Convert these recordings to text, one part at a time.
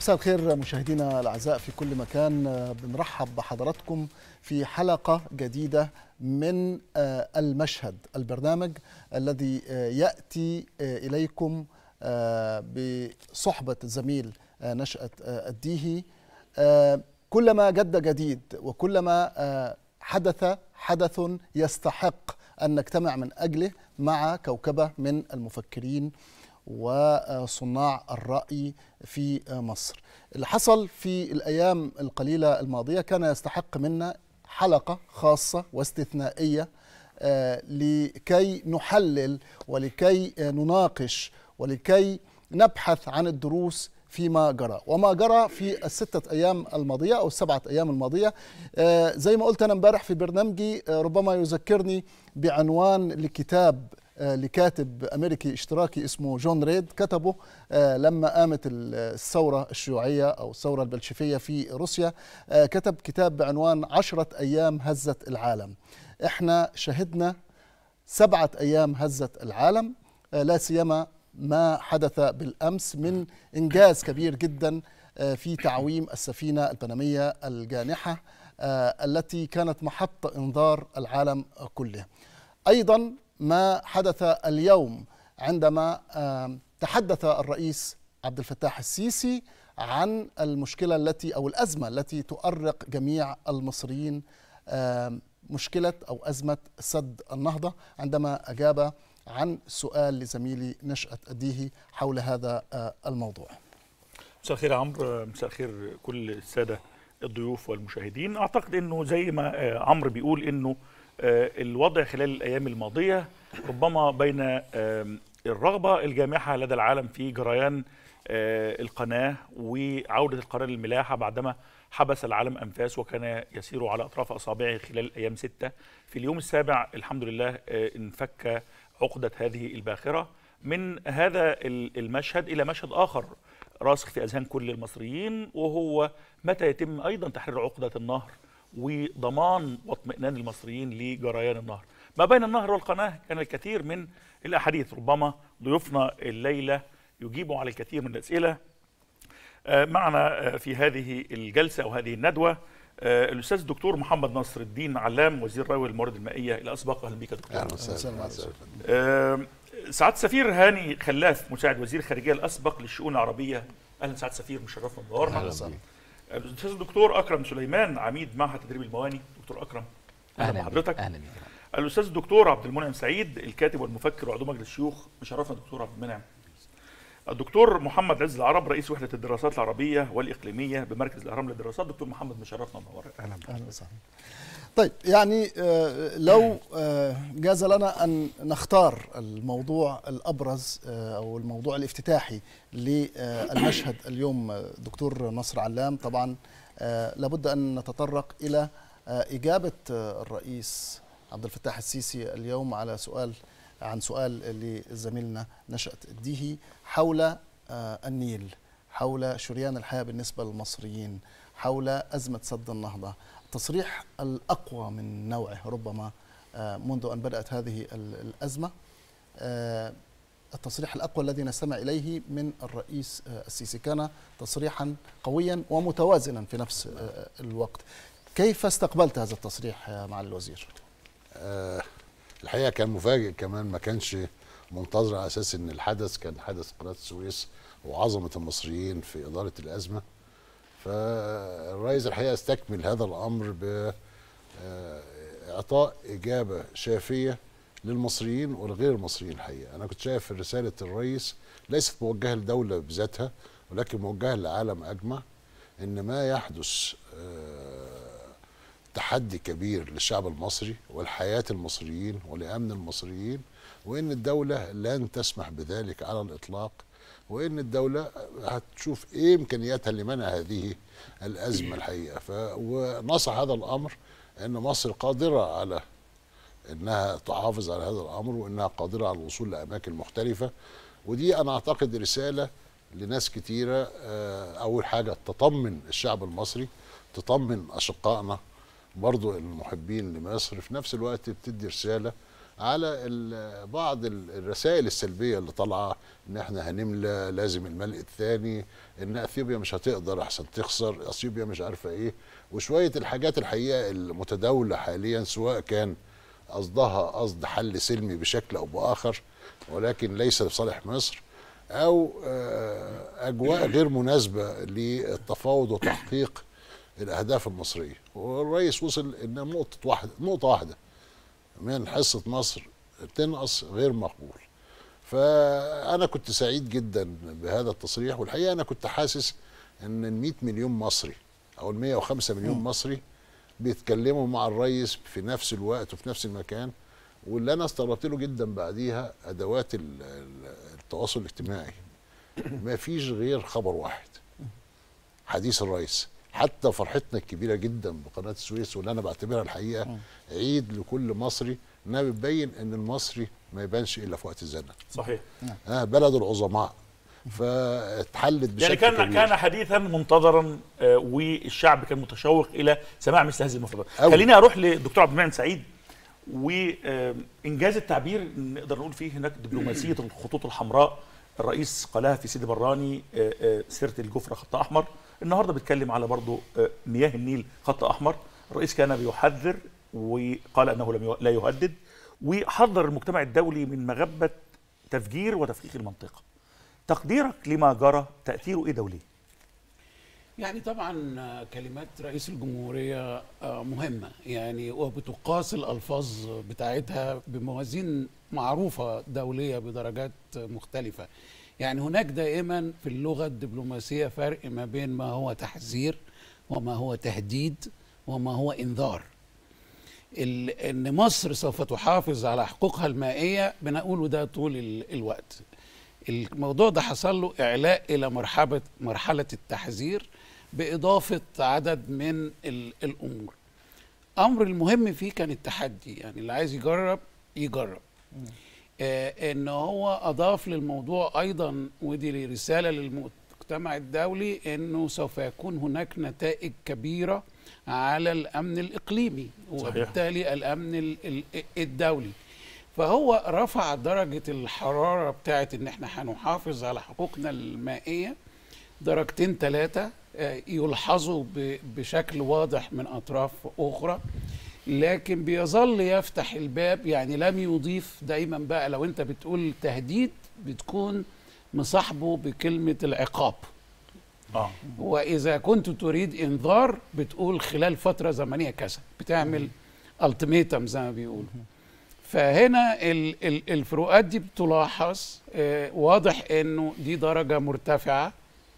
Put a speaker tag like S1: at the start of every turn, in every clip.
S1: مساء الخير مشاهدينا الاعزاء في كل مكان بنرحب بحضراتكم في حلقه جديده من المشهد البرنامج الذي ياتي اليكم بصحبه الزميل نشأة الديهي كلما جد جديد وكلما حدث حدث يستحق ان نجتمع من اجله مع كوكبه من المفكرين وصناع الرأي في مصر اللي حصل في الأيام القليلة الماضية كان يستحق منا حلقة خاصة واستثنائية لكي نحلل ولكي نناقش ولكي نبحث عن الدروس فيما جرى وما جرى في الستة أيام الماضية أو السبعة أيام الماضية زي ما قلت أنا امبارح في برنامجي ربما يذكرني بعنوان لكتاب لكاتب امريكي اشتراكي اسمه جون ريد كتبه لما قامت الثوره الشيوعيه او الثوره البلشفيه في روسيا كتب كتاب بعنوان عشرة ايام هزت العالم احنا شهدنا سبعه ايام هزت العالم لا سيما ما حدث بالامس من انجاز كبير جدا في تعويم السفينه البنميه الجانحه التي كانت محط انذار العالم كله ايضا ما حدث اليوم عندما تحدث الرئيس عبد الفتاح السيسي عن المشكله التي او الازمه التي تؤرق جميع المصريين مشكله او ازمه سد النهضه عندما اجاب عن سؤال لزميلي نشأة أديه حول هذا الموضوع
S2: مساء الخير يا عمرو مساء الخير كل السادة الضيوف والمشاهدين أعتقد أنه زي ما عمرو بيقول أنه الوضع خلال الأيام الماضية ربما بين الرغبة الجامحة لدى العالم في جريان القناة وعودة القناة للملاحة بعدما حبس العالم أنفاس وكان يسير على أطراف أصابعه خلال أيام ستة في اليوم السابع الحمد لله انفك عقدة هذه الباخرة من هذا المشهد إلى مشهد آخر راسخ في أذهان كل المصريين وهو متى يتم أيضا تحرير عقدة النهر وضمان واطمئنان المصريين لجريان النهر ما بين النهر والقناة كان الكثير من الأحاديث ربما ضيوفنا الليلة يجيبوا على الكثير من الأسئلة معنا في هذه الجلسة أو هذه الندوة الأستاذ الدكتور محمد نصر الدين علام وزير الري والموارد المائية الأسبق أهلا بك يا دكتور
S3: أهلا وسهلا
S2: سعادة السفير هاني خلاف مساعد وزير الخارجية الأسبق للشؤون العربية أهلا سعادة السفير مشرفنا منورنا
S3: أهلا وسهلا
S2: الأستاذ الدكتور أكرم سليمان عميد معهد تدريب المواني دكتور أكرم
S4: أهلا
S2: بحضرتك
S4: أهلا
S2: الاستاذ الدكتور عبد المنعم سعيد الكاتب والمفكر وعضو مجلس الشيوخ مشرفنا دكتور عبد المنعم الدكتور محمد عز العرب رئيس وحده الدراسات العربيه والاقليميه بمركز الاهرام للدراسات دكتور محمد مشرفنا منورنا
S3: اهلا
S1: اهلا وسهلا طيب يعني لو جاز لنا ان نختار الموضوع الابرز او الموضوع الافتتاحي للمشهد اليوم دكتور نصر علام طبعا لابد ان نتطرق الى اجابه الرئيس عبد الفتاح السيسي اليوم على سؤال عن سؤال لزميلنا نشأة الديهي حول النيل حول شريان الحياة بالنسبة للمصريين حول أزمة سد النهضة التصريح الأقوى من نوعه ربما منذ أن بدأت هذه الأزمة التصريح الأقوى الذي نستمع إليه من الرئيس السيسي كان تصريحا قويا ومتوازنا في نفس الوقت كيف استقبلت هذا التصريح يا معالي الوزير؟
S3: أه الحقيقه كان مفاجئ كمان ما كانش منتظر على اساس ان الحدث كان حدث قناه السويس وعظمه المصريين في اداره الازمه فالرئيس الحقيقه استكمل هذا الامر ب اعطاء اجابه شافيه للمصريين ولغير المصريين الحقيقه انا كنت شايف رساله الرئيس ليست موجهه لدوله بذاتها ولكن موجهه للعالم اجمع ان ما يحدث تحدي كبير للشعب المصري ولحياة المصريين ولأمن المصريين وإن الدولة لن تسمح بذلك على الإطلاق وإن الدولة هتشوف إيه إمكانياتها لمنع هذه الأزمة الحقيقة ف... ونصح هذا الأمر أن مصر قادرة على أنها تحافظ على هذا الأمر وأنها قادرة على الوصول لأماكن مختلفة ودي أنا أعتقد رسالة لناس كتيرة أول حاجة تطمن الشعب المصري تطمن أشقائنا برضو المحبين لمصر في نفس الوقت بتدي رسالة على ال- بعض ال- الرسائل السلبيه اللي طالعه ان احنا هنملى لازم الملء الثاني ان اثيوبيا مش هتقدر احسن تخسر اثيوبيا مش عارفه ايه وشويه الحاجات الحقيقه المتداوله حاليا سواء كان قصدها قصد حل سلمي بشكل او باخر ولكن ليس لصالح مصر او آه، اجواء غير مناسبه للتفاوض وتحقيق الاهداف المصريه والرئيس وصل ان نقطه واحده نقطه واحده من حصه مصر تنقص غير مقبول فانا كنت سعيد جدا بهذا التصريح والحقيقه انا كنت حاسس ان ال 100 مليون مصري او ال 105 مليون مصري بيتكلموا مع الرئيس في نفس الوقت وفي نفس المكان واللي انا استغربت له جدا بعديها ادوات ال- ال- التواصل الاجتماعي ما فيش غير خبر واحد حديث الرئيس حتى فرحتنا الكبيره جدا بقناه السويس واللي انا بعتبرها الحقيقه عيد لكل مصري انها بتبين ان المصري ما يبانش الا في وقت الزنقه
S2: صحيح
S3: آه بلد العظماء فاتحلت بشكل
S2: يعني كان
S3: كبير.
S2: كان حديثا منتظرا آه، والشعب كان متشوق الى سماع مثل هذه المفردات
S3: أوي.
S2: خليني اروح للدكتور عبد المنعم سعيد وانجاز التعبير نقدر نقول فيه هناك دبلوماسيه الخطوط الحمراء الرئيس قالها في سيدي براني آه، آه، سيره الجفره خط احمر النهارده بيتكلم على برضه آه، مياه النيل خط احمر الرئيس كان بيحذر وقال انه لم ي- لا يهدد وحذر المجتمع الدولي من مغبه تفجير وتفكيك المنطقه تقديرك لما جرى تاثيره ايه دوليا
S4: يعني طبعا آه، كلمات رئيس الجمهورية آه، مهمة يعني وبتقاس الألفاظ بتاعتها بموازين معروفة دولية بدرجات مختلفة يعني هناك دائما في اللغة الدبلوماسية فرق ما بين ما هو تحذير وما هو تهديد وما هو إنذار ال- ان مصر سوف تحافظ على حقوقها المائيه بنقوله ده طول ال- الوقت الموضوع ده حصل له اعلاء الى مرحله مرحله التحذير باضافه عدد من ال- الامور امر المهم فيه كان التحدي يعني اللي عايز يجرب يجرب آه ان هو اضاف للموضوع ايضا ودي رساله للمجتمع الدولي انه سوف يكون هناك نتائج كبيره على الامن الاقليمي
S2: صحيح.
S4: وبالتالي الامن ال- ال- الدولي فهو رفع درجه الحراره بتاعت ان احنا هنحافظ على حقوقنا المائيه درجتين ثلاثه يلحظوا ب- بشكل واضح من اطراف اخرى لكن بيظل يفتح الباب يعني لم يضيف دايما بقى لو انت بتقول تهديد بتكون مصاحبه بكلمه العقاب
S2: اه
S4: واذا كنت تريد انذار بتقول خلال فتره زمنيه كذا بتعمل التيميتم زي ما بيقولوا فهنا ال- ال- الفروقات دي بتلاحظ آه، واضح انه دي درجه مرتفعه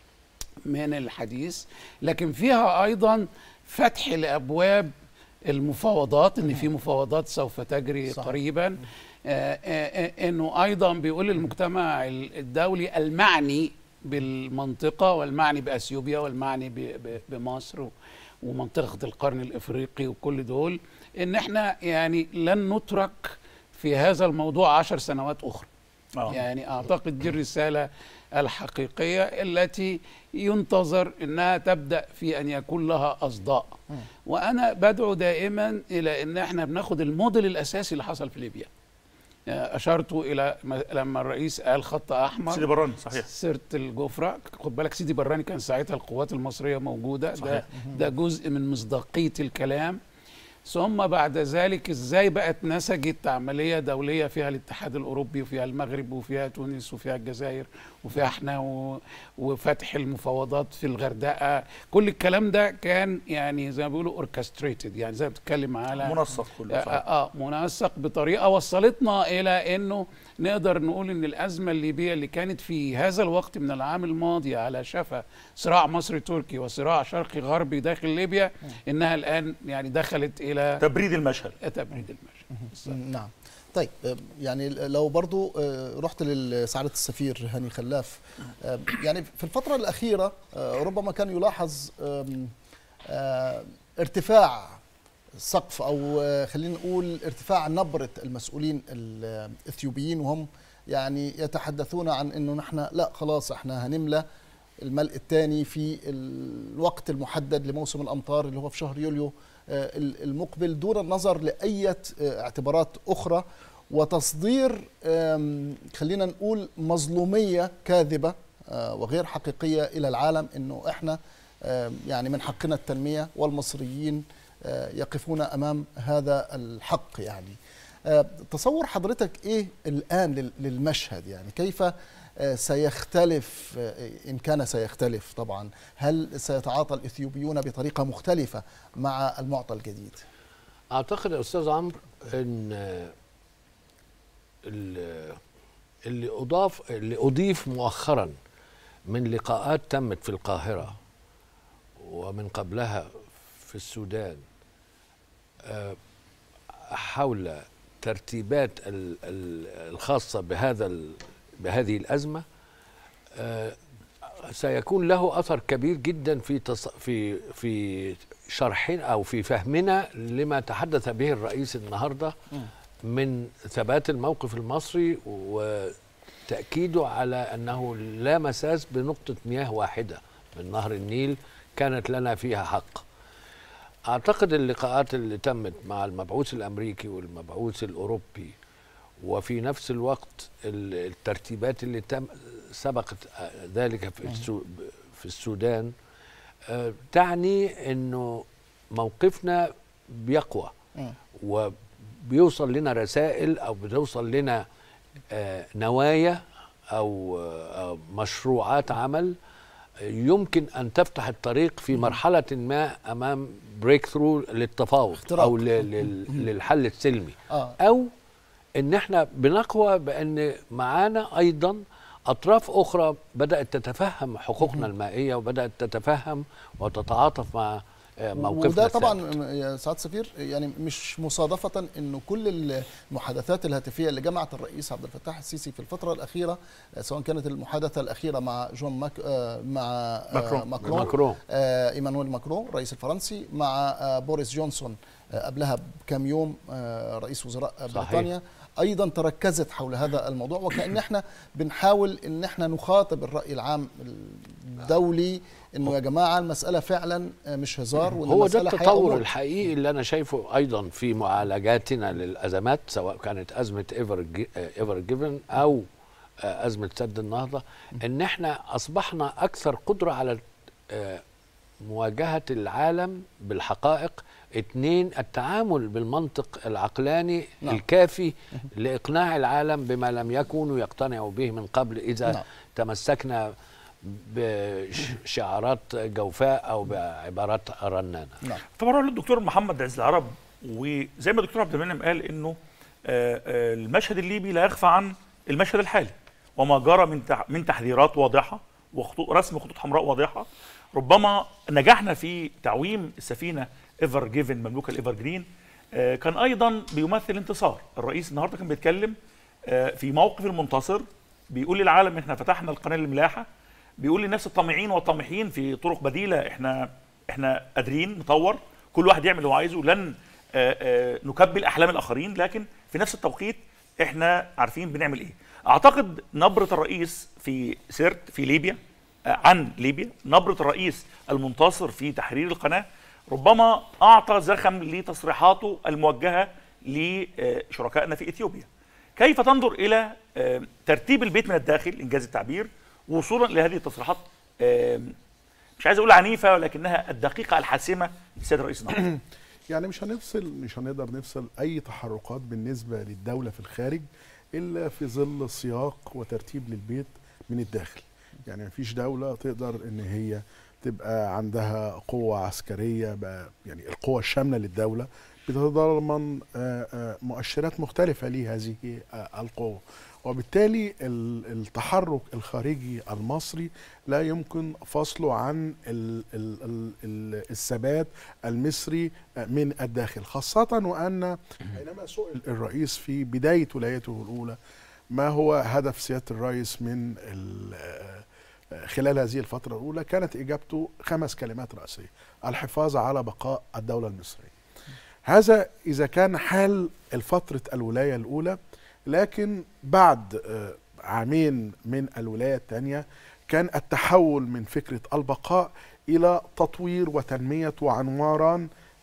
S4: من الحديث لكن فيها ايضا فتح لابواب المفاوضات ان في مفاوضات سوف تجري
S1: صحيح.
S4: قريبا آه، آه، آه، انه ايضا بيقول المجتمع ال- الدولي المعني بالمنطقه والمعني باثيوبيا والمعني ب- ب- بمصر و- ومنطقه القرن الافريقي وكل دول ان احنا يعني لن نترك في هذا الموضوع عشر سنوات اخرى
S2: اه
S4: يعني اعتقد دي الرساله الحقيقيه التي ينتظر انها تبدا في ان يكون لها اصداء وانا بدعو دائما الى ان احنا بناخد الموديل الاساسي اللي حصل في ليبيا آه، اشرت الى م- لما الرئيس قال خط احمر
S2: سيدي براني صحيح
S4: سيره الجفره خد بالك سيدي براني كان ساعتها القوات المصريه موجوده ده
S2: صحيح.
S4: ده جزء من مصداقيه الكلام ثم بعد ذلك ازاي بقت نسجت عمليه دوليه فيها الاتحاد الاوروبي وفيها المغرب وفيها تونس وفيها الجزائر وفيها احنا و... وفتح المفاوضات في الغردقه كل الكلام ده كان يعني زي ما بيقولوا اوركستريتد يعني زي ما بتتكلم على
S2: منسق كله
S4: آه,
S2: صحيح
S4: اه منسق بطريقه وصلتنا الى انه نقدر نقول ان الازمه الليبيه اللي كانت في هذا الوقت من العام الماضي على شفا صراع مصري تركي وصراع شرقي غربي داخل ليبيا انها الان يعني دخلت الى
S2: تبريد المشهد
S4: تبريد المشهد
S1: نعم طيب آه، يعني لو برضو آه، رحت لسعادة السفير هاني خلاف آه، يعني في الفترة الأخيرة آه، ربما كان يلاحظ آم، آه، ارتفاع سقف أو آه، خلينا نقول ارتفاع نبرة المسؤولين الإثيوبيين وهم يعني يتحدثون عن أنه نحن لا خلاص احنا هنملى الملء الثاني في الوقت المحدد لموسم الأمطار اللي هو في شهر يوليو آه، المقبل دون النظر لأي اعتبارات أخرى وتصدير آم، خلينا نقول مظلوميه كاذبه آه، وغير حقيقيه الى العالم انه احنا آم، يعني من حقنا التنميه والمصريين آه، يقفون امام هذا الحق يعني آه، تصور حضرتك ايه الان لل- للمشهد يعني كيف آه، سيختلف آه، ان كان سيختلف طبعا هل سيتعاطى الاثيوبيون بطريقه مختلفه مع المعطى الجديد
S5: اعتقد يا استاذ عمرو ان ال- اللي اضاف اللي اضيف مؤخرا من لقاءات تمت في القاهره ومن قبلها في السودان آه، حول ترتيبات ال- ال- الخاصه بهذا ال- بهذه الازمه آه، سيكون له اثر كبير جدا في تص... في في شرحنا او في فهمنا لما تحدث به الرئيس النهارده من ثبات الموقف المصري وتاكيده على انه لا مساس بنقطه مياه واحده من نهر النيل كانت لنا فيها حق. اعتقد اللقاءات اللي تمت مع المبعوث الامريكي والمبعوث الاوروبي وفي نفس الوقت ال- الترتيبات اللي تم سبقت آه، ذلك في, السو في السودان آه، تعني انه موقفنا بيقوى
S1: مم.
S5: وبيوصل لنا رسائل او بتوصل لنا آه، نوايا او آه، مشروعات عمل يمكن ان تفتح الطريق في مرحله ما امام بريك ثرو للتفاوض
S1: اختراق.
S5: او ل- لل- للحل السلمي
S1: اه
S5: او ان احنا بنقوى بان معانا ايضا اطراف اخرى بدات تتفهم حقوقنا المائيه وبدات تتفهم وتتعاطف مع آه، موقفنا
S1: وده طبعا
S5: الثابت.
S1: م- يا سعاده السفير يعني مش مصادفه انه كل المحادثات الهاتفيه اللي جمعت الرئيس عبد الفتاح السيسي في الفتره الاخيره آه، سواء كانت المحادثه الاخيره مع جون ماك آه، مع آه،
S2: ماكرون.
S1: ماكرون
S5: ماكرون
S1: آه، ايمانويل ماكرون الرئيس الفرنسي مع آه، بوريس جونسون آه، قبلها بكم يوم آه، رئيس وزراء آه،
S5: صحيح.
S1: بريطانيا ايضا تركزت حول هذا الموضوع وكان احنا بنحاول ان احنا نخاطب الراي العام الدولي انه يا جماعه المساله فعلا آه، مش هزار وان
S5: هو ده
S1: المسألة حياة
S5: التطور
S1: وموت.
S5: الحقيقي اللي انا شايفه ايضا في معالجاتنا للازمات سواء كانت ازمه ايفر ايفر جيفن او آه، ازمه سد النهضه ان احنا اصبحنا اكثر قدره على آه، مواجهه العالم بالحقائق اثنين التعامل بالمنطق العقلاني
S1: نعم.
S5: الكافي لاقناع العالم بما لم يكونوا يقتنعوا به من قبل اذا
S1: نعم.
S5: تمسكنا بشعارات جوفاء او بعبارات رنانه
S1: نعم
S2: طبعا اروح للدكتور محمد عز العرب وزي ما الدكتور عبد المنعم قال انه آه، آه، المشهد الليبي لا يخفى عن المشهد الحالي وما جرى من تح- من تحذيرات واضحه وخطوط رسم خطوط حمراء واضحه ربما نجحنا في تعويم السفينه ايفر جيفن مملوكه الايفر جرين آه، كان ايضا بيمثل انتصار الرئيس النهارده كان بيتكلم آه، في موقف المنتصر بيقول للعالم احنا فتحنا القناه الملاحه بيقول للناس الطامعين والطامحين في طرق بديله احنا احنا قادرين نطور كل واحد يعمل اللي هو عايزه لن آه، آه، نكبل احلام الاخرين لكن في نفس التوقيت احنا عارفين بنعمل ايه اعتقد نبره الرئيس في سيرت في ليبيا آه، عن ليبيا نبره الرئيس المنتصر في تحرير القناه ربما اعطى زخم لتصريحاته الموجهه لشركائنا في اثيوبيا كيف تنظر الى آه، ترتيب البيت من الداخل انجاز التعبير وصولا لهذه التصريحات آه، مش عايز اقول عنيفه ولكنها الدقيقه الحاسمه للسيد الرئيس النهارده
S6: يعني مش هنفصل مش هنقدر نفصل اي تحركات بالنسبه للدوله في الخارج الا في ظل سياق وترتيب للبيت من الداخل يعني مفيش دوله تقدر ان هي تبقى عندها قوه عسكريه بقى يعني القوه الشامله للدوله بتتضمن آه، آه، مؤشرات مختلفه لهذه آه، القوه وبالتالي ال- التحرك الخارجي المصري لا يمكن فصله عن ال ال ال ال الثبات المصري من الداخل خاصة وأن حينما سئل الرئيس في بداية ولايته الأولى ما هو هدف سيادة الرئيس من ال- خلال هذه الفترة الأولى كانت إجابته خمس كلمات رئيسية الحفاظ على بقاء الدولة المصرية هذا إذا كان حال الفترة الولاية الأولى لكن بعد آه، عامين من الولاية الثانية كان التحول من فكرة البقاء إلى تطوير وتنمية وعنواران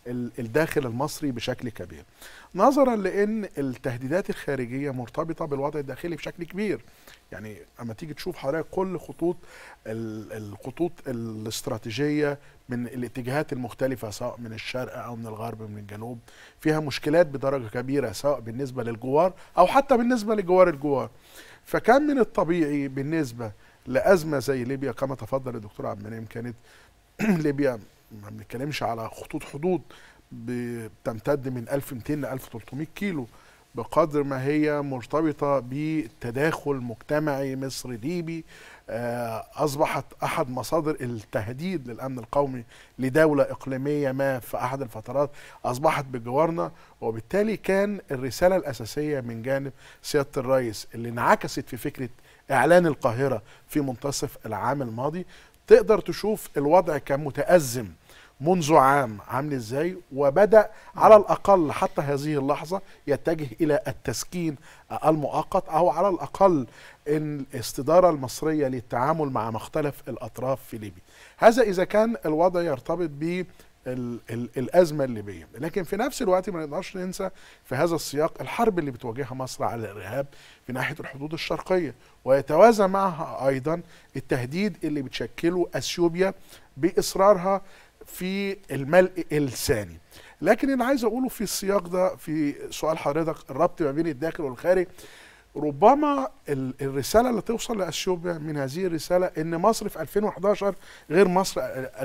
S6: ال- الداخل المصري بشكل كبير نظرا لان التهديدات الخارجيه مرتبطه بالوضع الداخلي بشكل كبير يعني اما تيجي تشوف حضرتك كل خطوط ال- الخطوط الاستراتيجيه من الاتجاهات المختلفه سواء من الشرق او من الغرب من الجنوب فيها مشكلات بدرجه كبيره سواء بالنسبه للجوار او حتى بالنسبه لجوار الجوار فكان من الطبيعي بالنسبه لازمه زي ليبيا كما تفضل الدكتور عبد المنعم كانت ليبيا ما بنتكلمش على خطوط حدود بتمتد من 1200 ل 1300 كيلو بقدر ما هي مرتبطة بتداخل مجتمعي مصري ليبي آه، أصبحت أحد مصادر التهديد للأمن القومي لدولة إقليمية ما في أحد الفترات أصبحت بجوارنا وبالتالي كان الرسالة الأساسية من جانب سيادة الرئيس اللي انعكست في فكرة إعلان القاهرة في منتصف العام الماضي تقدر تشوف الوضع كان متأزم منذ عام عامل ازاي وبدا على الاقل حتى هذه اللحظه يتجه الى التسكين المؤقت او على الاقل ان الاستداره المصريه للتعامل مع مختلف الاطراف في ليبيا هذا اذا كان الوضع يرتبط ب ال- ال- الازمه الليبيه لكن في نفس الوقت ما نقدرش ننسى في هذا السياق الحرب اللي بتواجهها مصر على الارهاب في ناحيه الحدود الشرقيه ويتوازى معها ايضا التهديد اللي بتشكله اثيوبيا باصرارها في الملء الثاني لكن اللي عايز اقوله في السياق ده في سؤال حضرتك الربط ما بين الداخل والخارج ربما ال- الرساله اللي توصل لاثيوبيا من هذه الرساله ان مصر في 2011 غير مصر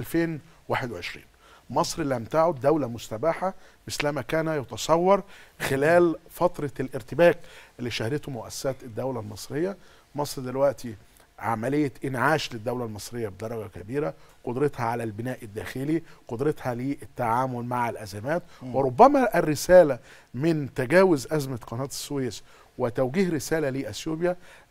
S6: 2021 مصر لم تعد دولة مستباحة مثلما كان يتصور خلال فترة الارتباك اللي شهدته مؤسسات الدولة المصرية مصر دلوقتي عملية إنعاش للدولة المصرية بدرجة كبيرة قدرتها على البناء الداخلي قدرتها للتعامل مع الأزمات وربما الرسالة من تجاوز أزمة قناة السويس وتوجيه رسالة لأثيوبيا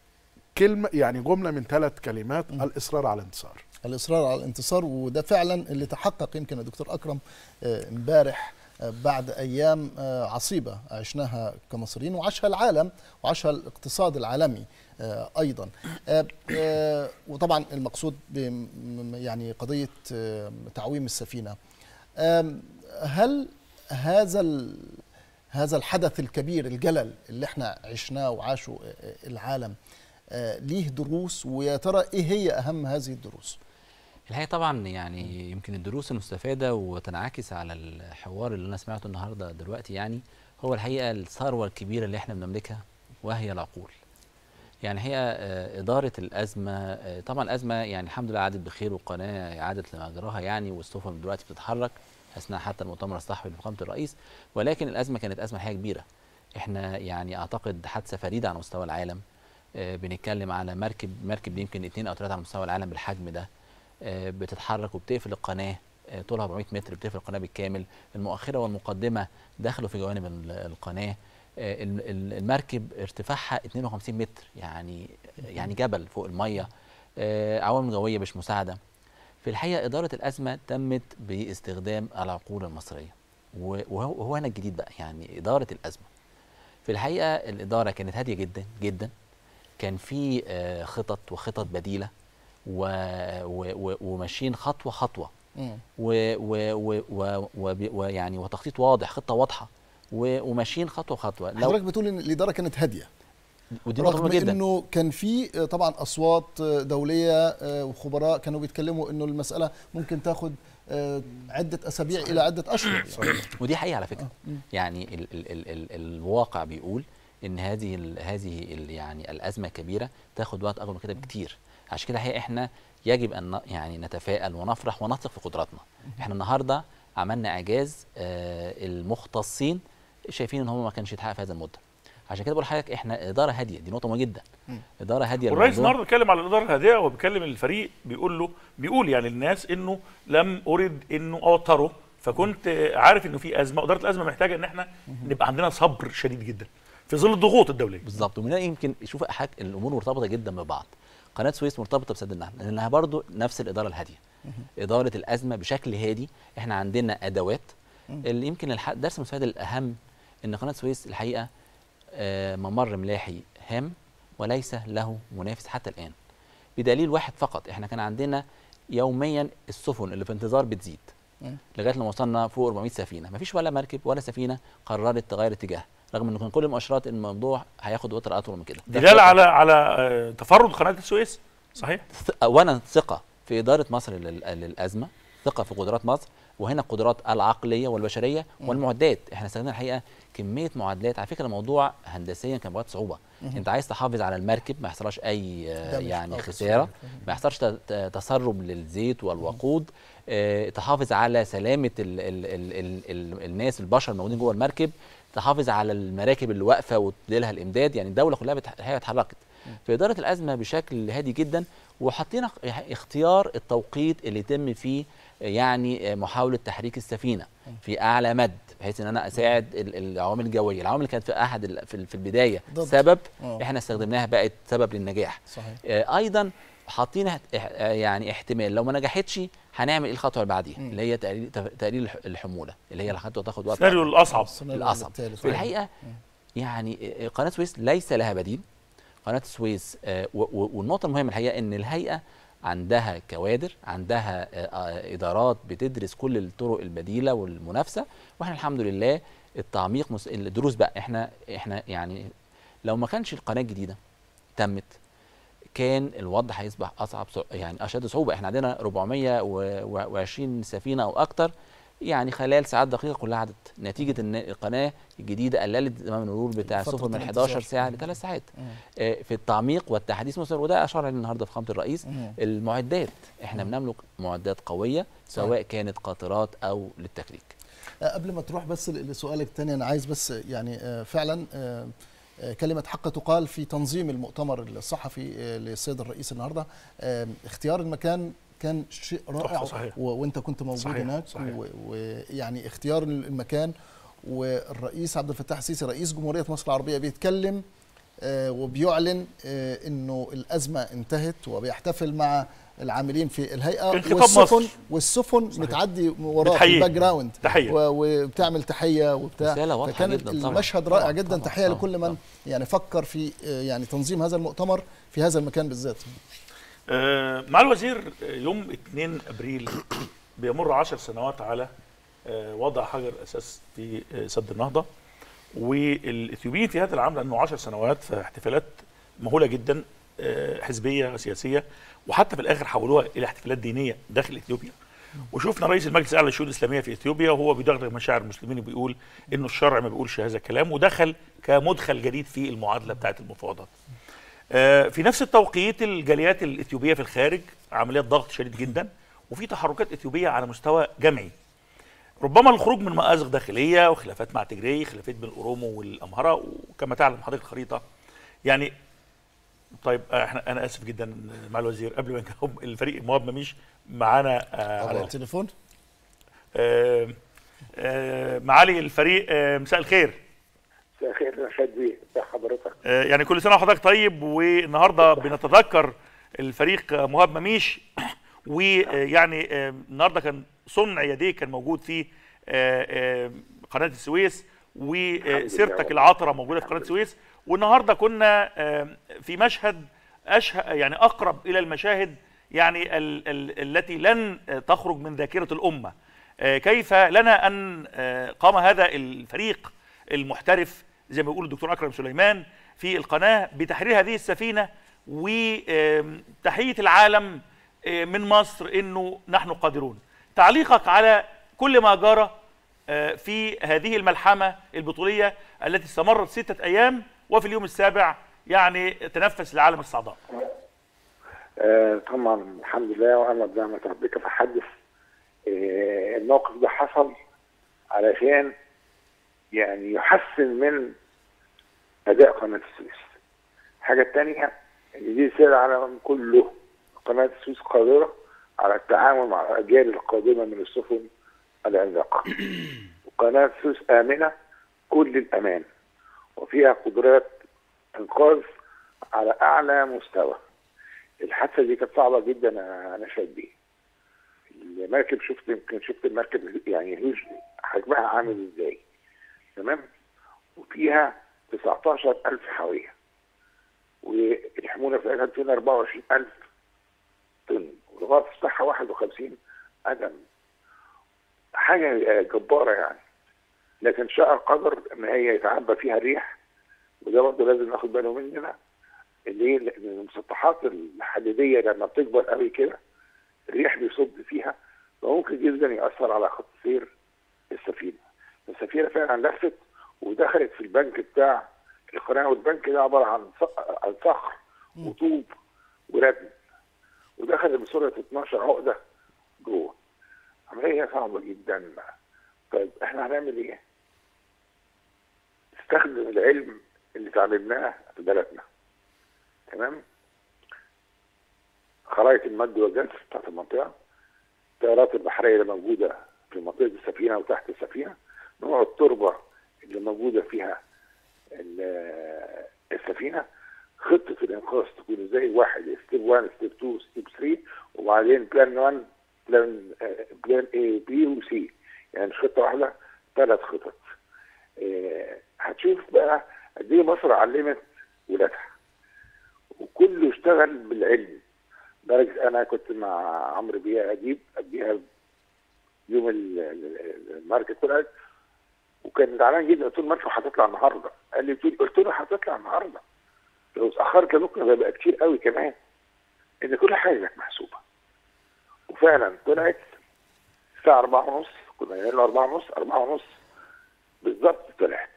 S6: كلمة يعني جملة من ثلاث كلمات الإصرار على الانتصار
S1: الاصرار على الانتصار وده فعلا اللي تحقق يمكن الدكتور اكرم آه، امبارح آه، بعد ايام آه، عصيبه عشناها كمصريين وعاشها العالم وعاشها الاقتصاد العالمي آه، ايضا آه، آه، وطبعا المقصود بم- م- يعني قضيه آه، تعويم السفينه آم، هل هذا ال- هذا الحدث الكبير الجلل اللي احنا عشناه وعاشه آه، آه، العالم آه، ليه دروس ويا ترى ايه هي اهم هذه الدروس؟
S7: الحقيقه طبعا يعني يمكن الدروس المستفاده وتنعكس على الحوار اللي انا سمعته النهارده دلوقتي يعني هو الحقيقه الثروه الكبيره اللي احنا بنملكها وهي العقول. يعني هي آه، اداره الازمه آه، طبعا الازمه يعني الحمد لله عادت بخير والقناه عادت لمجراها يعني والسفن دلوقتي بتتحرك اثناء حتى المؤتمر الصحفي لفخامه الرئيس ولكن الازمه كانت ازمه حقيقه كبيره. احنا يعني اعتقد حادثه فريده على مستوى العالم آه، بنتكلم على مركب مركب يمكن اثنين او ثلاثه على مستوى العالم بالحجم ده آه، بتتحرك وبتقفل القناه آه، طولها 400 متر بتقفل القناه بالكامل المؤخره والمقدمه دخلوا في جوانب ال- القناه آه، ال- ال- المركب ارتفاعها 52 متر يعني يعني جبل فوق الميه آه، عوامل جويه مش مساعده في الحقيقه اداره الازمه تمت باستخدام العقول المصريه و- وهو وهو هنا الجديد بقى يعني اداره الازمه في الحقيقه الاداره كانت هاديه جدا جدا كان في آه، خطط وخطط بديله و- و- و- وماشيين خطوه خطوه
S1: مم.
S7: و- و- و- و- وب- ويعني وتخطيط واضح خطه واضحه و- وماشيين خطوه خطوه
S1: حضرتك بتقول ان الاداره كانت هاديه
S7: ودي نقطه
S1: رغم
S7: مهمه جدا
S1: انه كان في آه، طبعا اصوات آه، دوليه آه، وخبراء كانوا بيتكلموا انه المساله ممكن تاخد آه، عده اسابيع الى عده اشهر يعني.
S7: ودي حقيقه على فكره
S1: آه، مم.
S7: يعني ال ال ال ال الواقع بيقول ان هذه ال هذه ال يعني الازمه كبيره تاخد وقت اكبر من كده بكتير عشان كده الحقيقه احنا يجب ان ن- يعني نتفائل ونفرح ونثق في قدراتنا احنا النهارده عملنا اعجاز آه المختصين شايفين ان هم ما كانش يتحقق في هذا المده عشان كده بقول لحضرتك احنا اداره هاديه دي نقطه مهمه جدا
S1: مم.
S7: اداره هاديه
S2: والرئيس
S7: للموضوع.
S2: النهارده اتكلم على الاداره الهادئه وبيكلم الفريق بيقول له بيقول يعني للناس انه لم ارد انه اوتره فكنت عارف انه في ازمه اداره الازمه محتاجه ان احنا نبقى عندنا صبر شديد جدا في ظل الضغوط الدوليه
S7: بالظبط ومن هنا يمكن يشوف حاجة الامور مرتبطه جدا ببعض قناه سويس مرتبطه بسد النهر لانها برضو نفس الاداره الهاديه اداره الازمه بشكل هادي احنا عندنا ادوات اللي يمكن الح- درس المستفاد الاهم ان قناه سويس الحقيقه آه، ممر ملاحي هام وليس له منافس حتى الان بدليل واحد فقط احنا كان عندنا يوميا السفن اللي في انتظار بتزيد لغايه لما وصلنا فوق 400 سفينه مفيش ولا مركب ولا سفينه قررت تغير اتجاهها رغم ان كان كل المؤشرات إن الموضوع هياخد وتر اطول من كده ده
S2: دلاله
S7: ثقة.
S2: على على آه، تفرد قناه السويس صحيح
S7: ث- اولا ثقه في اداره مصر لل- للازمه ثقه في قدرات مصر وهنا القدرات العقليه والبشريه والمعدات احنا استخدمنا الحقيقه كميه معدات على فكره الموضوع هندسيا كان بغايه صعوبه انت عايز تحافظ على المركب ما يحصلش اي آه،
S1: دمج
S7: يعني
S1: أو
S7: خساره ما يحصلش ت- ت- تسرب للزيت والوقود آه، تحافظ على سلامه ال ال ال ال ال الناس البشر الموجودين جوه المركب تحافظ على المراكب اللي واقفه وتديلها الامداد يعني الدوله كلها بتح- هي اتحركت في اداره الازمه بشكل هادي جدا وحطينا اختيار التوقيت اللي يتم فيه يعني محاوله تحريك السفينه في اعلى مد بحيث ان انا اساعد ال- العوامل الجويه العوامل اللي كانت في احد ال- في ال- في البدايه
S1: ضد.
S7: سبب
S1: آه.
S7: احنا استخدمناها بقت سبب للنجاح
S1: صحيح
S7: آه، ايضا حاطين احت- اح- آه، يعني احتمال لو ما نجحتش هنعمل ايه الخطوه اللي بعديها اللي هي تقليل تف- تقليل الح- الحموله اللي هي الخطوه تاخد وقت
S2: السيناريو الاصعب
S1: السيناريو
S7: الاصعب
S1: الثالث.
S7: في الحقيقه يعني آه، قناه السويس ليس لها بديل قناه السويس آه، و- و- والنقطه المهمه الحقيقه ان الهيئه عندها كوادر عندها آه، آه، ادارات بتدرس كل الطرق البديله والمنافسه واحنا الحمد لله التعميق مس... الدروس بقى احنا احنا يعني لو ما كانش القناه الجديده تمت كان الوضع هيصبح اصعب صع- يعني اشد صعوبه احنا عندنا 420 سفينه او اكتر يعني خلال ساعات دقيقه كلها عدت نتيجه ان القناه الجديده قللت زمام المرور بتاع
S1: فترة
S7: السفن من
S1: الانتظار.
S7: 11 ساعه لثلاث ساعات آه، في التعميق والتحديث مستمر وده اشار عليه النهارده في خامه الرئيس
S1: مم.
S7: المعدات احنا بنملك معدات قويه سواء كانت قاطرات او للتكريك
S1: آه، قبل ما تروح بس ل- لسؤالك الثاني انا عايز بس يعني آه، فعلا آه، آه، كلمة حق تقال في تنظيم المؤتمر الصحفي آه، للسيد الرئيس النهارده آه، اختيار المكان كان شيء رائع
S2: تحفة، صحيح.
S1: و- وانت كنت موجود
S2: صحيح،
S1: هناك
S2: صحيح.
S1: و- ويعني اختيار المكان والرئيس عبد الفتاح السيسي رئيس جمهورية مصر العربية بيتكلم آه، وبيعلن آه، انه الازمه انتهت وبيحتفل مع العاملين في الهيئه
S2: كان خطاب
S1: والسفن
S2: مصر.
S1: والسفن متعدي وراه في
S2: بتحييه.
S1: الباك جراوند
S2: تحية.
S1: و- وبتعمل تحيه وبتاع
S7: رسالة واضحة
S1: فكان
S7: جداً طبعاً.
S1: المشهد رائع
S7: طبعاً،
S1: جدا
S7: طبعاً،
S1: تحيه
S7: طبعاً،
S1: لكل من
S7: طبعاً.
S1: يعني فكر في آه، يعني تنظيم هذا المؤتمر في هذا المكان بالذات
S2: آه، مع الوزير آه، يوم 2 ابريل بيمر 10 سنوات على آه، وضع حجر اساس في آه، سد النهضه والاثيوبيين في هذا العام لانه 10 سنوات فاحتفالات مهوله جدا آه، حزبيه وسياسيه وحتى في الاخر حولوها الى احتفالات دينيه داخل اثيوبيا وشفنا رئيس المجلس الاعلى للشؤون الاسلاميه في اثيوبيا وهو بيدغدغ مشاعر المسلمين وبيقول انه الشرع ما بيقولش هذا الكلام ودخل كمدخل جديد في المعادله بتاعه المفاوضات. آه، في نفس التوقيت الجاليات الاثيوبيه في الخارج عمليات ضغط شديد جدا وفي تحركات اثيوبيه على مستوى جمعي ربما الخروج من مآزق داخليه وخلافات مع تجري خلافات بين الاورومو والامهره وكما تعلم حضرتك الخريطه يعني طيب آه، احنا انا اسف جدا مع الوزير قبل ما نجاوب الفريق مواب مميش معانا آه
S1: على
S2: على
S1: التليفون
S2: آه آه معالي الفريق آه مساء الخير
S8: مساء الخير رشاد بيه ازي حضرتك
S2: آه، يعني كل سنه وحضرتك طيب والنهارده بنتذكر الفريق آه، مهاب مميش ويعني آه، النهارده كان صنع يديه كان موجود في آه، آه، قناه السويس وسيرتك العطره موجوده في قناه السويس والنهارده كنا آه، في مشهد اشهى يعني اقرب الى المشاهد يعني ال ال التي لن آه، تخرج من ذاكره الامه آه، كيف لنا ان آه، قام هذا الفريق المحترف زي ما بيقول الدكتور اكرم سليمان في القناه بتحرير هذه السفينه وتحيه العالم آه، من مصر انه نحن قادرون. تعليقك على كل ما جرى آه، في هذه الملحمه البطوليه التي استمرت سته ايام وفي اليوم السابع يعني تنفس العالم الصعداء.
S8: آه طبعا الحمد لله وانا بنعمه ربك فحدث آه الموقف ده حصل علشان يعني يحسن من اداء قناه السويس. الحاجه الثانيه ان دي رساله العالم كله قناه السويس قادره على التعامل مع الاجيال القادمه من السفن العملاقه. وقناه السويس امنه كل الامان وفيها قدرات انقاذ على اعلى مستوى. الحادثه دي كانت صعبه جدا انا شايف بيه. المركب شفت يمكن شفت المركب يعني هيوج حجمها عامل ازاي. تمام؟ وفيها 19000 حاويه. والحموله بتاعتها 224000 طن والغرف بتاعها 51 قدم حاجه جباره يعني لكن شاء القدر ان هي يتعبى فيها الريح وده برضه لازم ناخد بالنا مننا ليه؟ لان المسطحات الحديديه لما بتكبر قوي كده الريح بيصب فيها فممكن جدا ياثر على خط سير السفينه. السفينه فعلا لفت ودخلت في البنك بتاع القناه والبنك ده عباره عن ص- عن صخر وطوب وردم ودخل بسرعه 12 عقده جوه. عمليه صعبه جدا. طيب احنا هنعمل ايه؟ نستخدم العلم اللي اتعلمناه في بلدنا. تمام؟ خرائط المد والجنس بتاعت المنطقه التيارات البحريه اللي موجوده في منطقه السفينه وتحت السفينه نوع التربه اللي موجوده فيها ال- السفينه خطه الانقاذ تكون ازاي واحد ستيب 1 ستيب 2 ستيب 3 وبعدين بلان 1 بلان آه، بلان اي بي وسي يعني مش خطه واحده ثلاث خطط آه، هتشوف بقى قد ايه مصر علمت ولادها وكله اشتغل بالعلم لدرجه انا كنت مع عمرو بيه اديب قبليها يوم ال- ال- الماركت طلعت وكان زعلان جدا قلت له الماركت هتطلع النهارده قال لي قلت له- قلت له هتطلع النهارده لو اتاخرت لبكره ده بقى كتير قوي كمان ان كل حاجه كانت محسوبه وفعلا طلعت الساعه 4 ونص كنا قايلين له 4 ونص 4 ونص بالظبط طلعت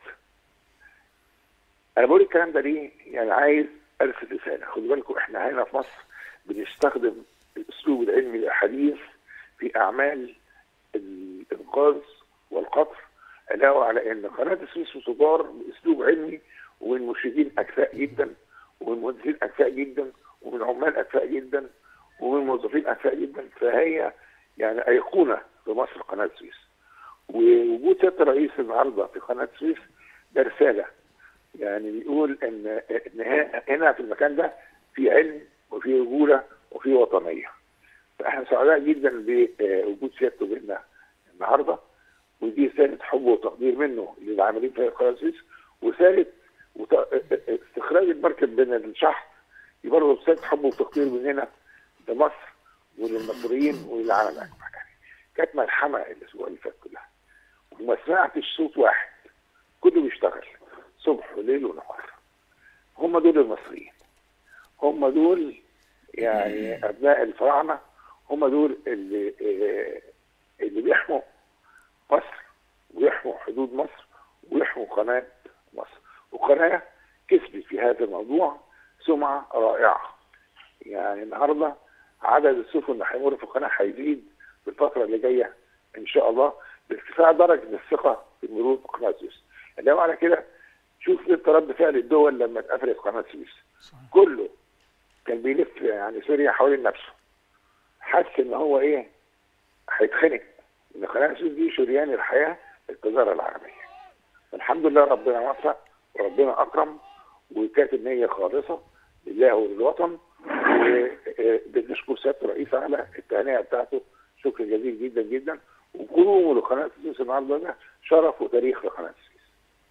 S8: انا بقول الكلام ده ليه؟ يعني عايز ارسل رساله خدوا بالكم احنا هنا في مصر بنستخدم الاسلوب العلمي الحديث في اعمال الانقاذ والقطر علاوه على ان قناه السويس بتدار باسلوب علمي ومن مرشدين اكفاء جدا ومن مهندسين اكفاء جدا ومن عمال اكفاء جدا ومن موظفين اكفاء جدا فهي يعني ايقونه في مصر قناه السويس ووجود سياده الرئيس النهارده في قناه السويس ده رساله يعني بيقول ان ان هنا- هنا في المكان ده في علم وفي رجوله وفي وطنيه فاحنا سعداء جدا بوجود سيادته بينا النهارده ودي رساله حب وتقدير منه للعاملين في قناه السويس وثالث وت- استخراج المركب من الشحن دي برضه رساله حب وتقدير مننا لمصر وللمصريين وللعالم اجمع يعني كانت ملحمه الاسبوع اللي فات كلها وما سمعتش صوت واحد كله بيشتغل صبح وليل ونهار هم دول المصريين هم دول يعني ابناء الفراعنه هم دول اللي آه، اللي بيحموا مصر ويحموا حدود مصر ويحموا قناه مصر وقناه كسبت في هذا الموضوع سمعه رائعه يعني النهارده عدد السفن اللي هيمر في القناه هيزيد في الفتره اللي جايه ان شاء الله بارتفاع درجه الثقه في المرور بقناه السويس. اللي على كده شوف انت رد فعل الدول لما اتقفلت قناه السويس. كله كان بيلف يعني سوريا حوالين نفسه. حس ان هو ايه هيتخنق ان قناه السويس دي شريان الحياه التجاره العالميه. الحمد لله ربنا وفق وربنا اكرم وكانت النيه خالصه لله وللوطن وبنشكر سياده الرئيس على التهنئه بتاعته شكر جزيل جدا جدا وقدومه لقناه السويس النهارده ده شرف وتاريخ لقناه السويس.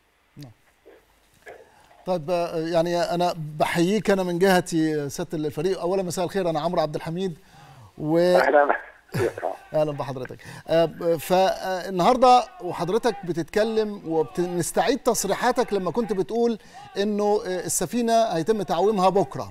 S1: طيب آه، يعني انا بحييك انا من جهتي آه، سياده الفريق اولا مساء الخير انا عمرو عبد الحميد و
S8: اهلا
S1: اهلا بحضرتك آه، فالنهارده وحضرتك بتتكلم وبنستعيد تصريحاتك لما كنت بتقول انه آه، السفينه هيتم تعويمها بكره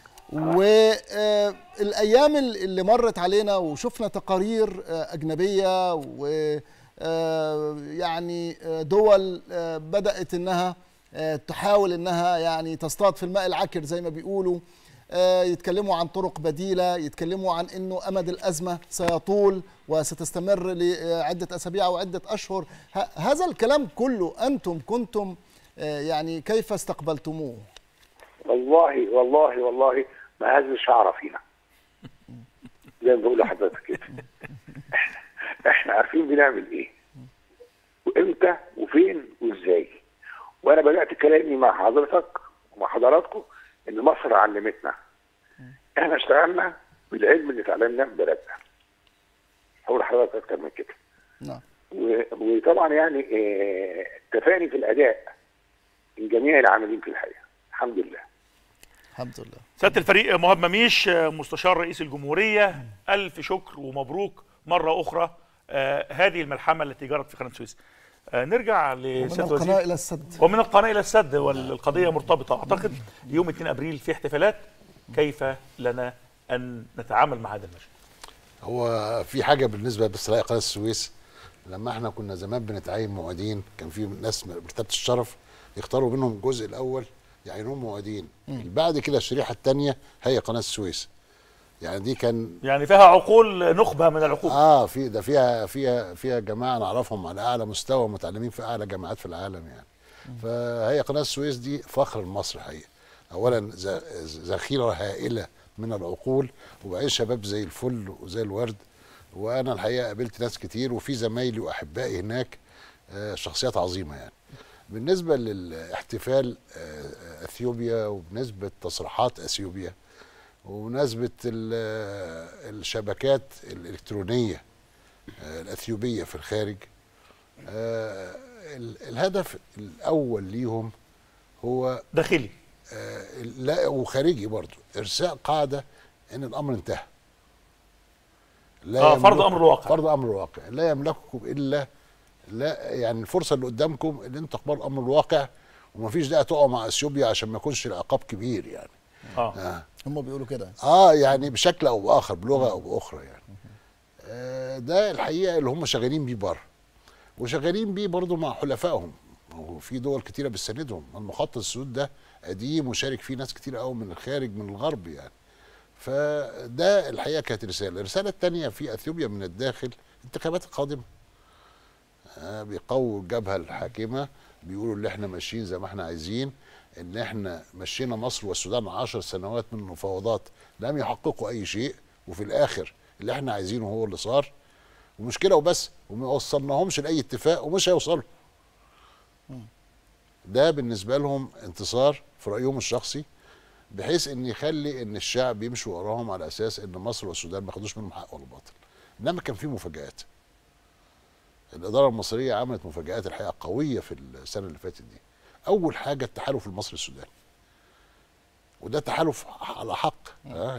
S1: والايام اللي مرت علينا وشفنا تقارير آه، اجنبيه و آه، يعني آه، دول آه، بدات انها آه، تحاول انها يعني تصطاد في الماء العكر زي ما بيقولوا آه، يتكلموا عن طرق بديله يتكلموا عن انه امد الازمه سيطول وستستمر لعده اسابيع او عده اشهر ه- هذا الكلام كله انتم كنتم آه، يعني كيف استقبلتموه
S8: والله والله والله ما هذا شعر فينا. زي ما بقول لحضرتك كده. احنا احنا عارفين بنعمل ايه وامتى وفين وازاي. وانا بدات كلامي مع حضرتك ومع حضراتكم ان مصر علمتنا. احنا اشتغلنا بالعلم اللي اتعلمناه في بلدنا. هقول لحضرتك اكتر من كده.
S1: نعم
S8: و- وطبعا يعني آه، تفاني في الاداء من جميع العاملين في الحقيقه الحمد لله
S1: الحمد لله
S2: سياده الفريق مهاب مميش مستشار رئيس الجمهوريه الف شكر ومبروك مره اخرى آه هذه الملحمه التي جرت في قناه السويس آه نرجع
S1: من
S2: لسياده
S1: القناه
S2: الوزير
S1: الى السد
S2: ومن القناه الى السد والقضيه مرتبطه اعتقد يوم 2 ابريل في احتفالات كيف لنا ان نتعامل مع هذا المشهد
S3: هو في حاجه بالنسبه بس لاقي قناه السويس لما احنا كنا زمان بنتعين معيدين كان في ناس مرتبه الشرف يختاروا منهم الجزء الاول يعينوهم معيدين بعد كده الشريحه الثانيه هي قناه السويس يعني دي كان
S2: يعني فيها عقول نخبه من العقول
S3: اه في ده فيها فيها فيها جماعه نعرفهم على اعلى مستوى متعلمين في اعلى جامعات في العالم يعني فهي قناه السويس دي فخر لمصر حقيقه اولا ذ- ذخيره هائله من العقول وبعدين شباب زي الفل وزي الورد وانا الحقيقه قابلت ناس كتير وفي زمايلي واحبائي هناك آه، شخصيات عظيمه يعني بالنسبه للاحتفال آه، اثيوبيا وبنسبه تصريحات اثيوبيا وبمناسبه ال- الشبكات الالكترونيه آه، الاثيوبيه في الخارج آه، ال- الهدف الاول ليهم هو
S2: داخلي
S3: آه، لا وخارجي برضه ارساء قاعده ان الامر انتهى لا
S2: آه، فرض
S3: يملك-
S2: أمر الواقع.
S3: فرض امر الواقع لا يملككم الا لا يعني الفرصه اللي قدامكم ان انتوا تقبلوا امر الواقع ومفيش داعي تقعوا مع اثيوبيا عشان ما يكونش العقاب كبير يعني
S2: اه
S3: آه.
S1: هم بيقولوا كده
S3: اه يعني بشكل او باخر بلغه او باخرى يعني آه ده الحقيقه اللي هم شغالين بيه بره وشغالين بيه برضه مع حلفائهم وفي دول كتيره بتساندهم المخطط السود ده قديم وشارك فيه ناس كتير قوي من الخارج من الغرب يعني فده الحقيقه كانت رساله الرساله الثانيه في اثيوبيا من الداخل الانتخابات القادمه آه بيقووا الجبهه الحاكمه بيقولوا اللي احنا ماشيين زي ما احنا عايزين ان احنا مشينا مصر والسودان عشر سنوات من المفاوضات لم يحققوا اي شيء وفي الاخر اللي احنا عايزينه هو اللي صار ومش كده وبس وما وصلناهمش لاي اتفاق ومش هيوصلوا ده بالنسبه لهم انتصار في رايهم الشخصي بحيث ان يخلي ان الشعب يمشي وراهم على اساس ان مصر والسودان ما خدوش منهم حق ولا باطل انما كان في مفاجات الاداره المصريه عملت مفاجات الحقيقه قويه في السنه اللي فاتت دي اول حاجه التحالف المصري السوداني وده تحالف على حق اه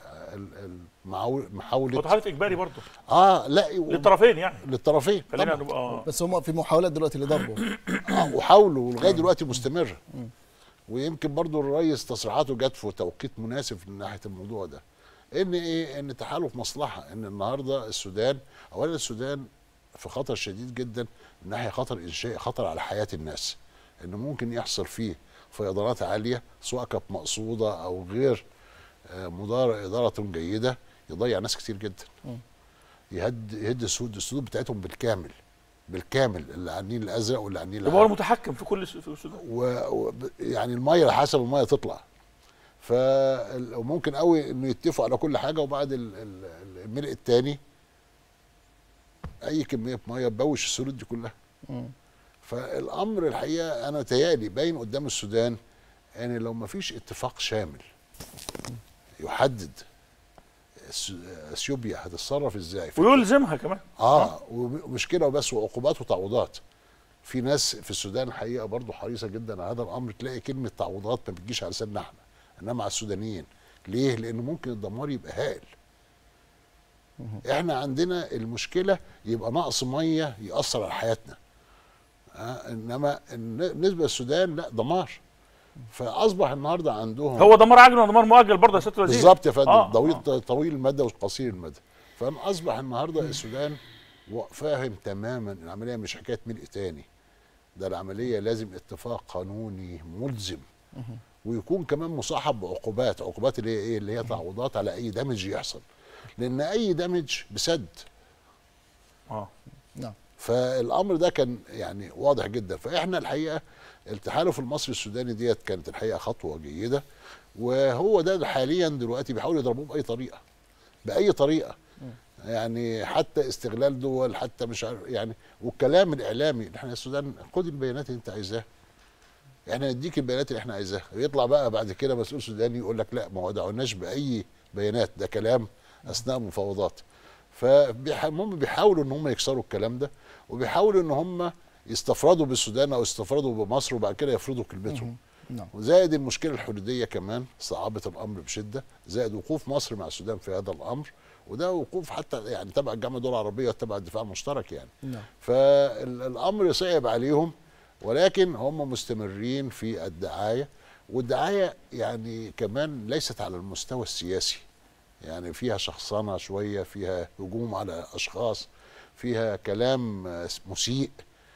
S3: لمحاوله
S2: هو تحالف اجباري برضه
S3: اه لا
S2: للطرفين يعني
S3: للطرفين
S2: خلينا
S3: طبعاً.
S2: نبقى آه.
S1: بس هم في محاولات دلوقتي لضربه
S3: اه وحاولوا ولغايه دلوقتي مستمر ويمكن برضو الرئيس تصريحاته جت في توقيت مناسب من ناحيه الموضوع ده ان ايه ان تحالف مصلحه ان النهارده السودان اولا السودان في خطر شديد جدا من ناحيه خطر انشاء خطر على حياه الناس ان ممكن يحصل فيه فيضانات عاليه سواء كانت مقصوده او غير آه، مدار اداره جيده يضيع ناس كتير جدا يهد يهد السود السدود بتاعتهم بالكامل بالكامل اللي على النيل الازرق واللي على النيل
S2: يبقى هو المتحكم في كل في السودان
S3: و... و... يعني الميه على حسب الميه تطلع ف وممكن قوي انه يتفقوا على كل حاجه وبعد ال- ال- الملء الثاني اي كميه ميه تبوش السدود دي كلها فالامر الحقيقه انا تهيألي باين قدام السودان ان لو ما فيش اتفاق شامل يحدد الس- اثيوبيا هتتصرف ازاي في
S2: ويلزمها كمان
S3: اه ومش كده وبس وعقوبات وتعويضات في ناس في السودان الحقيقه برضو حريصه جدا على هذا الامر تلاقي كلمه تعويضات ما بتجيش على لساننا احنا انما على السودانيين ليه؟ لانه ممكن الدمار يبقى هائل احنا عندنا المشكله يبقى نقص ميه ياثر على حياتنا آه انما الن- بالنسبه للسودان لا دمار فاصبح النهارده عندهم
S2: هو دمار عاجل ودمار مؤجل برضه يا سياده الوزير
S3: بالظبط يا فندم
S2: آه،
S3: طويل
S2: آه.
S3: طويل المدى وقصير المدى فانا اصبح النهارده السودان و- فاهم تماما العمليه مش حكايه ملء تاني ده العمليه لازم اتفاق قانوني ملزم ويكون كمان مصاحب بعقوبات عقوبات اللي هي ايه اللي هي تعويضات على اي دمج يحصل لان اي دمج بسد
S2: اه
S1: نعم
S3: فالامر ده كان يعني واضح جدا فاحنا الحقيقه التحالف المصري السوداني ديت كانت الحقيقه خطوه جيده وهو ده حاليا دلوقتي بيحاولوا يضربوه باي طريقه باي طريقه يعني حتى استغلال دول حتى مش عارف يعني والكلام الاعلامي احنا السودان خد البيانات اللي انت عايزاها احنا نديك البيانات اللي احنا عايزاها ويطلع بقى بعد كده مسؤول سوداني يقول لك لا ما ودعوناش باي بيانات ده كلام اثناء مفاوضات فهم بيحاولوا ان هم يكسروا الكلام ده وبيحاولوا ان هم يستفردوا بالسودان او يستفردوا بمصر وبعد كده يفرضوا كلمتهم
S1: نعم
S3: وزائد المشكله الحدوديه كمان صعبت الامر بشده زائد وقوف مصر مع السودان في هذا الامر وده وقوف حتى يعني تبع الجامعه الدول العربيه وتبع الدفاع المشترك يعني
S1: نعم
S3: فالامر صعب عليهم ولكن هم مستمرين في الدعايه والدعايه يعني كمان ليست على المستوى السياسي يعني فيها شخصنه شويه فيها هجوم على اشخاص فيها كلام آه، مسيء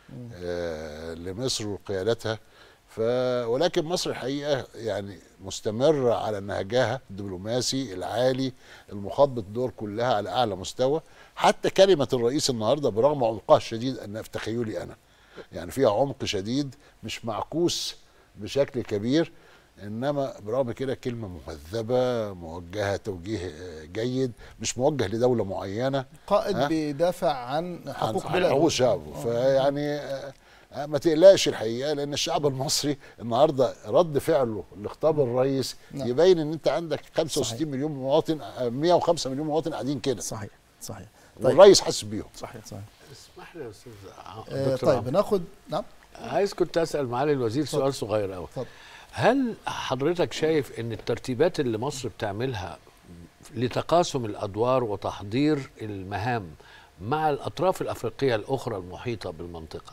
S3: آه، لمصر وقيادتها ف ولكن مصر الحقيقه يعني مستمره على نهجها الدبلوماسي العالي المخاط بالدور كلها على اعلى مستوى حتى كلمه الرئيس النهارده برغم عمقها الشديد انها في تخيلي انا يعني فيها عمق شديد مش معكوس بشكل كبير انما برغم كده كلمه مهذبه موجهه توجيه آه، جيد مش موجه لدوله معينه
S1: قائد
S3: ها؟
S1: بيدافع عن حقوق
S3: عن
S1: بلاده
S3: حقوق شعبه فيعني آه، آه، ما تقلقش الحقيقه لان الشعب المصري النهارده رد فعله لخطاب الرئيس
S1: نعم.
S3: يبين ان انت عندك 65
S1: صحيح.
S3: مليون مواطن آه، 105 مليون مواطن قاعدين كده
S1: صحيح صحيح طيب
S3: والرئيس حاسس بيهم
S1: صحيح صحيح
S5: اسمح لي يا استاذ ع-
S1: آه
S5: دكتور
S1: طيب
S5: عمرو.
S1: ناخد نعم
S5: عايز كنت اسال معالي الوزير سؤال صغير قوي
S1: اتفضل.
S5: هل حضرتك شايف ان الترتيبات اللي مصر بتعملها لتقاسم الادوار وتحضير المهام مع الاطراف الافريقيه الاخرى المحيطه بالمنطقه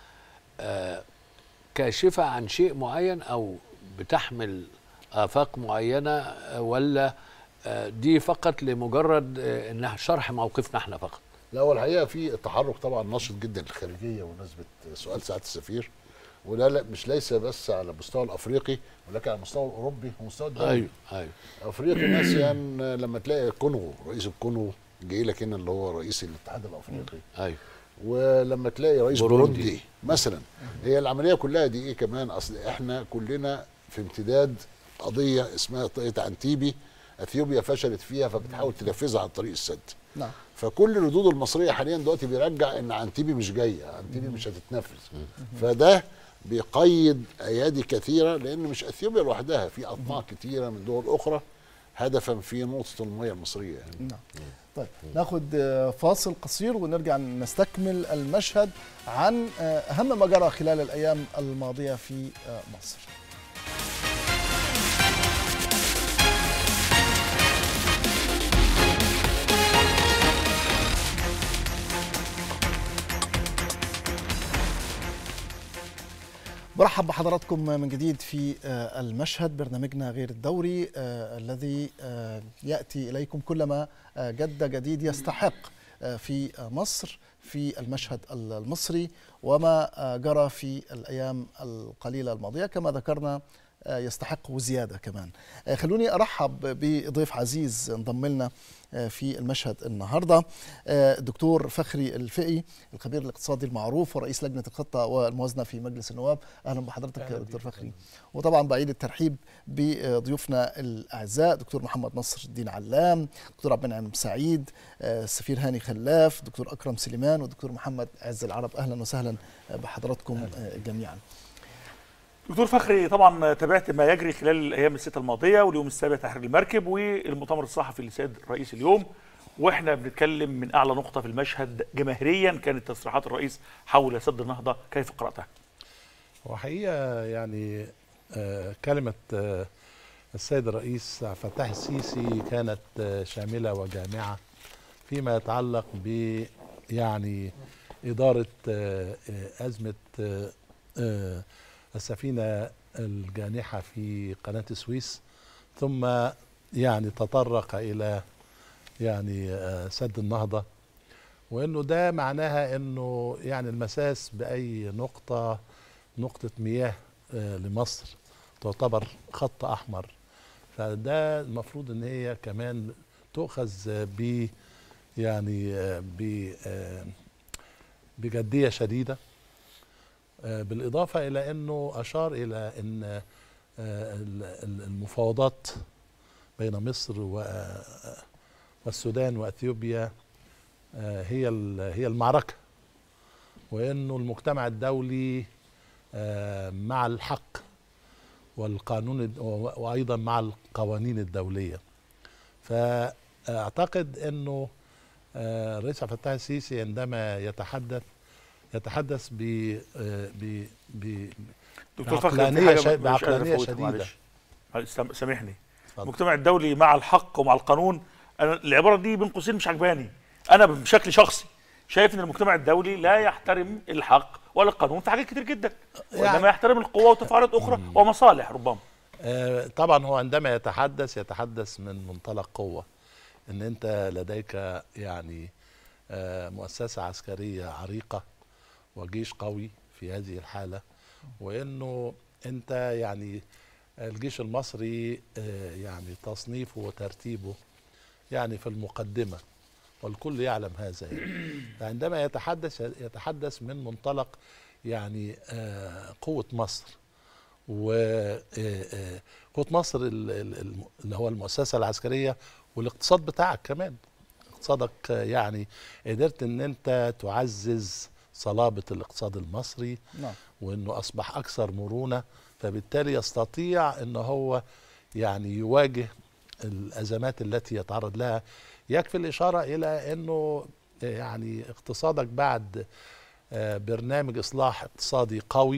S5: آه، كاشفه عن شيء معين او بتحمل افاق معينه آه، ولا آه، دي فقط لمجرد آه، انها شرح موقفنا احنا فقط
S3: لا هو الحقيقه في تحرك طبعا نشط جدا للخارجيه بمناسبه سؤال سعاده السفير وده لا مش ليس بس على المستوى الافريقي ولكن على المستوى الاوروبي والمستوى الدولي
S5: ايوه ايوه
S3: افريقيا مثلا لما تلاقي الكونغو رئيس الكونغو جاي لك هنا اللي هو رئيس الاتحاد الافريقي
S5: ايوه
S3: ولما تلاقي رئيس
S5: بوروندي.
S3: بوروندي مثلا هي العمليه كلها دي ايه كمان اصل احنا كلنا في امتداد قضيه اسمها قضيه عنتيبي اثيوبيا فشلت فيها فبتحاول تنفذها عن طريق السد
S1: نعم
S3: فكل الردود المصريه حاليا دلوقتي بيرجع ان عنتيبي مش جايه عنتيبي مش هتتنفذ فده بيقيد ايادي كثيره لان مش اثيوبيا لوحدها في اطماع كثيره من دول اخرى هدفا في نقطه الميه المصريه يعني.
S1: نعم طيب ناخد آه، فاصل قصير ونرجع نستكمل المشهد عن آه، اهم ما جرى خلال الايام الماضيه في آه، مصر برحب بحضراتكم من جديد في آه، المشهد برنامجنا غير الدوري آه، الذي آه، ياتي اليكم كلما آه، جد جديد يستحق آه، في آه، مصر في المشهد المصري وما آه، جرى في الايام القليله الماضيه كما ذكرنا آه، يستحق وزياده كمان. آه، خلوني ارحب بضيف عزيز انضم لنا آه، في المشهد النهارده آه، الدكتور فخري الفقي الخبير الاقتصادي المعروف ورئيس لجنه الخطه والموازنه في مجلس النواب اهلا بحضرتك يا دكتور فخري وطبعا بعيد الترحيب بضيوفنا الاعزاء دكتور محمد نصر الدين علام دكتور عبد المنعم سعيد آه، السفير هاني خلاف دكتور اكرم سليمان ودكتور محمد عز العرب اهلا وسهلا آه، بحضراتكم آه، جميعا
S2: دكتور فخري طبعا تابعت ما يجري خلال الايام السته الماضيه واليوم السابع تحرير المركب والمؤتمر الصحفي للسيد رئيس اليوم واحنا بنتكلم من اعلى نقطه في المشهد جماهيريا كانت تصريحات الرئيس حول سد النهضه كيف قراتها؟
S9: وحقيقة يعني آه، كلمة آه، السيد الرئيس عبد الفتاح السيسي كانت آه، شاملة وجامعة فيما يتعلق ب يعني إدارة آه، آه، أزمة آه، آه، السفينة الجانحة في قناة السويس ثم يعني تطرق إلى يعني آه، سد النهضة وإنه ده معناها إنه يعني المساس بأي نقطة نقطة مياه آه، لمصر تعتبر خط أحمر فده المفروض إن هي كمان تؤخذ آه، ب يعني آه، ب آه، بجدية شديدة آه، بالإضافة إلى أنه أشار إلى أن آه، ال- ال- المفاوضات بين مصر و- آه، والسودان وأثيوبيا آه، هي ال- هي المعركة وأنه المجتمع الدولي آه، مع الحق والقانون الد- و- وايضا مع القوانين الدوليه فاعتقد انه آه، الرئيس عبد الفتاح السيسي عندما يتحدث يتحدث ب آه، ب ب
S2: دكتور فخري في
S9: بعقلانية
S2: حاجة
S9: ش-
S2: مش قادر
S9: بعقلانية
S2: أفوتها،
S9: شديدة.
S2: معلش. معلش، سام- سامحني
S9: اتفضل.
S2: المجتمع الدولي مع الحق ومع القانون انا العباره دي بين قوسين مش عجباني انا بشكل شخصي شايف ان المجتمع الدولي لا يحترم الحق ولا القانون في حاجات كتير جدا وانما
S9: يعني-
S2: يحترم القوه وتفاعلات اخرى ومصالح ربما
S9: آه، طبعا هو عندما يتحدث يتحدث من منطلق قوة ان انت لديك يعني آه، مؤسسة عسكرية عريقة وجيش قوي في هذه الحالة وانه انت يعني الجيش المصري آه، يعني تصنيفه وترتيبه يعني في المقدمة والكل يعلم هذا يعني. عندما يتحدث يتحدث من منطلق يعني آه، قوة مصر وقوة مصر ال- ال- الم- اللي هو المؤسسة العسكرية والاقتصاد بتاعك كمان اقتصادك آه، يعني قدرت ان انت تعزز صلابة الاقتصاد المصري
S1: نعم
S9: وانه اصبح اكثر مرونة فبالتالي يستطيع ان هو يعني يواجه الازمات التي يتعرض لها يكفي الاشارة الى انه يعني اقتصادك بعد آه، برنامج اصلاح اقتصادي قوي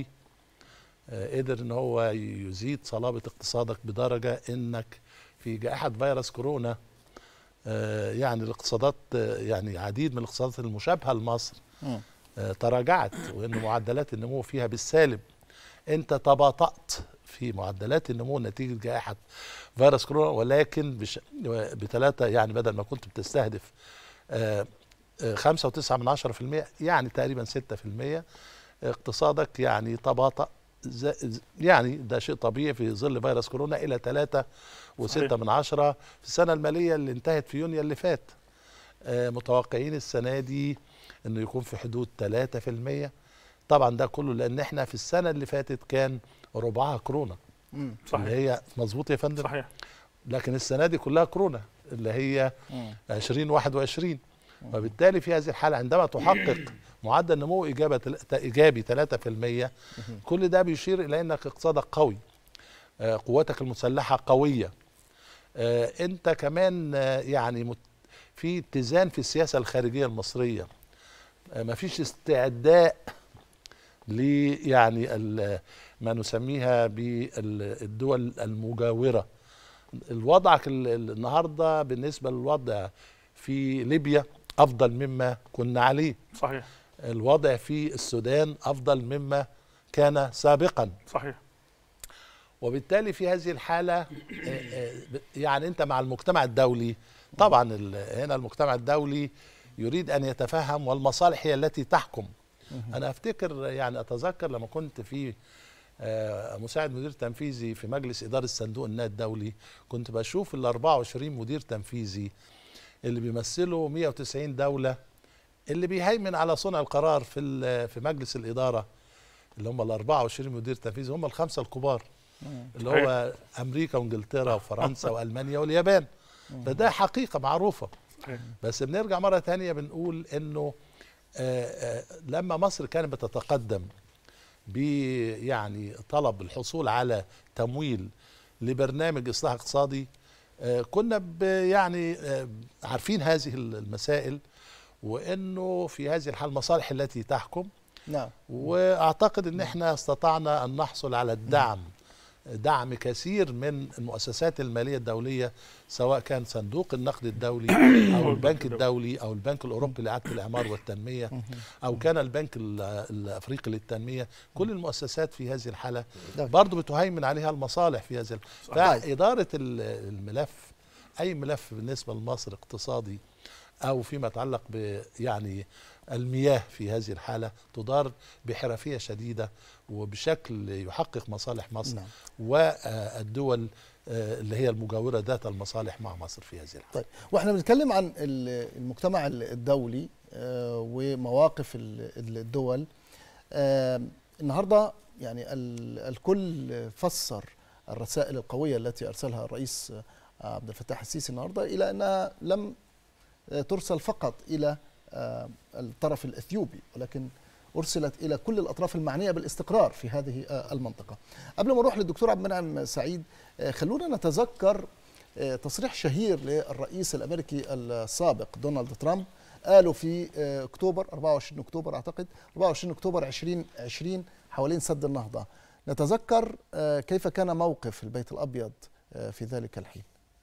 S9: آه، قدر ان هو يزيد صلابة اقتصادك بدرجة انك في جائحة فيروس كورونا آه، يعني الاقتصادات آه، يعني عديد من الاقتصادات المشابهة لمصر
S1: مم.
S9: آه، تراجعت وان معدلات النمو فيها بالسالب انت تباطأت في معدلات النمو نتيجة جائحة فيروس كورونا ولكن بش... بثلاثة يعني بدل ما كنت بتستهدف آه، آه، خمسة وتسعة من عشرة في المية يعني تقريبا ستة في المية اقتصادك يعني تباطأ ز- ز- يعني ده شيء طبيعي في ظل فيروس كورونا إلى ثلاثة وستة
S2: صحيح.
S9: من عشرة في السنة المالية اللي انتهت في يونيو اللي فات آه، متوقعين السنة دي انه يكون في حدود 3% طبعا ده كله لان احنا في السنة اللي فاتت كان ربعها كورونا
S1: مم.
S9: اللي
S2: صحيح
S9: هي مظبوط يا فندم
S2: صحيح
S9: لكن السنة دي كلها كورونا اللي هي
S1: مم.
S9: 2021 وبالتالي في هذه الحالة عندما تحقق معدل نمو إجابة إيجابي 3% كل ده بيشير إلى أنك اقتصادك قوي آه، قواتك المسلحة قوية آه، أنت كمان آه، يعني مت- في اتزان في السياسة الخارجية المصرية آه، مفيش استعداء ل يعني ال- ما نسميها بالدول المجاورة الوضعك ال- ال- النهارده بالنسبة للوضع في ليبيا أفضل مما كنا عليه
S2: صحيح
S9: الوضع في السودان أفضل مما كان سابقا
S2: صحيح
S9: وبالتالي في هذه الحالة آه، آه، ب- يعني أنت مع المجتمع الدولي طبعا ال- هنا المجتمع الدولي يريد أن يتفهم والمصالح هي التي تحكم أنا أفتكر يعني أتذكر لما كنت في آه، مساعد مدير تنفيذي في مجلس إدارة صندوق النقد الدولي كنت بشوف ال 24 مدير تنفيذي اللي بيمثلوا 190 دولة اللي بيهيمن على صنع القرار في ال- في مجلس الإدارة اللي هم ال 24 مدير تنفيذي هم الخمسة الكبار اللي هو امريكا وانجلترا وفرنسا والمانيا واليابان فده حقيقه معروفه
S2: صحيح.
S9: بس بنرجع مره تانية بنقول انه آه، آه، لما مصر كانت بتتقدم ب يعني طلب الحصول على تمويل لبرنامج اصلاح اقتصادي آه، كنا ب- يعني آه، عارفين هذه المسائل وانه في هذه الحال المصالح التي تحكم
S1: نعم
S9: واعتقد ان احنا استطعنا ان نحصل على الدعم دعم كثير من المؤسسات الماليه الدوليه سواء كان صندوق النقد الدولي او البنك الدولي او البنك الاوروبي لاعاده الاعمار والتنميه او كان البنك ال- الافريقي للتنميه كل المؤسسات في هذه الحاله
S1: نعم.
S9: برضو بتهيمن عليها المصالح في هذه ال-
S1: صحيح.
S9: فاداره ال- الملف اي ملف بالنسبه لمصر اقتصادي او فيما يتعلق ب يعني المياه في هذه الحاله تدار بحرفيه شديده وبشكل يحقق مصالح مصر
S1: نعم.
S9: والدول آه، اللي هي المجاوره ذات المصالح مع مصر في هذه الحاله
S1: طيب واحنا بنتكلم عن ال- المجتمع ال- الدولي آه، ومواقف ال- ال- الدول آه، النهارده يعني ال- الكل فسر الرسائل القويه التي ارسلها الرئيس آه، عبد الفتاح السيسي النهارده الى انها لم آه، ترسل فقط الى آه، الطرف الاثيوبي ولكن ارسلت الى كل الاطراف المعنيه بالاستقرار في هذه آه، المنطقه. قبل ما نروح للدكتور عبد المنعم سعيد آه، خلونا نتذكر آه، تصريح شهير للرئيس الامريكي السابق دونالد ترامب قالوا في آه، اكتوبر 24 اكتوبر اعتقد 24 اكتوبر 2020 حوالين سد النهضه. نتذكر آه، كيف كان موقف البيت الابيض آه، في ذلك الحين.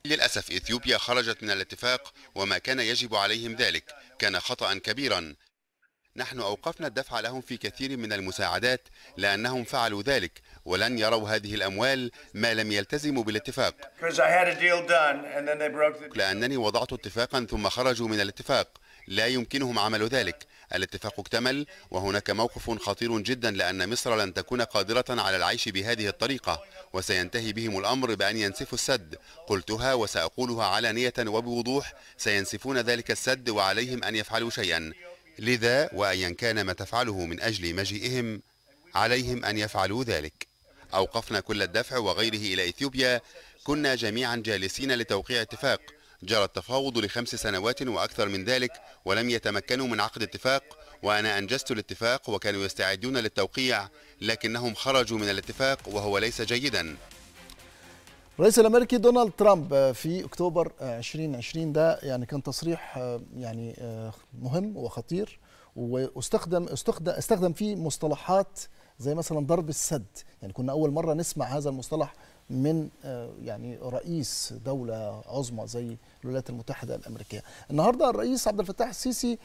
S10: للأسف إثيوبيا خرجت من الاتفاق وما كان يجب عليهم ذلك كان خطأ كبيرا نحن أوقفنا الدفع لهم في كثير من المساعدات لأنهم فعلوا ذلك ولن يروا هذه الأموال ما لم يلتزموا بالاتفاق
S11: Because I had a deal done and then they broke the
S10: لأنني وضعت اتفاقا ثم خرجوا من الاتفاق لا يمكنهم عمل ذلك الاتفاق اكتمل وهناك موقف خطير جدا لأن مصر لن تكون قادرة على العيش بهذه الطريقة وسينتهي بهم الأمر بأن ينسفوا السد قلتها وسأقولها علانية وبوضوح سينسفون ذلك السد وعليهم أن يفعلوا شيئا لذا وأيا كان ما تفعله من أجل مجيئهم عليهم أن يفعلوا ذلك أوقفنا كل الدفع وغيره إلى إثيوبيا كنا جميعا جالسين لتوقيع اتفاق جرى التفاوض لخمس سنوات وأكثر من ذلك ولم يتمكنوا من عقد اتفاق وأنا أنجزت الاتفاق وكانوا يستعدون للتوقيع لكنهم خرجوا من الاتفاق وهو ليس جيدا
S1: الرئيس الامريكي دونالد ترامب في اكتوبر 2020 ده يعني كان تصريح يعني مهم وخطير واستخدم استخدم استخدم فيه مصطلحات زي مثلا ضرب السد يعني كنا اول مره نسمع هذا المصطلح من يعني رئيس دولة عظمى زي الولايات المتحدة الأمريكية النهاردة الرئيس عبد الفتاح السيسي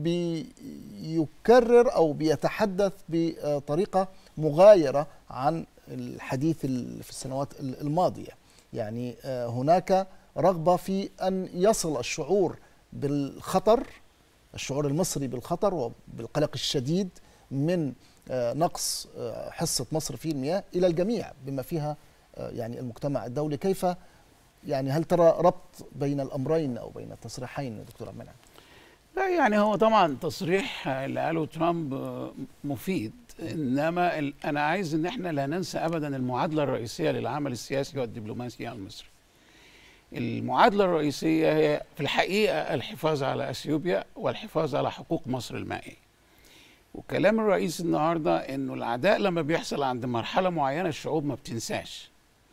S1: بيكرر أو بيتحدث بطريقة مغايرة عن الحديث في السنوات الماضية يعني هناك رغبة في أن يصل الشعور بالخطر الشعور المصري بالخطر وبالقلق الشديد من نقص حصة مصر في المياه إلى الجميع بما فيها يعني المجتمع الدولي كيف يعني هل ترى ربط بين الأمرين أو بين التصريحين دكتور عبد المنعم؟
S4: لا يعني هو طبعا تصريح اللي قاله ترامب مفيد انما ال- انا عايز ان احنا لا ننسى ابدا المعادله الرئيسيه للعمل السياسي والدبلوماسي المصري. المعادله الرئيسيه هي في الحقيقه الحفاظ على اثيوبيا والحفاظ على حقوق مصر المائيه. وكلام الرئيس النهارده انه العداء لما بيحصل عند مرحله معينه الشعوب ما بتنساش.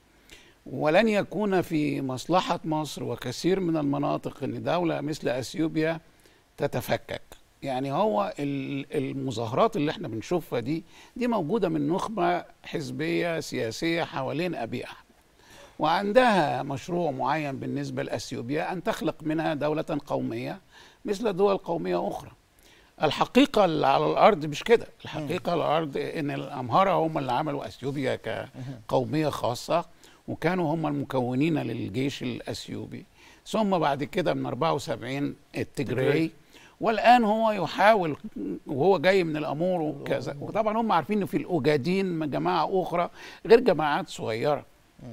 S4: ولن يكون في مصلحه مصر وكثير من المناطق ان دوله مثل اثيوبيا تتفكك. يعني هو ال- المظاهرات اللي احنا بنشوفها دي دي موجوده من نخبه حزبيه سياسيه حوالين ابي احمد وعندها مشروع معين بالنسبه لاثيوبيا ان تخلق منها دوله قوميه مثل دول قوميه اخرى الحقيقه اللي على الارض مش كده الحقيقه على الارض ان الامهره هم اللي عملوا اثيوبيا كقوميه خاصه وكانوا هم المكونين للجيش الاثيوبي ثم بعد كده من 74 التجري والان هو يحاول وهو جاي من الامور وكذا وطبعا هم عارفين ان في الاوجادين جماعه اخرى غير جماعات صغيره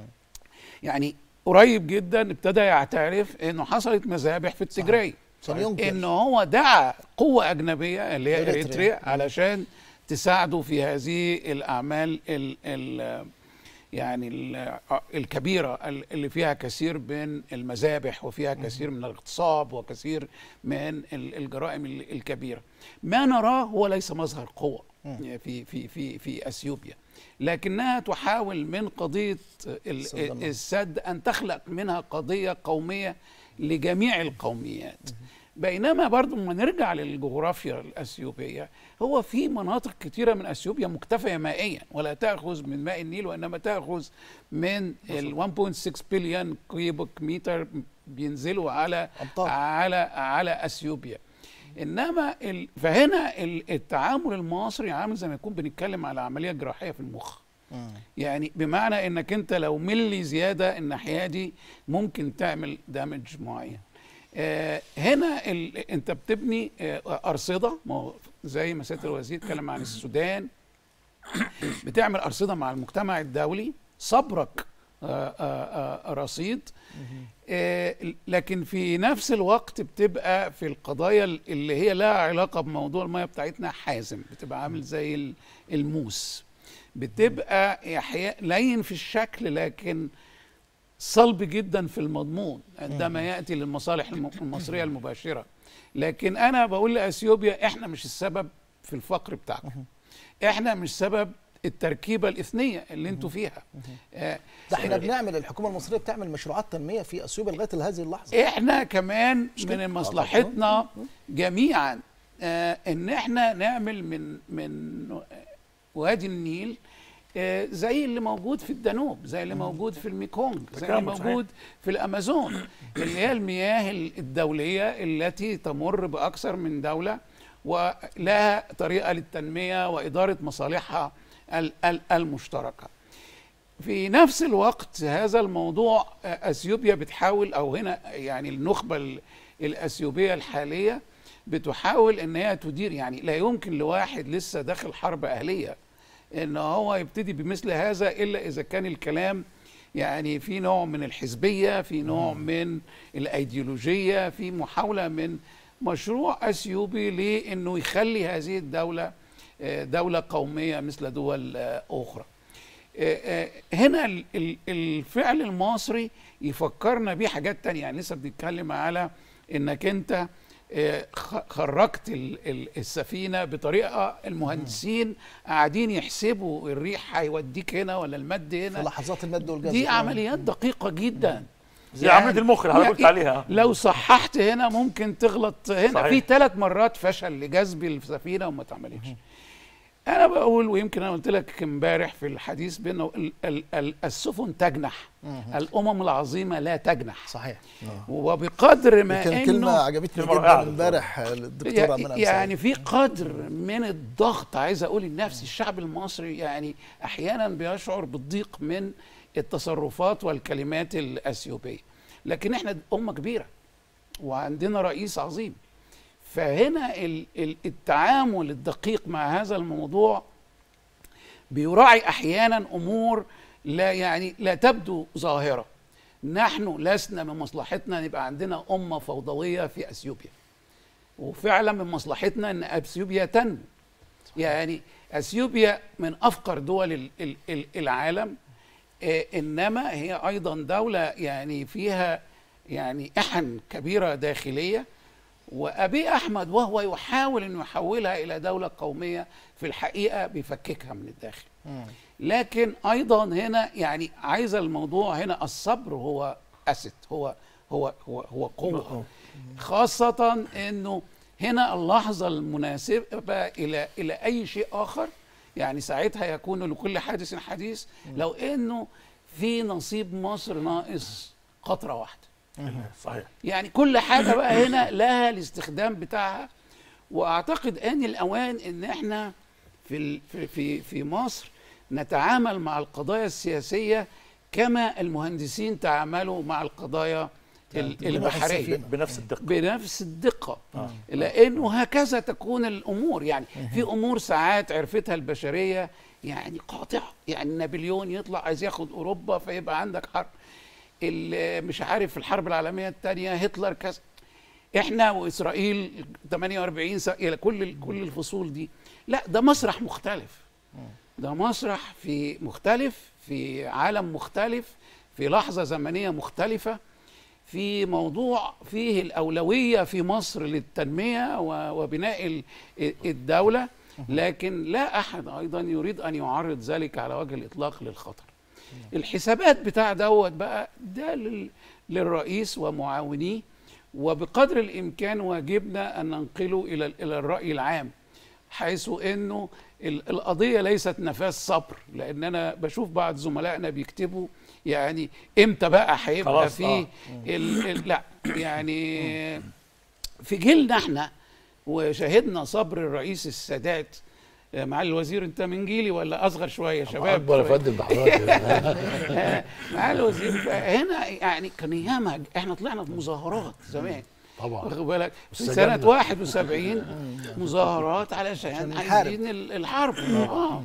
S4: يعني قريب جدا ابتدى يعترف انه حصلت مذابح في التجري
S1: عشان ينكر.
S4: انه هو دعا قوه اجنبيه اللي هي
S1: إريتريا.
S4: اريتريا علشان تساعده في هذه الاعمال ال ال يعني ال- الكبيره ال- اللي فيها كثير من المذابح وفيها كثير من الاغتصاب وكثير من ال- الجرائم ال- الكبيره ما نراه هو ليس مظهر قوه في في في في اثيوبيا لكنها تحاول من قضيه ال-
S1: السد.
S4: السد ان تخلق منها قضيه قوميه لجميع القوميات بينما برضو لما نرجع للجغرافيا الاثيوبيه هو في مناطق كثيره من اثيوبيا مكتفيه مائيا ولا تاخذ من ماء النيل وانما تاخذ من ال 1.6 بليون كيوبك متر بينزلوا على
S1: أمطار.
S4: على على اثيوبيا انما ال... فهنا ال- التعامل المصري عامل زي ما يكون بنتكلم على عمليه جراحيه في المخ يعني بمعنى انك انت لو ملي زياده الناحيه دي ممكن تعمل دامج معين آه هنا ال... انت بتبني آه ارصده ما هو زي ما سياده الوزير اتكلم عن السودان بتعمل ارصده مع المجتمع الدولي صبرك آه آه آه رصيد آه لكن في نفس الوقت بتبقى في القضايا اللي هي لها علاقه بموضوع الميه بتاعتنا حازم بتبقى عامل زي ال- الموس بتبقى احياء لين في الشكل لكن صلب جدا في المضمون عندما ياتي للمصالح الم- المصريه المباشره لكن انا بقول لاثيوبيا احنا مش السبب في الفقر بتاعكم احنا مش سبب التركيبه الاثنيه اللي انتوا فيها آه،
S1: ده احنا بنعمل الحكومه المصريه بتعمل مشروعات تنميه في اثيوبيا لغايه هذه اللحظه
S4: احنا كمان من مصلحتنا جميعا آه ان احنا نعمل من من وادي النيل آه، زي اللي موجود في الدانوب زي اللي موجود في الميكونج زي اللي
S2: كلام صحيح.
S4: موجود في الامازون اللي هي المياه ال- الدوليه التي تمر باكثر من دوله ولها طريقه للتنميه واداره مصالحها ال- ال- المشتركه في نفس الوقت هذا الموضوع آه، اثيوبيا بتحاول او هنا يعني النخبه ال- الاثيوبيه الحاليه بتحاول ان هي تدير يعني لا يمكن لواحد لسه داخل حرب اهليه ان هو يبتدي بمثل هذا الا اذا كان الكلام يعني في نوع من الحزبيه في نوع من الايديولوجيه في محاوله من مشروع اثيوبي لانه يخلي هذه الدوله آه، دوله قوميه مثل دول آه، اخرى آه، آه، هنا ال- ال- الفعل المصري يفكرنا بيه حاجات تانية يعني لسه بنتكلم على انك انت آه، خ- خرجت ال- ال- السفينه بطريقه المهندسين قاعدين يحسبوا الريح هيوديك هنا ولا المد
S1: في
S4: هنا
S1: لحظات المد والجزر
S4: دي عمليات دقيقه جدا
S2: زي عمليه المخ اللي حضرتك قلت عليها
S4: لو صححت هنا ممكن تغلط هنا
S2: صحيح.
S4: في ثلاث مرات فشل لجذب السفينه وما اتعملتش انا بقول ويمكن انا قلت لك امبارح في الحديث بانه ال- ال- ال- السفن تجنح الامم العظيمه لا تجنح
S1: صحيح
S4: وبقدر ما
S1: كان كلمه
S4: انه
S1: عجبتني
S2: كلمة
S1: جدا
S2: رائعة
S1: امبارح للدكتوره منى
S4: يعني في قدر من الضغط عايز اقول لنفسي الشعب المصري يعني احيانا بيشعر بالضيق من التصرفات والكلمات الاثيوبيه لكن احنا امه كبيره وعندنا رئيس عظيم فهنا ال- ال- التعامل الدقيق مع هذا الموضوع بيراعي احيانا امور لا يعني لا تبدو ظاهره نحن لسنا من مصلحتنا نبقى عندنا امه فوضويه في اثيوبيا وفعلا من مصلحتنا ان اثيوبيا تنمو يعني اثيوبيا من افقر دول ال- ال- ال- العالم آه، انما هي ايضا دوله يعني فيها يعني احن كبيره داخليه وابي احمد وهو يحاول انه يحولها الى دوله قوميه في الحقيقه بيفككها من الداخل لكن ايضا هنا يعني عايز الموضوع هنا الصبر هو اسد هو هو هو هو قوه خاصه انه هنا اللحظه المناسبه الى الى اي شيء اخر يعني ساعتها يكون لكل حادث حديث لو انه في نصيب مصر ناقص قطره واحده
S2: صحيح
S4: يعني كل حاجه بقى هنا لها الاستخدام بتاعها واعتقد ان الاوان ان احنا في ال- في في, في مصر نتعامل مع القضايا السياسيه كما المهندسين تعاملوا مع القضايا ال- البحريه
S2: بنفس الدقه
S4: بنفس الدقة لأنه هكذا تكون الأمور يعني في أمور ساعات عرفتها البشرية يعني قاطعة يعني نابليون يطلع عايز ياخد أوروبا فيبقى عندك حرب ال- مش عارف في الحرب العالمية الثانية هتلر كذا احنا واسرائيل 48 سنه الى كل ال- كل الفصول دي لا ده مسرح مختلف ده مسرح في مختلف في عالم مختلف في لحظه زمنيه مختلفه في موضوع فيه الأولوية في مصر للتنمية و- وبناء ال- الدولة لكن لا أحد أيضا يريد أن يعرض ذلك على وجه الإطلاق للخطر الحسابات بتاع دوت بقى ده لل- للرئيس ومعاونيه وبقدر الإمكان واجبنا أن ننقله إلى إلى الرأي العام حيث انه ال- القضيه ليست نفاس صبر لان انا بشوف بعض زملائنا بيكتبوا يعني امتى بقى هيبقى
S2: خلاص،
S4: فيه
S2: آه.
S4: ال ال لا يعني في جيلنا احنا وشاهدنا صبر الرئيس السادات آه، معالي الوزير انت من جيلي ولا اصغر شويه شباب
S5: اكبر يا
S4: شوية.
S5: فندم ده حضرتك
S4: آه، معالي الوزير هنا يعني كان ياما احنا طلعنا في مظاهرات زمان
S5: طبعا
S4: واخد بالك في
S5: والسجن.
S4: سنة 71 مظاهرات علشان
S1: عشان نحارب.
S4: عايزين ال- الحرب اه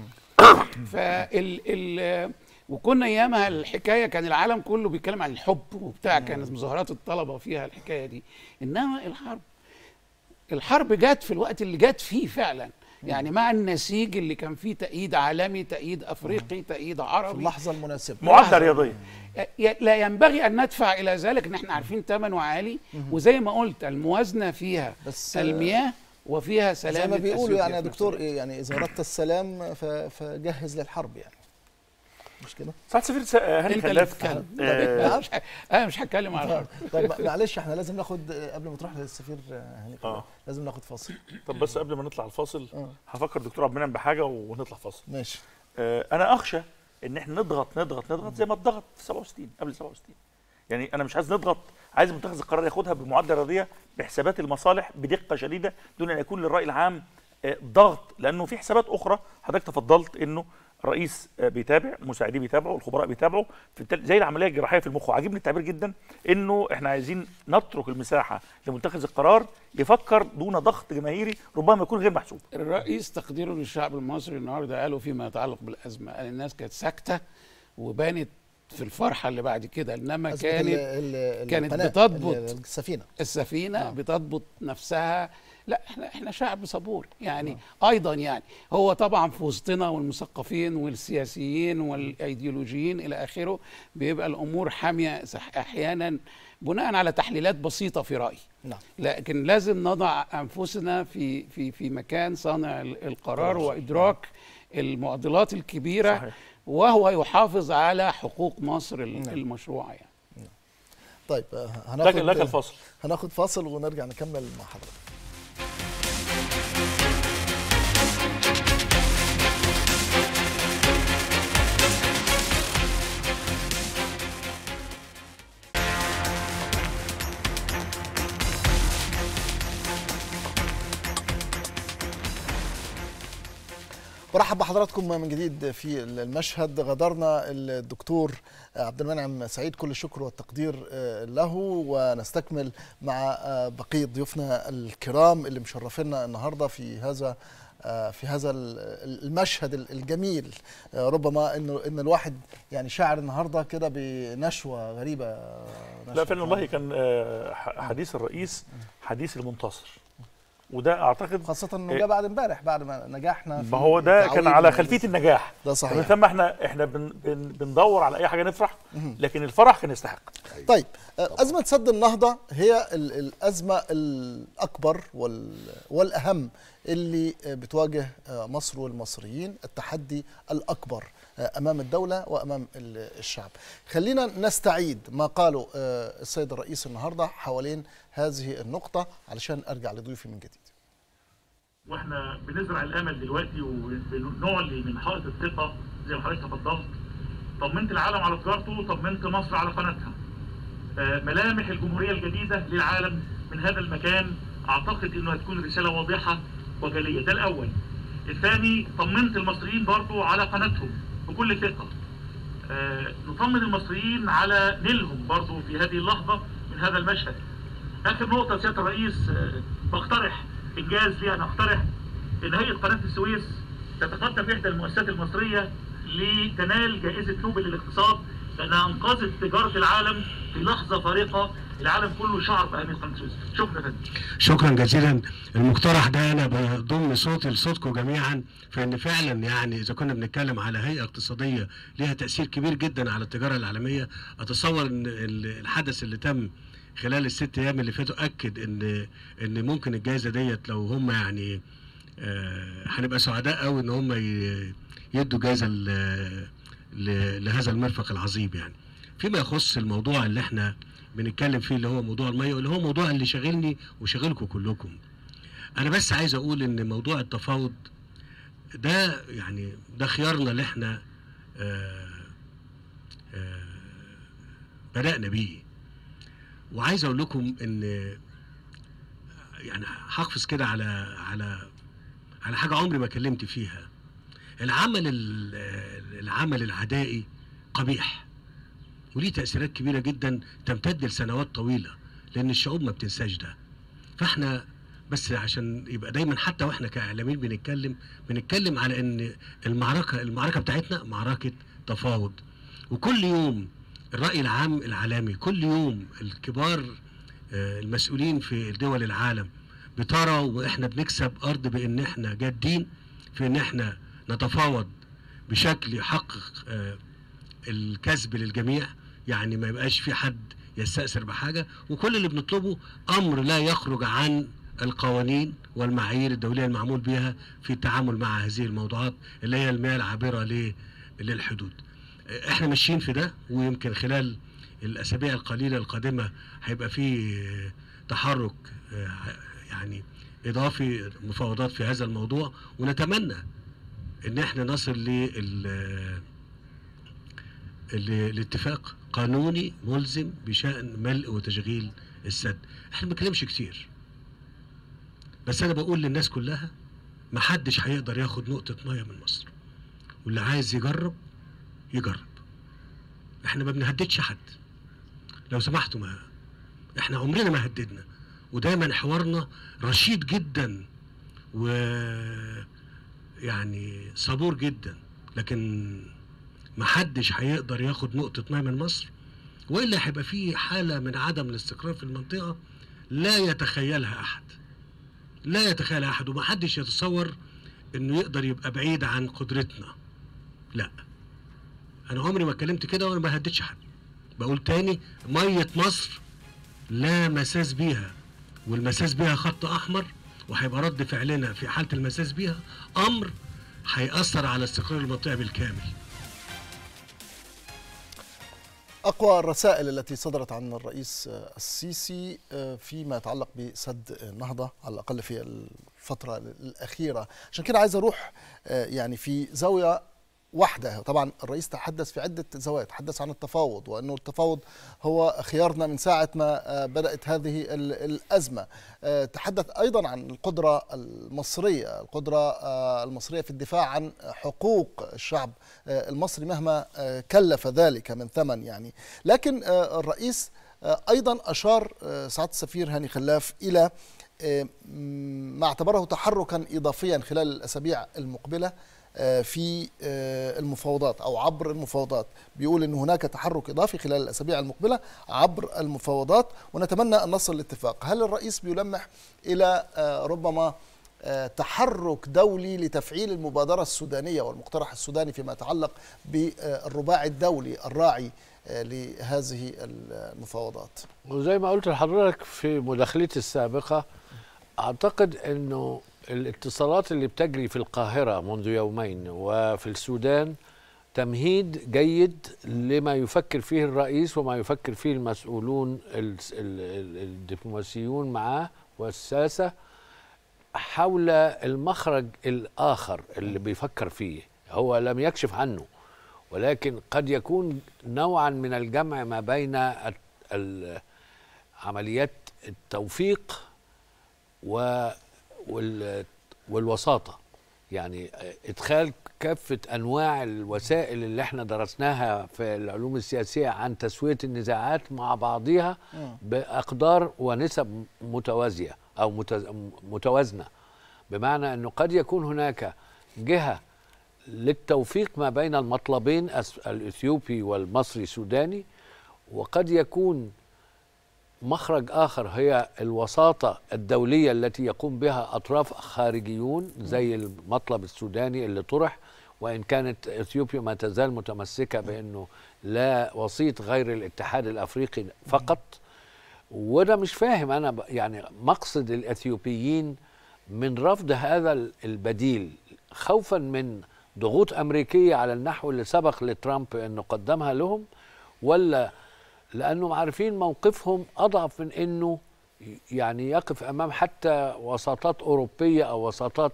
S4: فال ال وكنا ايامها الحكايه كان العالم كله بيتكلم عن الحب وبتاع كانت مظاهرات الطلبه فيها الحكايه دي انما الحرب الحرب جت في الوقت اللي جت فيه فعلا يعني مع النسيج اللي كان فيه تأييد عالمي تأييد أفريقي تأييد
S1: في
S4: عربي
S1: اللحظه المناسبه
S2: معادله رياضيه
S4: ي- لا ينبغي ان ندفع الى ذلك ان احنا عارفين ثمنه عالي وزي ما قلت الموازنه فيها
S1: بس
S4: المياه وفيها سلامه
S1: زي ما بيقولوا
S4: أثيوبيا
S1: يعني يا
S4: في نفس
S1: دكتور
S4: الوقت.
S1: إيه يعني اذا اردت السلام ف- فجهز للحرب يعني مش كده؟
S2: سعد سفير س- هاني
S4: انت اللي
S2: خلاف
S4: بتتكلم
S2: آه،
S4: أنا مش ه- انا مش هتكلم على الحرب
S1: طيب معلش احنا لازم ناخد قبل ما تروح للسفير هاني
S2: آه.
S1: لازم ناخد فاصل
S2: طب بس قبل ما نطلع الفاصل
S1: آه.
S2: هفكر دكتور عبد المنعم بحاجه ونطلع فاصل
S1: ماشي
S2: آه، انا اخشى ان احنا نضغط نضغط نضغط زي ما اتضغط في 67 قبل 67 يعني انا مش عايز نضغط عايز متخذ القرار ياخدها بمعادله رياضيه بحسابات المصالح بدقه شديده دون ان يكون للراي العام آه، ضغط لانه في حسابات اخرى حضرتك تفضلت انه الرئيس آه، بيتابع مساعديه بيتابعوا الخبراء بيتابعوا في التل... زي العمليه الجراحيه في المخ وعاجبني التعبير جدا انه احنا عايزين نترك المساحه لمتخذ القرار يفكر دون ضغط جماهيري ربما يكون غير محسوب
S4: الرئيس تقديره للشعب المصري النهارده قالوا فيما يتعلق بالازمه قال الناس كانت ساكته وبانت في الفرحه اللي بعد كده انما
S1: أزمة
S4: كانت
S1: ال- ال-
S4: كانت
S1: القناة،
S4: بتضبط
S1: ال- السفينه
S4: السفينه
S1: نعم.
S4: بتضبط نفسها لا احنا احنا شعب صبور يعني ايضا يعني هو طبعا في وسطنا والمثقفين والسياسيين والايديولوجيين الى اخره بيبقى الامور حاميه سح- احيانا بناء على تحليلات بسيطه في رايي
S1: نعم
S4: لكن لازم نضع انفسنا في في في مكان صانع ال- القرار وادراك المعضلات الكبيره
S2: صحيح.
S4: وهو يحافظ على حقوق مصر ال-
S1: نعم.
S4: المشروعه يعني
S1: طيب آه،
S2: لك
S1: هناخد
S2: لك الفصل
S1: هناخد فاصل ونرجع نكمل مع حضرتك برحب بحضراتكم من جديد في المشهد غادرنا الدكتور عبد المنعم سعيد كل الشكر والتقدير آه، له ونستكمل مع آه، بقيه ضيوفنا الكرام اللي مشرفينا النهارده في هذا آه، في هذا ال- المشهد الجميل آه، ربما انه ان الواحد يعني شاعر النهارده كده بنشوه غريبه آه،
S2: لا
S1: نشوة
S2: فعلا والله كان آه، ح- حديث الرئيس حديث المنتصر وده اعتقد
S1: خاصه انه
S2: إيه.
S1: جاء بعد امبارح بعد ما نجحنا في
S2: ما هو ده كان
S1: تعويض
S2: على
S1: الناس.
S2: خلفيه النجاح
S1: ده
S2: ومن
S1: صحيح
S2: ثم احنا احنا بن بن بندور على اي حاجه نفرح لكن الفرح كان يستحق
S1: طيب آه، أزمة سد النهضة هي ال- الأزمة الأكبر وال- والأهم اللي آه، بتواجه آه، مصر والمصريين التحدي الأكبر آه، أمام الدولة وأمام ال- الشعب خلينا نستعيد ما قاله آه، السيد الرئيس النهاردة حوالين هذه النقطة علشان أرجع لضيوفي من جديد
S2: واحنا بنزرع الامل دلوقتي وبنعلي من حائط الثقه زي ما حضرتك تفضلت طمنت العالم على تجارته طمنت مصر على قناتها آه، ملامح الجمهوريه الجديده للعالم من هذا المكان اعتقد انه هتكون رساله واضحه وجليه ده الاول الثاني طمنت المصريين برضو على قناتهم بكل ثقه آه، نطمن المصريين على نيلهم برضو في هذه اللحظه من هذا المشهد اخر نقطه سياده الرئيس آه، بقترح انجاز ليها نقترح ان هيئه قناه السويس تتقدم احدى المؤسسات المصريه لتنال جائزه نوبل للاقتصاد لانها انقذت تجاره العالم في لحظه فارقه العالم كله شعر باهميه قناه السويس شكرا يا فندم
S12: شكرا جزيلا المقترح ده انا بضم صوتي لصوتكم جميعا فان فعلا يعني اذا كنا بنتكلم على هيئه اقتصاديه ليها تاثير كبير جدا على التجاره العالميه اتصور ان ال- الحدث اللي تم خلال الست ايام اللي فاتوا اكد ان ان ممكن الجائزه ديت لو هم يعني آه، هنبقى سعداء قوي ان هم ي- يدوا جائزه ل- ل- لهذا المرفق العظيم يعني فيما يخص الموضوع اللي احنا بنتكلم فيه اللي هو موضوع الميه واللي هو موضوع اللي شاغلني وشاغلكم كلكم انا بس عايز اقول ان موضوع التفاوض ده يعني ده خيارنا اللي احنا آه آه بدأنا بيه وعايز اقول لكم ان يعني هحفظ كده على على على حاجه عمري ما كلمت فيها العمل ال- العمل العدائي قبيح وليه تأثيرات كبيرة جدا تمتد لسنوات طويلة لأن الشعوب ما بتنساش ده فاحنا بس عشان يبقى دايما حتى واحنا كاعلاميين بنتكلم بنتكلم على ان المعركه المعركه بتاعتنا معركه تفاوض وكل يوم الراي العام العالمي كل يوم الكبار آه، المسؤولين في دول العالم بترى واحنا بنكسب ارض بان احنا جادين في ان احنا نتفاوض بشكل يحقق آه، الكسب للجميع يعني ما يبقاش في حد يستأثر بحاجة وكل اللي بنطلبه أمر لا يخرج عن القوانين والمعايير الدولية المعمول بها في التعامل مع هذه الموضوعات اللي هي المياه العابرة ل- للحدود احنا ماشيين في ده ويمكن خلال الأسابيع القليلة القادمة هيبقى في تحرك آه، يعني إضافي مفاوضات في هذا الموضوع ونتمنى ان احنا نصل لل ال- الاتفاق قانوني ملزم بشأن ملء وتشغيل السد احنا ما بنتكلمش كتير بس انا بقول للناس كلها ما حدش هيقدر ياخد نقطة مية من مصر واللي عايز يجرب يجرب احنا ما بنهددش حد لو سمحتوا ما احنا عمرنا ما هددنا ودايما حوارنا رشيد جدا و يعني صبور جدا لكن محدش هيقدر ياخد نقطة ماء من مصر وإلا هيبقى في حالة من عدم الاستقرار في المنطقة لا يتخيلها أحد لا يتخيلها أحد ومحدش يتصور إنه يقدر يبقى بعيد عن قدرتنا لا أنا عمري ما اتكلمت كده وأنا ما هددش حد بقول تاني مية مصر لا مساس بيها والمساس بيها خط أحمر وهيبقى رد فعلنا في حالة المساس بيها أمر هيأثر على استقرار المنطقة بالكامل
S1: أقوى الرسائل التي صدرت عن الرئيس السيسي فيما يتعلق بسد النهضة على الأقل في الفترة الأخيرة عشان كده عايز أروح يعني في زاوية واحدة طبعا الرئيس تحدث في عدة زوايا تحدث عن التفاوض وأنه التفاوض هو خيارنا من ساعة ما بدأت هذه الأزمة تحدث أيضا عن القدرة المصرية القدرة المصرية في الدفاع عن حقوق الشعب المصري مهما كلف ذلك من ثمن يعني لكن الرئيس أيضا أشار سعادة السفير هاني خلاف إلى ما اعتبره تحركا إضافيا خلال الأسابيع المقبلة في المفاوضات او عبر المفاوضات بيقول ان هناك تحرك اضافي خلال الاسابيع المقبله عبر المفاوضات ونتمنى ان نصل لاتفاق هل الرئيس بيلمح الى ربما تحرك دولي لتفعيل المبادره السودانيه والمقترح السوداني فيما يتعلق بالرباعي الدولي الراعي لهذه المفاوضات
S5: وزي ما قلت لحضرتك في مداخلتي السابقه اعتقد انه الاتصالات اللي بتجري في القاهرة منذ يومين وفي السودان تمهيد جيد لما يفكر فيه الرئيس وما يفكر فيه المسؤولون الدبلوماسيون معاه والساسة حول المخرج الآخر اللي بيفكر فيه هو لم يكشف عنه ولكن قد يكون نوعا من الجمع ما بين عمليات التوفيق و والوساطه يعني ادخال كافه انواع الوسائل اللي احنا درسناها في العلوم السياسيه عن تسويه النزاعات مع بعضها باقدار ونسب متوازيه او متوازنه بمعنى انه قد يكون هناك جهه للتوفيق ما بين المطلبين الاثيوبي والمصري السوداني وقد يكون مخرج آخر هي الوساطة الدولية التي يقوم بها أطراف خارجيون زي المطلب السوداني اللي طرح وإن كانت إثيوبيا ما تزال متمسكة بأنه لا وسيط غير الاتحاد الأفريقي فقط وده مش فاهم أنا يعني مقصد الأثيوبيين من رفض هذا البديل خوفا من ضغوط أمريكية على النحو اللي سبق لترامب أنه قدمها لهم ولا لانهم عارفين موقفهم اضعف من انه يعني يقف امام حتى وساطات اوروبيه او وساطات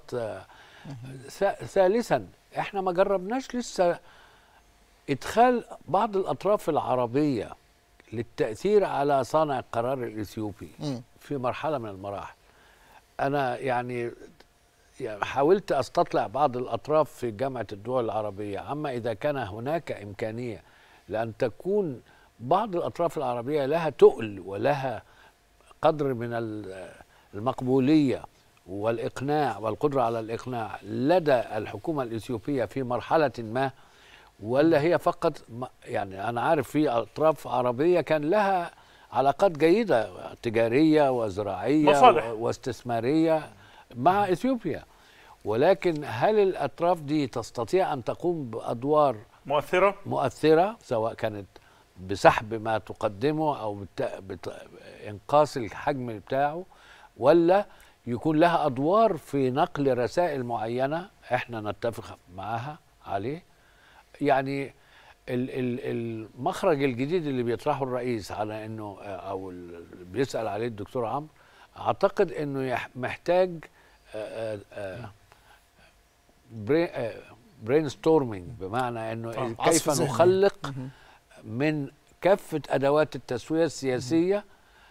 S5: ثالثا احنا ما جربناش لسه ادخال بعض الاطراف العربيه للتاثير على صانع القرار الاثيوبي في مرحله من المراحل انا يعني حاولت استطلع بعض الاطراف في جامعه الدول العربيه عما اذا كان هناك امكانيه لان تكون بعض الأطراف العربية لها تقل ولها قدر من المقبولية والإقناع والقدرة على الإقناع لدى الحكومة الإثيوبية في مرحلة ما ولا هي فقط يعني أنا عارف في أطراف عربية كان لها علاقات جيدة تجارية وزراعية
S2: مصالح.
S5: واستثمارية مع إثيوبيا ولكن هل الأطراف دي تستطيع أن تقوم بأدوار
S2: مؤثرة
S5: مؤثرة سواء كانت بسحب ما تقدمه او بت... بت... انقاص الحجم بتاعه ولا يكون لها ادوار في نقل رسائل معينه احنا نتفق معاها عليه يعني ال... ال... المخرج الجديد اللي بيطرحه الرئيس على انه او اللي بيسال عليه الدكتور عمرو اعتقد انه يح... محتاج آآ آآ بري... برين ستورمينج بمعنى انه
S1: آه،
S5: كيف
S1: عصف ذهني.
S5: نخلق من كافه ادوات التسويه السياسيه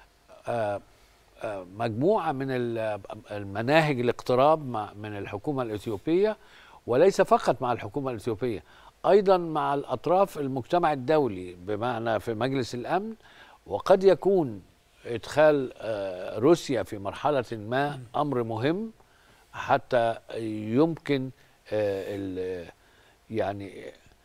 S5: آه، آه، مجموعه من ال- المناهج الاقتراب مع من الحكومه الاثيوبيه وليس فقط مع الحكومه الاثيوبيه ايضا مع الاطراف المجتمع الدولي بمعنى في مجلس الامن وقد يكون ادخال آه، روسيا في مرحله ما امر مهم حتى يمكن آه، ال- يعني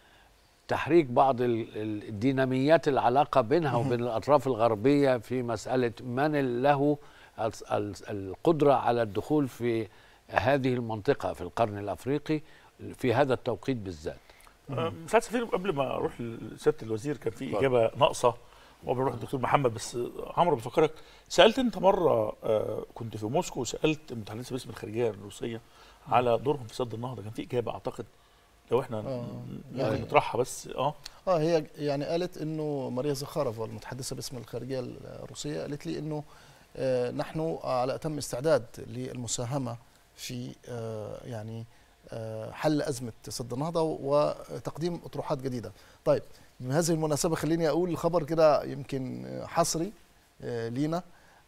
S5: تحريك بعض ال- ال- الديناميات العلاقة بينها وبين الأطراف الغربية في مسألة من له الس- الس- القدرة على الدخول في هذه المنطقة في القرن الأفريقي في هذا التوقيت بالذات
S2: آه، سعاده السفير قبل ما اروح لسياده الوزير كان في
S5: اتفضل.
S2: اجابه ناقصه وقبل ما اروح للدكتور محمد بس عمرو بفكرك سالت انت مره آه، كنت في موسكو وسالت المتحدثه باسم الخارجيه الروسيه على دورهم في سد النهضه كان في اجابه اعتقد لو احنا
S1: آه.
S2: ممكن
S1: يعني-
S2: نطرحها بس اه
S1: اه هي يعني قالت انه ماريا زخارف المتحدثه باسم الخارجيه الروسيه قالت لي انه آه نحن على اتم استعداد للمساهمه في آه يعني آه حل ازمه سد النهضه وتقديم اطروحات جديده. طيب بهذه المناسبه خليني اقول خبر كده يمكن حصري آه لينا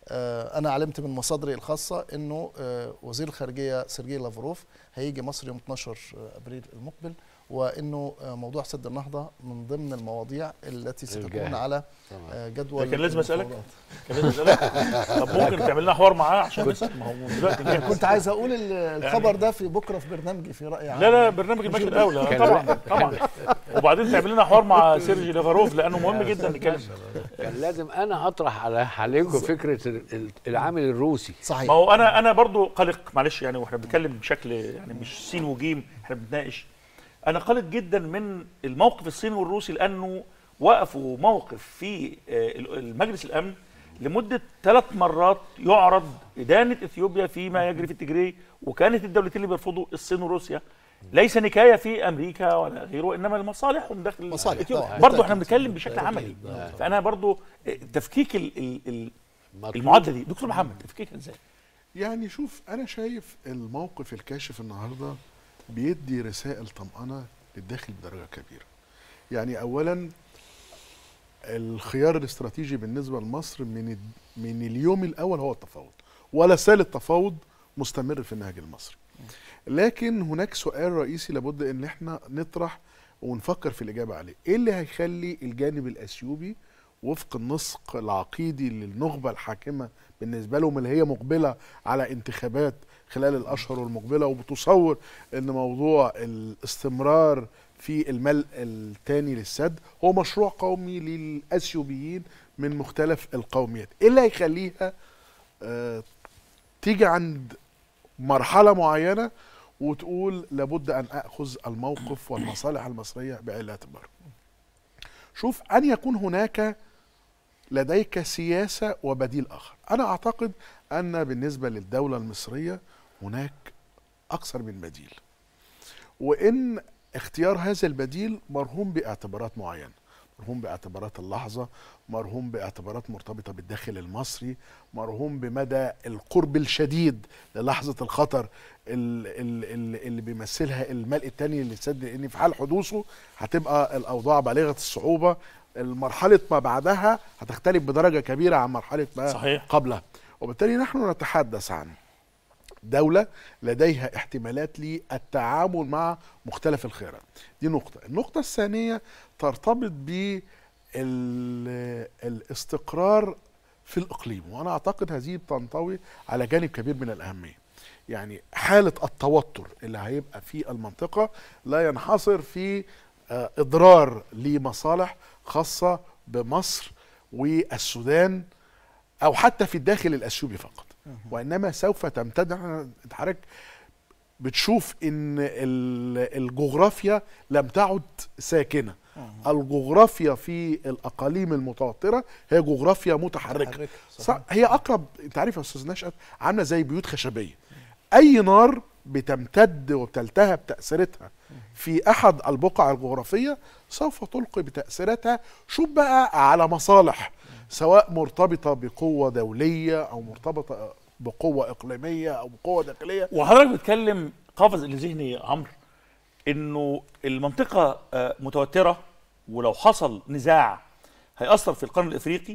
S1: آه انا علمت من مصادري الخاصه انه آه وزير الخارجيه سيرجي لافروف هيجي مصر يوم 12 ابريل المقبل وانه آه، موضوع سد النهضه من ضمن المواضيع التي ستكون
S5: الجاهز.
S1: على
S5: تمام.
S1: آه، جدول
S2: كان لازم اسالك
S1: المفاوضات.
S2: كان لازم اسالك طب ممكن تعمل لنا حوار معاه عشان نسال ما هو دلوقتي
S1: أنا
S2: جاهز.
S1: كنت عايز اقول ال- الخبر ده في بكره في برنامجي في راي عام
S2: لا لا برنامج المجد الاولى
S5: كان-
S2: طبعا طبعا وبعدين تعمل لنا حوار مع سيرجي لافاروف لانه مهم جدا نتكلم
S5: كان لازم أنا أطرح على عليكم فكرة ال- ال- العامل الروسي
S2: ما
S1: صحيح
S2: هو انا انا برضو قلق معلش يعني واحنا بنتكلم بشكل يعني مش سين وجيم احنا بنتناقش انا قلق جدا من الموقف الصيني والروسي لانه وقفوا موقف في آه، المجلس الامن لمده ثلاث مرات يعرض ادانه اثيوبيا فيما يجري في التجري وكانت الدولتين اللي بيرفضوا الصين وروسيا ليس نكايه في امريكا ولا غيره انما لمصالحهم داخل
S1: مصالح
S2: اثيوبيا
S1: طبعاً.
S2: برضه احنا
S1: بالتأكيد.
S2: بنتكلم بشكل عملي فانا برضه آه، تفكيك ال- ال- ال-
S5: مطلوب.
S2: المعادله دي دكتور محمد تفكيكها ازاي؟
S6: يعني شوف انا شايف الموقف الكاشف النهارده بيدي رسائل طمأنة للداخل بدرجة كبيرة يعني اولا الخيار الاستراتيجي بالنسبة لمصر من ال- من اليوم الاول هو التفاوض ولا زال التفاوض مستمر في النهج المصري لكن هناك سؤال رئيسي لابد ان احنا نطرح ونفكر في الاجابه عليه ايه اللي هيخلي الجانب الاثيوبي وفق النسق العقيدي للنخبه الحاكمه بالنسبه لهم اللي هي مقبله على انتخابات خلال الاشهر المقبله وبتصور ان موضوع الاستمرار في الملء الثاني للسد هو مشروع قومي للاثيوبيين من مختلف القوميات ايه اللي هيخليها آه تيجي عند مرحله معينه وتقول لابد ان اخذ الموقف والمصالح المصريه بعين الاعتبار. شوف ان يكون هناك لديك سياسه وبديل اخر، انا اعتقد ان بالنسبه للدوله المصريه هناك اكثر من بديل. وان اختيار هذا البديل مرهون باعتبارات معينه. مرهون باعتبارات اللحظه، مرهون باعتبارات مرتبطه بالداخل المصري، مرهون بمدى القرب الشديد للحظه الخطر ال- ال- ال- اللي بيمثلها الملء الثاني للسد لان في حال حدوثه هتبقى الاوضاع بالغه الصعوبه المرحله ما بعدها هتختلف بدرجه كبيره عن مرحله ما
S2: صحيح.
S6: قبلها وبالتالي نحن نتحدث عن دولة لديها احتمالات للتعامل مع مختلف الخيارات دي نقطة النقطة الثانية ترتبط بالاستقرار في الإقليم وأنا أعتقد هذه بتنطوي على جانب كبير من الأهمية يعني حالة التوتر اللي هيبقى في المنطقة لا ينحصر في آه، إضرار لمصالح خاصة بمصر والسودان أو حتى في الداخل الأثيوبي فقط وإنما سوف تمتد إحنا- حضرتك بتشوف ان ال- الجغرافيا لم تعد ساكنه الجغرافيا في الاقاليم المتوتره هي جغرافيا متحركه
S1: متحركة،
S6: صح هي اقرب انت عارف يا استاذ نشأت عامله زي بيوت خشبيه اي نار بتمتد وبتلتهب تاثيرتها في احد البقع الجغرافيه سوف تلقي بتاثيراتها شوف بقى على مصالح سواء مرتبطه بقوه دوليه او مرتبطه بقوه اقليميه او بقوه داخليه
S2: وحضرتك بتتكلم قفز اللي ذهني يا عمرو انه المنطقه آه، متوتره ولو حصل نزاع هيأثر في القرن الافريقي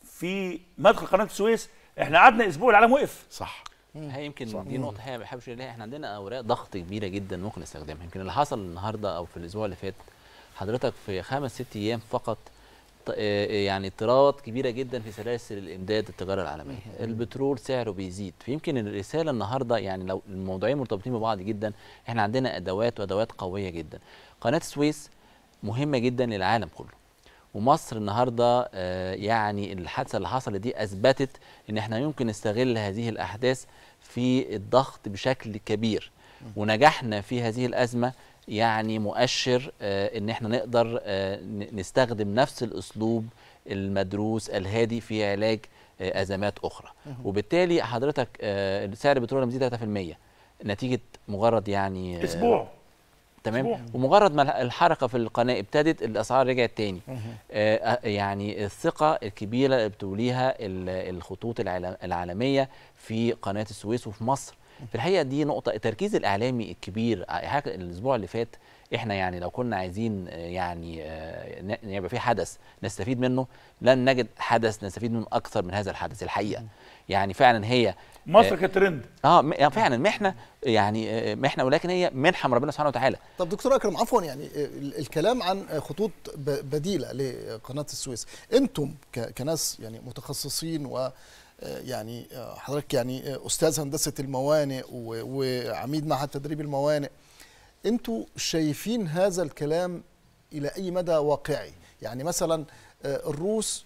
S2: في مدخل قناه السويس احنا قعدنا اسبوع العالم وقف
S6: صح
S7: هي يمكن دي نقطة هي ما بحبش ليها احنا عندنا أوراق ضغط كبيرة جدا ممكن نستخدمها يمكن اللي حصل النهاردة أو في الأسبوع اللي فات حضرتك في خمس ست أيام فقط ط- آه، يعني اضطرابات كبيرة جدا في سلاسل الإمداد التجارة العالمية البترول سعره بيزيد فيمكن الرسالة النهاردة يعني لو الموضوعين مرتبطين ببعض جدا احنا عندنا أدوات وأدوات قوية جدا قناة السويس مهمة جدا للعالم كله ومصر النهارده آه، يعني الحادثه اللي حصلت دي اثبتت ان احنا يمكن نستغل هذه الاحداث في الضغط بشكل كبير ونجحنا في هذه الازمه يعني مؤشر آه، ان احنا نقدر آه، ن- نستخدم نفس الاسلوب المدروس الهادي في علاج آه، ازمات اخرى وبالتالي حضرتك آه، سعر البترول لما يزيد 3% نتيجه مجرد يعني آه،
S2: اسبوع
S7: تمام
S2: أسبوع.
S7: ومجرد ما الحركه في القناه ابتدت الاسعار رجعت تاني آه آه، يعني الثقه الكبيره اللي بتوليها ال- الخطوط العالم- العالميه في قناه السويس وفي مصر في الحقيقه دي نقطه التركيز الاعلامي الكبير ع- حاجة الاسبوع اللي فات احنا يعني لو كنا عايزين آه، يعني آه، ن- يبقى في حدث نستفيد منه لن نجد حدث نستفيد منه اكثر من هذا الحدث الحقيقه يعني فعلا هي
S2: مصر
S7: آه،
S2: كانت ترند
S7: اه م- يعني فعلا محنه يعني آه، محنه ولكن هي منحه من ربنا سبحانه وتعالى
S1: طب دكتور اكرم عفوا يعني ال- الكلام عن خطوط ب- بديله لقناه السويس انتم ك- كناس يعني متخصصين و آه، يعني آه، حضرتك يعني آه، استاذ هندسه الموانئ و- وعميد معهد تدريب الموانئ انتوا شايفين هذا الكلام الى اي مدى واقعي يعني مثلا آه، الروس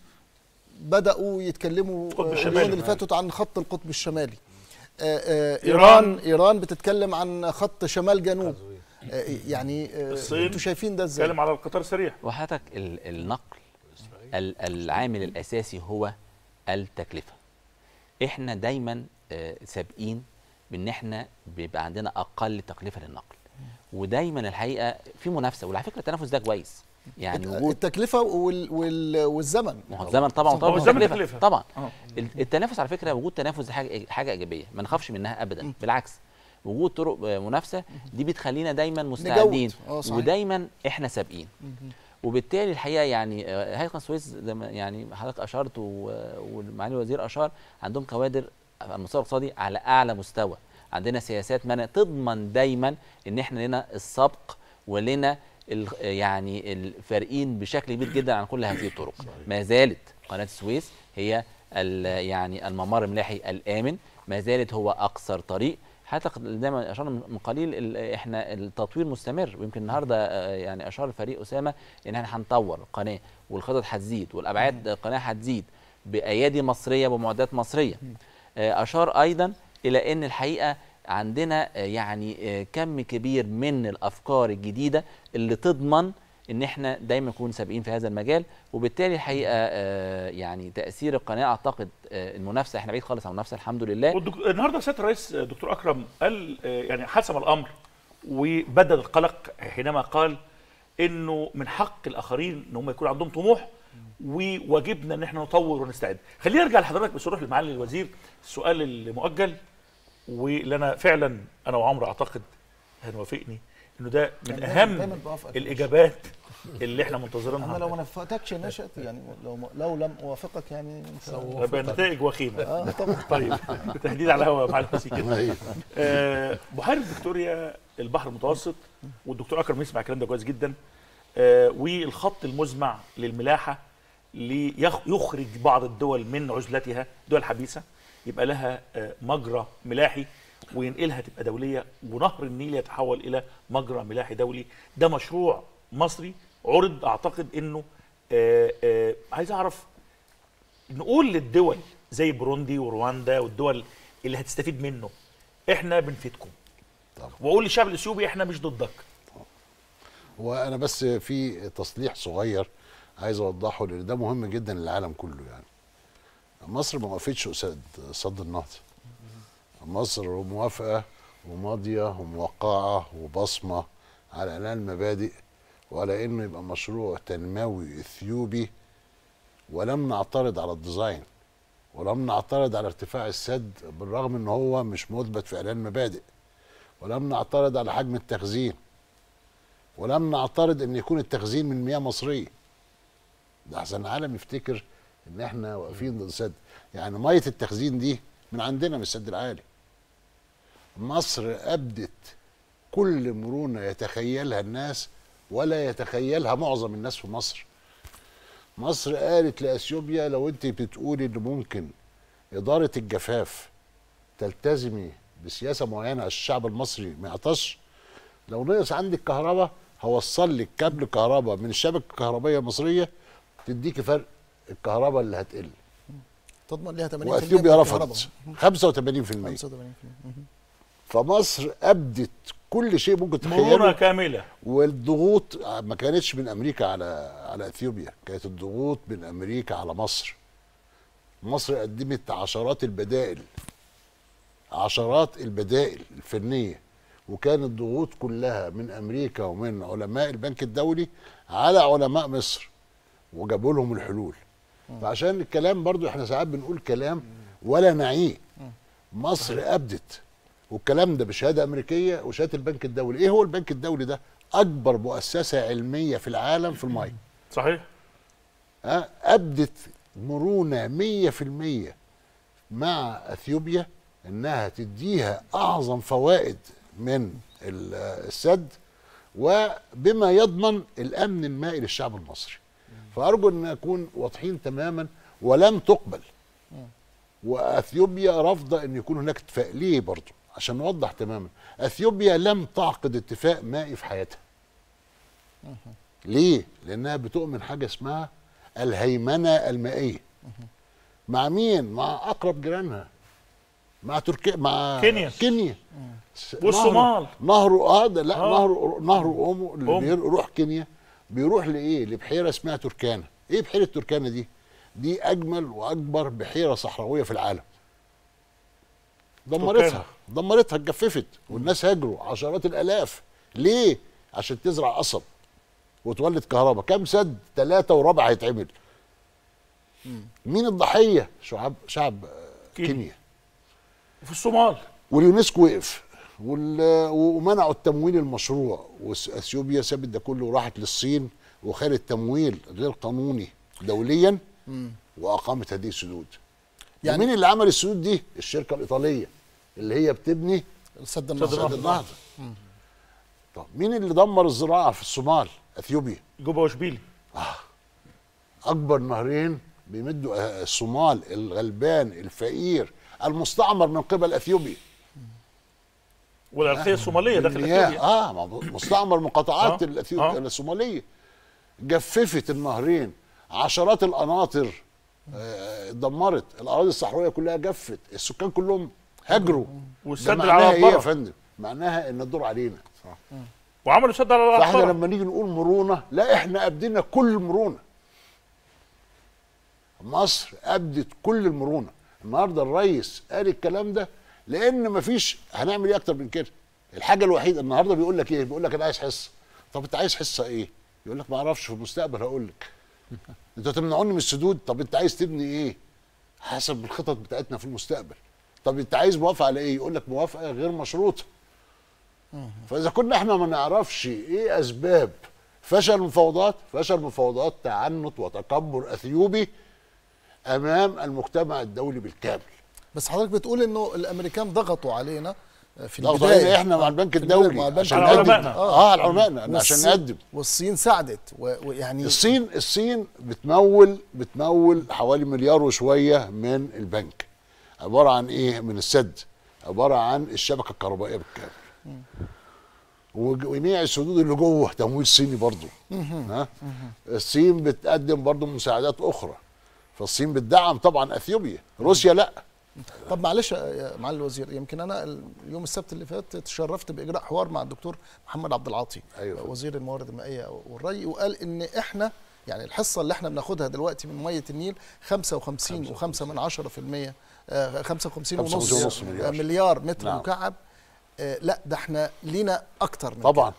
S1: بداوا يتكلموا
S2: القطب
S1: آه،
S2: الشمالي.
S1: اليومين اللي فاتوا عن خط القطب الشمالي آه، آه،
S2: إيران.
S1: ايران ايران بتتكلم عن خط شمال جنوب آه، يعني آه،
S2: الصين
S1: انتوا شايفين ده ازاي
S2: اتكلم على القطار السريع
S7: وحضرتك ال- النقل ال- العامل الاساسي هو التكلفه احنا دايما آه، سابقين بان احنا بيبقى عندنا اقل تكلفه للنقل ودايما الحقيقه في منافسه وعلى فكره التنافس ده كويس يعني
S1: الت-
S7: وجود
S1: التكلفه وال وال والزمن
S7: ما هو الزمن طبعا
S2: هو
S7: طبعا
S2: الزمن
S7: تكلفة.
S2: تكلفة.
S7: طبعا
S2: آه.
S7: ال- التنافس على فكره وجود تنافس ده حاجه حاجه ايجابيه ما نخافش منها ابدا بالعكس وجود طرق آه، منافسه دي بتخلينا دايما مستعدين
S1: آه، صحيح.
S7: ودايما احنا سابقين وبالتالي الحقيقه يعني آه، هيئه قناه السويس زي ما يعني حضرتك اشرت و- والمعالي الوزير اشار عندهم كوادر على المستوى الاقتصادي على اعلى مستوى عندنا سياسات منع تضمن دايما ان احنا لنا السبق ولنا ال- يعني الفارقين بشكل كبير جدا عن كل هذه الطرق ما زالت قناه السويس هي ال- يعني الممر الملاحي الامن ما زالت هو اقصر طريق حتى زي ما اشرنا من قليل ال- احنا التطوير مستمر ويمكن النهارده آه، يعني اشار الفريق اسامه ان احنا هنطور القناه والخطط هتزيد والابعاد القناه هتزيد بايادي مصريه ومعدات مصريه آه، اشار ايضا الى ان الحقيقه عندنا آه، يعني آه، كم كبير من الافكار الجديده اللي تضمن ان احنا دايما نكون سابقين في هذا المجال وبالتالي الحقيقه آه، يعني تاثير القناه اعتقد آه، المنافسه احنا بعيد خالص عن المنافسه الحمد لله
S2: والدك- النهارده سياده الرئيس دكتور اكرم قال آه، يعني حسم الامر وبدد القلق حينما قال انه من حق الاخرين ان هم يكون عندهم طموح وواجبنا ان احنا نطور ونستعد. خلينا نرجع لحضرتك بس نروح لمعالي الوزير السؤال المؤجل واللي انا فعلا انا وعمرو اعتقد هنوافقني انه ده من
S1: دايماً-
S2: اهم
S1: دايماً بوافقك.
S2: الاجابات اللي احنا منتظرينها
S1: انا لو ما نفقتكش نشأت يعني لو لو لم اوافقك يعني انت
S2: يبقى النتائج وخيمه
S1: اه طبعا
S2: طيب تهديد على الهواء مع الوزير كده
S3: أيوة.
S2: آه، بحيره فيكتوريا البحر المتوسط والدكتور اكرم يسمع الكلام ده كويس جدا آه، والخط المزمع للملاحه ليخرج بعض الدول من عزلتها دول حبيسه يبقى لها آه، مجرى ملاحي وينقلها تبقى دوليه ونهر النيل يتحول الى مجرى ملاحي دولي ده مشروع مصري عرض اعتقد انه آه، آه، عايز اعرف نقول للدول زي بروندي ورواندا والدول اللي هتستفيد منه احنا بنفيدكم
S3: طبعا.
S2: واقول للشعب الاثيوبي احنا مش ضدك
S3: وانا بس في تصليح صغير عايز اوضحه لان ده مهم جدا للعالم كله يعني مصر ما وقفتش قصاد صد النهضه مصر موافقه وماضيه وموقعه وبصمه على اعلان المبادئ وعلى انه يبقى مشروع تنموي اثيوبي ولم نعترض على الديزاين ولم نعترض على ارتفاع السد بالرغم ان هو مش مثبت في اعلان المبادئ ولم نعترض على حجم التخزين ولم نعترض ان يكون التخزين من مياه مصريه ده احسن العالم يفتكر ان احنا واقفين ضد السد يعني ميه التخزين دي من عندنا من السد العالي مصر ابدت كل مرونه يتخيلها الناس ولا يتخيلها معظم الناس في مصر مصر قالت لاثيوبيا لو انت بتقولي ان ممكن اداره الجفاف تلتزمي بسياسه معينه عشان الشعب المصري ما يعطش لو نقص عندك كهرباء هوصل لك كابل كهرباء من الشبكه الكهربائيه المصريه تديكي فرق الكهرباء اللي هتقل
S1: تضمن ليها 80% من
S3: واثيوبيا
S1: الكهرباء.
S3: رفضت 85%
S1: 85%
S3: فمصر ابدت كل شيء ممكن
S2: مرونه
S3: تتخيله
S2: كامله
S3: والضغوط ما كانتش من امريكا على على اثيوبيا كانت الضغوط من امريكا على مصر مصر قدمت عشرات البدائل عشرات البدائل الفنيه وكانت الضغوط كلها من امريكا ومن علماء البنك الدولي على علماء مصر وجابوا لهم الحلول فعشان الكلام برضو احنا ساعات بنقول كلام ولا نعيه مصر ابدت والكلام ده بشهاده امريكيه وشهاده البنك الدولي ايه هو البنك الدولي ده اكبر مؤسسه علميه في العالم في الميه
S2: صحيح
S3: ها ابدت مرونه 100% مع اثيوبيا انها تديها اعظم فوائد من ال- السد وبما يضمن الامن المائي للشعب المصري فارجو ان نكون واضحين تماما ولم تقبل واثيوبيا رافضه ان يكون هناك اتفاق ليه برضه عشان نوضح تماما اثيوبيا لم تعقد اتفاق مائي في حياتها ليه لانها بتؤمن حاجه اسمها الهيمنه المائيه مع مين مع اقرب جيرانها مع تركيا مع
S2: كينيا.
S3: كينيا س-
S2: والصومال.
S3: نهر نهر اه ده لا
S2: آه.
S3: نهر نهر اومو اللي
S2: أومو.
S3: بيروح كينيا بيروح لايه لبحيره اسمها تركانا ايه بحيره تركانا دي دي اجمل واكبر بحيره صحراويه في العالم دمرتها
S2: تركانا.
S3: دمرتها اتجففت والناس هاجروا عشرات الالاف ليه عشان تزرع قصب وتولد كهرباء كام سد ثلاثة وربع هيتعمل مين الضحية شعب شعب آه،
S2: كينيا.
S3: كينيا
S2: وفي الصومال
S3: واليونسكو وقف وال- ومنعوا التمويل المشروع واثيوبيا سابت ده كله وراحت للصين وخدت تمويل غير قانوني دوليا واقامت هذه السدود
S1: يعني-
S3: يعني مين اللي عمل السدود دي الشركه الايطاليه اللي هي بتبني
S1: السد
S3: سد
S1: النهضه
S3: النهضه طب مين اللي دمر الزراعه في الصومال اثيوبيا
S2: جوبا وشبيلي
S3: اكبر نهرين بيمدوا آه، الصومال الغلبان الفقير المستعمر من قبل اثيوبيا
S2: والارضيه الصوماليه داخل
S3: المياه
S2: اثيوبيا
S3: اه ما هو مستعمر مقاطعات
S2: آه،
S3: الأثيو-
S2: آه.
S3: الصوماليه جففت النهرين عشرات القناطر آه، اتدمرت الاراضي الصحراويه كلها جفت السكان كلهم هاجروا
S2: والسد
S3: ده
S2: اللي
S3: معناها
S2: على
S3: ايه يا
S2: البرة.
S3: فندم معناها ان الدور علينا
S2: وعملوا سد على
S3: فاحنا
S2: الأرض
S3: لما نيجي نقول مرونه لا احنا ابدينا كل المرونه مصر ابدت كل المرونه النهارده الرئيس قال الكلام ده لان مفيش هنعمل ايه اكتر من كده الحاجه الوحيده النهارده بيقول لك ايه بيقول لك انا عايز حصه طب انت عايز حصه ايه يقول لك ما اعرفش في المستقبل هقول لك انتوا هتمنعوني من السدود طب انت عايز تبني ايه حسب الخطط بتاعتنا في المستقبل طب انت عايز موافقه على ايه يقول لك موافقه غير مشروطه فاذا كنا احنا ما نعرفش ايه اسباب فشل المفاوضات فشل مفاوضات تعنت وتكبر اثيوبي امام المجتمع الدولي بالكامل
S1: بس حضرتك بتقول انه الامريكان ضغطوا علينا في
S3: ضغطوا
S1: البدايه
S3: علينا احنا مع البنك
S1: في البداية
S3: الدولي
S1: مع البنك
S3: عشان
S2: على
S3: نقدم
S2: علمائنا.
S3: اه على علمائنا عشان
S1: والصين-
S3: نقدم
S1: والصين ساعدت و- ويعني
S3: الصين الصين بتمول بتمول حوالي مليار وشويه من البنك عباره عن ايه من السد عباره عن الشبكه الكهربائيه بالكامل وج- وجميع السدود اللي جوه تمويل صيني برضو ها الصين بتقدم برضو مساعدات اخرى فالصين بتدعم طبعا اثيوبيا روسيا لا
S1: طب معلش يا معالي الوزير يمكن انا اليوم السبت اللي فات تشرفت باجراء حوار مع الدكتور محمد عبد العاطي
S3: أيوة.
S1: وزير الموارد المائيه والري وقال ان احنا يعني الحصه اللي احنا بناخدها دلوقتي من ميه النيل 55 و5 من 10 في المية آه، 55 ونص
S3: 55 ونص مليار.
S1: مليار متر
S3: نعم.
S1: مكعب آه، لا ده احنا لينا اكتر من
S3: طبعا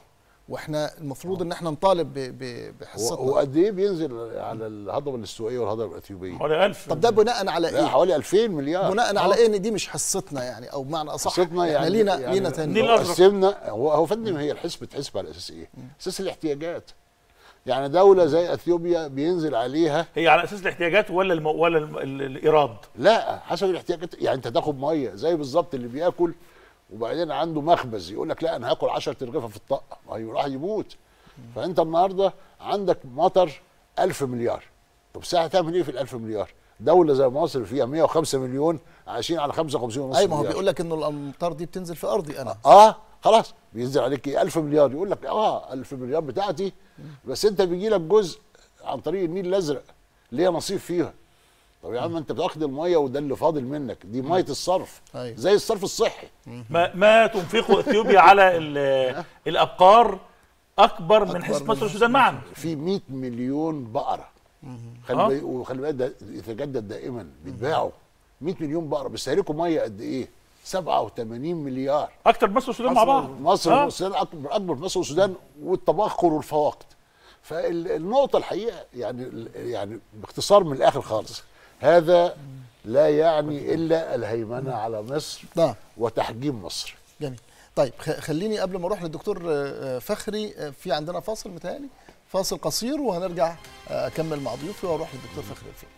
S1: واحنا المفروض ان احنا نطالب ب- ب-
S3: هو
S1: بحصتنا
S3: وقد ايه بينزل على الهضبه الاستوائيه والهضبه الاثيوبيه؟
S2: حوالي 1000
S1: طب ده بناء على
S3: لا
S1: ايه
S3: حوالي 2000 مليار
S1: بناء على ايه ان دي مش حصتنا يعني او بمعنى اصح
S3: حصتنا
S1: احنا
S3: يعني
S1: لينا
S3: يعني
S1: لينا
S3: لو
S1: تاني
S2: النيل الأزرق.
S3: قسمنا هو هو فندم هي الحسبة تحسب على اساس ايه؟ اساس الاحتياجات يعني دوله زي اثيوبيا بينزل عليها
S2: هي على اساس الاحتياجات ولا الم... ولا الم... ال- الايراد
S3: لا حسب الاحتياجات يعني انت تاخد ميه زي بالظبط اللي بياكل وبعدين عنده مخبز يقول لك لا انا هاكل 10 ترغيفه في الطاقه ما هي راح يموت فانت النهارده عندك مطر 1000 مليار طب ساعه تعمل ايه في ال 1000 مليار؟ دوله زي مصر فيها 105 مليون عايشين على 55 ونص
S1: اي ما هو
S3: مليار.
S1: بيقول لك انه الامطار دي بتنزل في ارضي انا
S3: اه خلاص بينزل عليك ايه 1000 مليار يقول لك اه 1000 مليار بتاعتي بس انت بيجي لك جزء عن طريق النيل الازرق ليه نصيب فيها طب يا عم انت بتاخد الميه وده اللي فاضل منك دي ميه الصرف
S1: أيوة.
S3: زي الصرف الصحي
S2: ما, ما تنفقه اثيوبيا على ال- الابقار اكبر من حزب
S1: من
S2: مصر والسودان معا
S3: في 100 مليون بقره خلي
S2: آه.
S3: بالك وخلي بالك ده يتجدد دائما بيتباعوا 100 مليون بقره بيستهلكوا ميه قد ايه 87 مليار
S2: اكتر من مصر والسودان مع بعض
S3: مصر
S2: آه.
S3: والسودان اكبر اكبر من مصر والسودان والتبخر والفواقد فالنقطه الحقيقه يعني يعني باختصار من الاخر خالص هذا لا يعني الا الهيمنه على مصر
S1: نعم
S3: وتحجيم مصر
S1: جميل طيب خ- خليني قبل ما اروح للدكتور آه، آه، فخري آه، في عندنا فاصل متهيألي فاصل قصير وهنرجع آه، اكمل مع ضيوفي واروح للدكتور فخري الفيل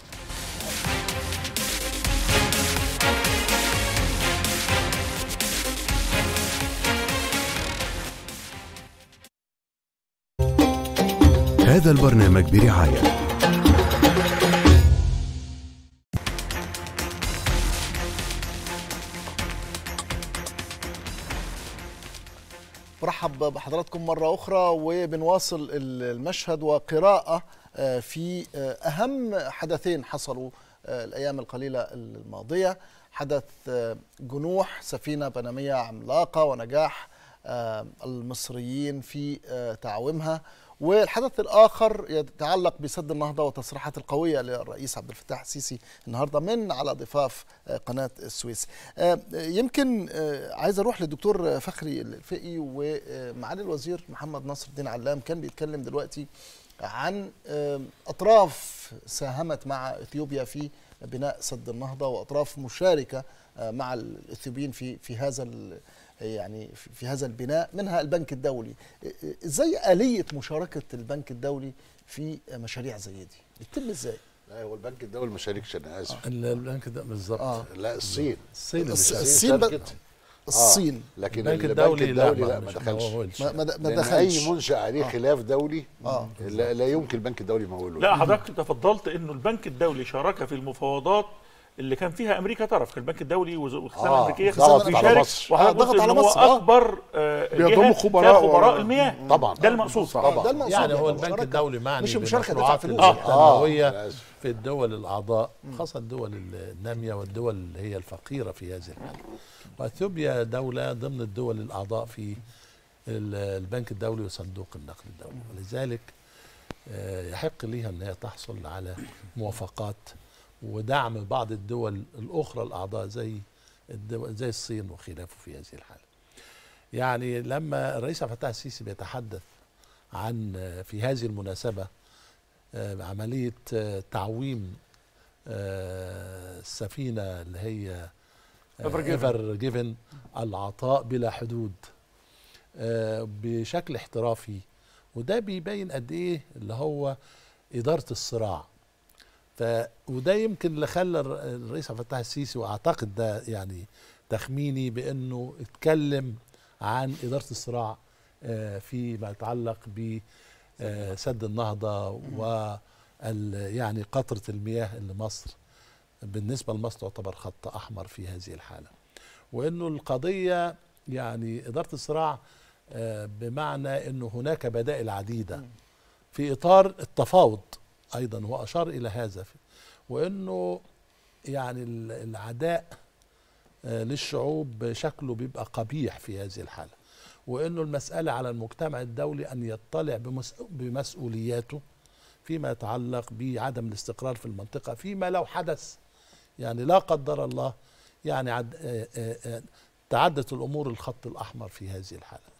S13: هذا البرنامج برعاية
S1: برحب بحضراتكم مرة أخرى وبنواصل ال- المشهد وقراءة آه، في آه، أهم حدثين حصلوا آه، الأيام القليلة الماضية حدث آه، جنوح سفينة بنمية عملاقة ونجاح آه، المصريين في آه، تعويمها والحدث الآخر يتعلق بسد النهضة والتصريحات القوية للرئيس عبد الفتاح السيسي النهاردة من على ضفاف آه، قناة السويس آه، يمكن آه، عايز أروح للدكتور فخري الفقي ومعالي الوزير محمد نصر الدين علام كان بيتكلم دلوقتي عن آه، أطراف ساهمت مع إثيوبيا في بناء سد النهضة وأطراف مشاركة آه، مع الإثيوبيين في في هذا ال- يعني في في هذا البناء منها البنك الدولي ازاي آلية مشاركة البنك الدولي في مشاريع زي دي بتتم ازاي
S3: لا هو البنك الدولي ما شاركش انا اسف
S9: ال- البنك ده بالظبط
S1: اه
S3: لا الصين
S9: الصين اللي
S1: الص-
S9: شارك.
S1: الصين ب-
S3: شاركت.
S1: الصين
S3: لكن
S9: البنك
S3: البنك
S9: الدولي لا
S3: الدولي لا
S9: مش-
S3: ما دخلش
S9: هو
S1: ما
S9: الشارك.
S1: ما, ما
S3: لأن
S1: دخلش
S3: اي منشا عليه
S1: آه.
S3: خلاف دولي
S1: اه
S3: لا, لا يمكن البنك الدولي يموله
S2: لا حضرتك تفضلت انه البنك الدولي شارك في المفاوضات اللي كان فيها امريكا طرف كان البنك الدولي وز- والخزانه
S3: آه،
S2: الامريكيه
S3: ضغط على
S2: بيشارك
S3: مصر.
S1: آه،
S2: وحضرتك
S1: ضغط
S2: قلت
S1: على
S2: ان هو
S1: مصر، آه.
S2: اكبر آه،
S6: بيضم
S2: جهة
S6: خبراء
S2: فيها خبراء
S6: و-
S2: المياه
S3: طبعا
S2: ده المقصود
S1: آه، ده المقصود
S9: يعني هو
S1: يعني
S9: البنك
S1: مشاركة.
S9: الدولي معني
S1: مش مشاركة دفع
S9: بالمشروعات
S1: فلوس.
S9: التنموية
S3: أنا آسف.
S9: في الدول الأعضاء خاصة الدول النامية والدول اللي هي الفقيرة في هذه الحالة وأثيوبيا دولة ضمن الدول الأعضاء في ال- البنك الدولي وصندوق النقد الدولي ولذلك آه، يحق ليها أن هي تحصل على موافقات ودعم بعض الدول الأخرى الأعضاء زي الدول زي الصين وخلافه في هذه الحالة يعني لما الرئيس عبد الفتاح السيسي بيتحدث عن آه، في هذه المناسبة آه، عملية آه، تعويم آه، السفينة اللي هي
S2: Ever given.
S9: ايفر جيفن العطاء بلا حدود آه، بشكل احترافي وده بيبين قد ايه اللي هو إدارة الصراع ف وده يمكن اللي خلى الر- الرئيس عبد الفتاح السيسي واعتقد ده يعني تخميني بانه اتكلم عن اداره الصراع آه، فيما يتعلق بسد النهضه و يعني قطره المياه اللي مصر بالنسبه لمصر تعتبر خط احمر في هذه الحاله وانه القضيه يعني اداره الصراع آه، بمعنى انه هناك بدائل عديده في اطار التفاوض ايضا واشار الى هذا وانه يعني ال- العداء آه، للشعوب شكله بيبقى قبيح في هذه الحاله وانه المساله على المجتمع الدولي ان يطلع بمس- بمسؤولياته فيما يتعلق بعدم الاستقرار في المنطقه فيما لو حدث يعني لا قدر الله يعني عد آه، آه، آه، تعدت الامور الخط الاحمر في هذه الحاله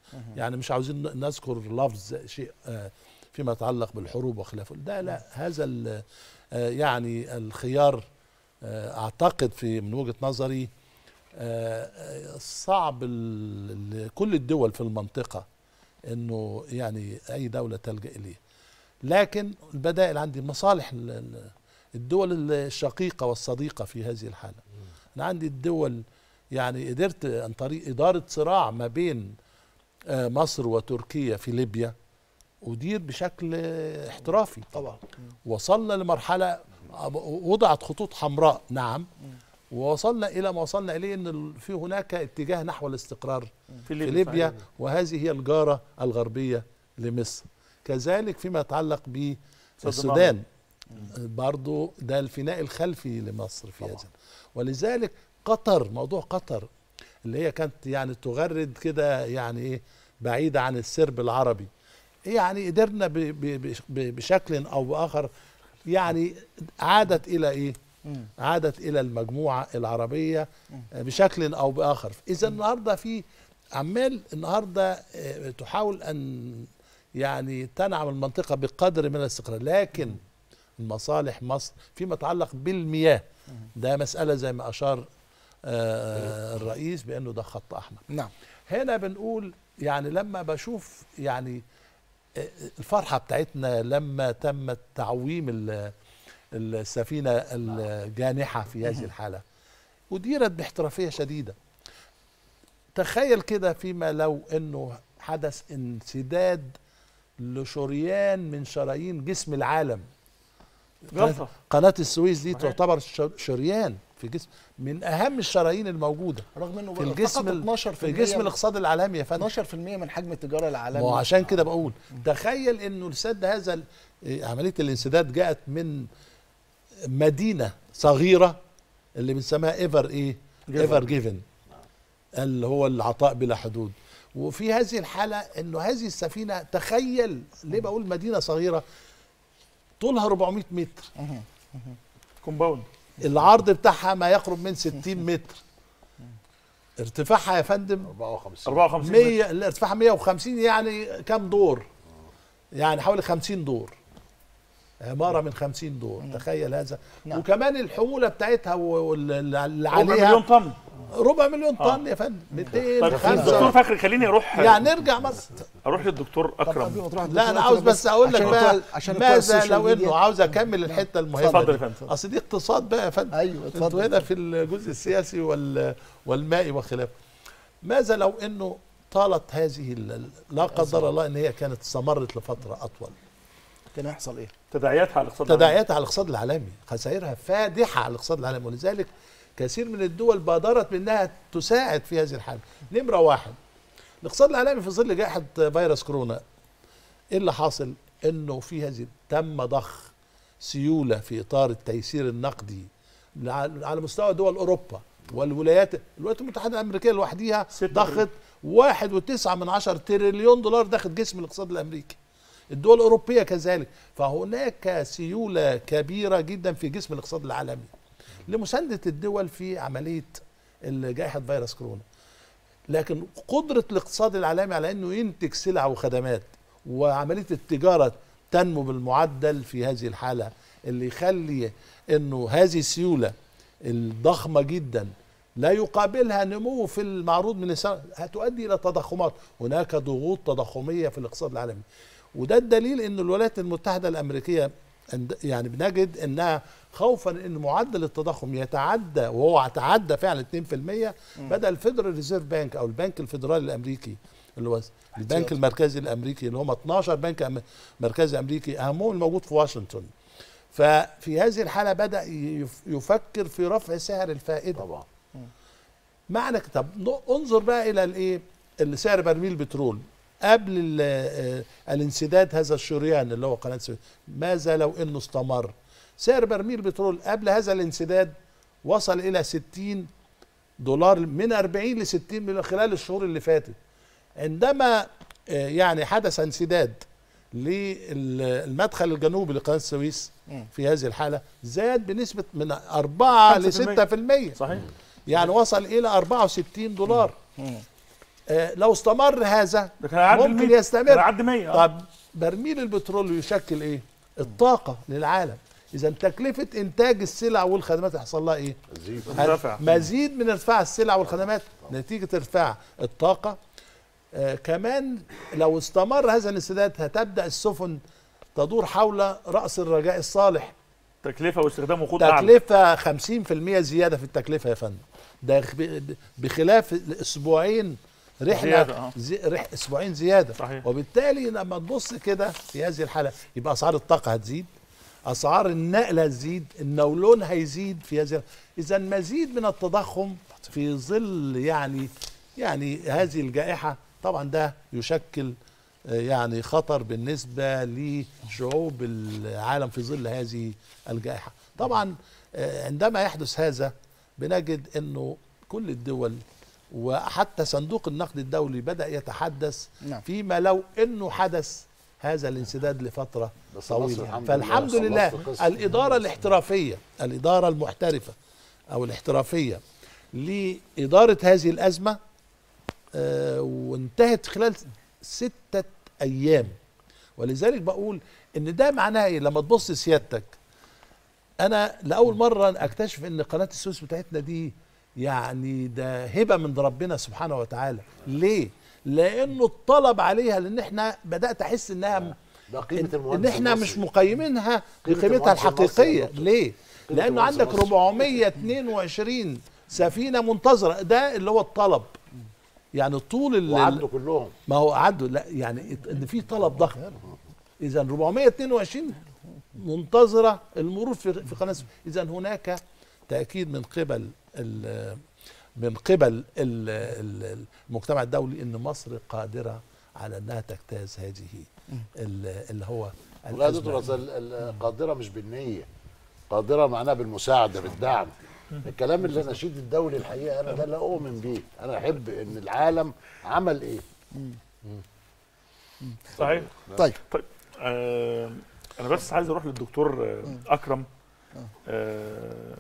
S9: يعني مش عاوزين ن- نذكر لفظ شيء آه، فيما يتعلق بالحروب وخلافه ده لا هذا ال- آه، يعني الخيار آه، اعتقد في من وجهه نظري آه، آه، صعب ال- لكل الدول في المنطقه انه يعني اي دوله تلجا اليه لكن البدائل عندي مصالح ال- ال- الدول الشقيقه والصديقه في هذه الحاله انا عندي الدول يعني قدرت عن طريق اداره صراع ما بين آه، مصر وتركيا في ليبيا ادير بشكل آه، احترافي
S1: طبعا
S9: وصلنا لمرحله وضعت خطوط حمراء نعم ووصلنا الى ما وصلنا اليه ان ال- في هناك اتجاه نحو الاستقرار
S2: في
S9: في
S2: ليبيا،
S9: ليبيا
S2: صحيح.
S9: وهذه هي الجاره الغربيه لمصر كذلك فيما يتعلق
S2: صدام.
S9: بالسودان برضو ده الفناء الخلفي لمصر في هذا ولذلك قطر موضوع قطر اللي هي كانت يعني تغرد كده يعني ايه بعيدة عن السرب العربي يعني قدرنا ب- ب- ب- ب- بشكل او باخر يعني عادت الى ايه عادت الى المجموعه العربيه بشكل او باخر اذا النهارده في عمال النهارده آه، تحاول ان يعني تنعم المنطقه بقدر من الاستقرار لكن المصالح مصر فيما يتعلق بالمياه ده مساله زي ما اشار آه، الرئيس بانه ده خط احمر
S1: نعم
S9: هنا بنقول يعني لما بشوف يعني آه، الفرحه بتاعتنا لما تم تعويم ال- السفينه الجانحه في هذه الحاله اديرت باحترافيه شديده تخيل كده فيما لو انه حدث انسداد لشريان من شرايين جسم العالم
S2: جلطة.
S9: قناه السويس دي تعتبر شر- شريان في جسم من اهم الشرايين الموجوده
S1: رغم انه
S9: في الجسم ال-
S1: 12%
S9: في جسم الاقتصاد العالمي يا فندم
S1: 12% من حجم التجاره العالمي
S9: ما هو عشان كده بقول تخيل انه السد هذا ال- إيه، عمليه الانسداد جاءت من مدينه صغيره اللي بنسميها ايفر ايه ايفر جيفن اللي هو العطاء بلا حدود وفي هذه الحاله انه هذه السفينه تخيل ليه بقول مدينه صغيره طولها 400 متر
S2: كومباوند
S9: العرض بتاعها ما يقرب من 60 متر ارتفاعها يا فندم
S3: 54
S2: 54
S9: 100 لا، ارتفاعها 150 يعني كام دور يعني حوالي 50 دور عمارة من 50 دور تخيل هذا
S1: نعم.
S9: وكمان الحمولة بتاعتها واللي
S2: ربع
S9: عليها
S2: مليون طن
S9: ربع مليون
S2: آه.
S9: طن يا فندم
S2: طيب
S9: 200
S2: دكتور فخري خليني اروح
S9: يعني نرجع مصر
S2: اروح للدكتور
S1: طب قبل
S2: اكرم
S1: ما تروح
S9: لا انا
S1: الدكتور
S9: عاوز
S1: أكرم
S9: بس اقول لك
S1: عشان
S9: بقى
S1: بتوع- عشان بتوع
S9: ماذا
S1: السوشيال
S9: لو
S1: ميديا.
S9: انه عاوز اكمل الحته المهمه
S2: اتفضل يا
S9: دي.
S2: فندم.
S9: اصل دي اقتصاد بقى يا فندم
S1: ايوه
S9: انتوا
S1: اتفضل
S9: هنا في الجزء السياسي وال والمائي وخلافه ماذا لو انه طالت هذه ال- لا قدر الله ان هي كانت استمرت لفتره اطول
S1: كان يحصل ايه؟
S2: تداعياتها على الاقتصاد العالمي.
S9: تداعياتها على الاقتصاد العالمي خسائرها فادحه على الاقتصاد العالمي ولذلك كثير من الدول بادرت بانها تساعد في هذه الحاله نمره واحد الاقتصاد العالمي في ظل جائحه فيروس كورونا ايه اللي حاصل انه في هذه تم ضخ سيوله في اطار التيسير النقدي على على مستوى دول اوروبا والولايات الولايات المتحده الامريكيه لوحديها
S2: ستة
S9: ضخت واحد وتسعة من عشر تريليون دولار داخل جسم الاقتصاد الامريكي الدول الاوروبيه كذلك فهناك سيوله كبيره جدا في جسم الاقتصاد العالمي لمسانده الدول في عمليه جائحه فيروس كورونا لكن قدره الاقتصاد العالمي على انه ينتج سلع وخدمات وعمليه التجاره تنمو بالمعدل في هذه الحاله اللي يخلي انه هذه السيوله الضخمه جدا لا يقابلها نمو في المعروض من السنة هتؤدي الى تضخمات هناك ضغوط تضخميه في الاقتصاد العالمي وده الدليل ان الولايات المتحده الامريكيه عند- يعني بنجد انها خوفا ان معدل التضخم يتعدى وهو تعدى فعلا 2% بدا الفيدرال ريزيرف بانك او البنك الفيدرالي الامريكي اللي هو البنك المركزي الامريكي اللي هم 12 بنك أم- مركزي امريكي اهمهم الموجود في واشنطن ففي هذه الحاله بدا يف- يفكر في رفع سعر الفائده
S3: طبعا
S9: معنى كده- طب ن- انظر بقى الى الايه اللي سعر برميل بترول قبل ال- آه، الانسداد هذا الشريان اللي هو قناه السويس ماذا لو انه استمر سعر برميل بترول قبل هذا الانسداد وصل الى 60 دولار من 40 ل 60 من خلال الشهور اللي فاتت عندما آه، يعني حدث انسداد للمدخل الجنوبي لقناه السويس في هذه الحاله زاد بنسبه من 4 ل
S2: 5%.
S9: 6%
S2: صحيح
S9: يعني وصل الى 64 دولار آه، لو استمر هذا
S2: ده كان هيعدي
S9: ممكن
S2: المية.
S9: يستمر
S2: كان هيعدي مية، آه.
S9: طب برميل البترول يشكل ايه الطاقه للعالم اذا تكلفه انتاج السلع والخدمات هيحصل لها ايه
S2: مرتفع.
S9: مزيد من ارتفاع السلع والخدمات نتيجه ارتفاع الطاقه آه كمان لو استمر هذا الانسداد هتبدا السفن تدور حول راس الرجاء الصالح
S2: تكلفه واستخدام وقود اعلى
S9: تكلفه 50% زياده في التكلفه يا فندم ده خ- بخلاف الاسبوعين رحله
S2: زيادة، آه.
S9: زي رح اسبوعين زياده
S2: صحيح.
S9: وبالتالي لما تبص كده في هذه الحاله يبقى اسعار الطاقه هتزيد اسعار النقل هتزيد النولون هيزيد في هذه اذا مزيد من التضخم في ظل يعني يعني هذه الجائحه طبعا ده يشكل آه، يعني خطر بالنسبه لشعوب العالم في ظل هذه الجائحه طبعا آه، عندما يحدث هذا بنجد انه كل الدول وحتى صندوق النقد الدولي بدا يتحدث
S1: نعم.
S9: فيما لو انه حدث هذا الانسداد لفتره
S3: بس مصر
S9: طويله
S3: الحمد
S9: فالحمد
S3: لله
S9: لله
S3: خلصت قصة.
S9: الاداره الاحترافيه الاداره المحترفه او الاحترافيه لاداره هذه الازمه آه، وانتهت خلال ستة أيام ولذلك بقول إن ده معناه إيه لما تبص سيادتك أنا لأول مرة أكتشف إن قناة السويس بتاعتنا دي يعني ده هبة من ربنا سبحانه وتعالى ليه؟ لأنه الطلب عليها لأن إحنا بدأت أحس إنها
S3: ده قيمه
S9: إن,
S3: المهندس
S9: إن إحنا
S3: المصري.
S9: مش مقيمينها
S3: قيمة
S9: بقيمتها
S3: المهندس المصري
S9: الحقيقية
S3: يا دكتور.
S9: ليه؟
S3: قيمة
S9: لأنه
S3: المهندس
S9: عندك
S3: المصري.
S9: 422 سفينة منتظرة ده اللي هو الطلب يعني طول ال-
S3: وعدوا كلهم
S9: ما هو عدوا لا يعني ان في طلب ضخم اذا 422 منتظره المرور في في قناه السويس. اذا هناك تاكيد من قبل ال- من قبل ال- ال- المجتمع الدولي ان مصر قادره على انها تجتاز هذه ال- اللي هو
S3: والله يا
S9: الأزمة.
S3: دكتور أصل ال- القادره مش بالنيه قادره معناها بالمساعده بالدعم الكلام اللي نشيد الدولي الحقيقه انا ده لا اؤمن بيه انا احب ان العالم عمل ايه
S2: صحيح
S1: طيب
S2: طيب آه انا بس عايز اروح للدكتور آه اكرم آه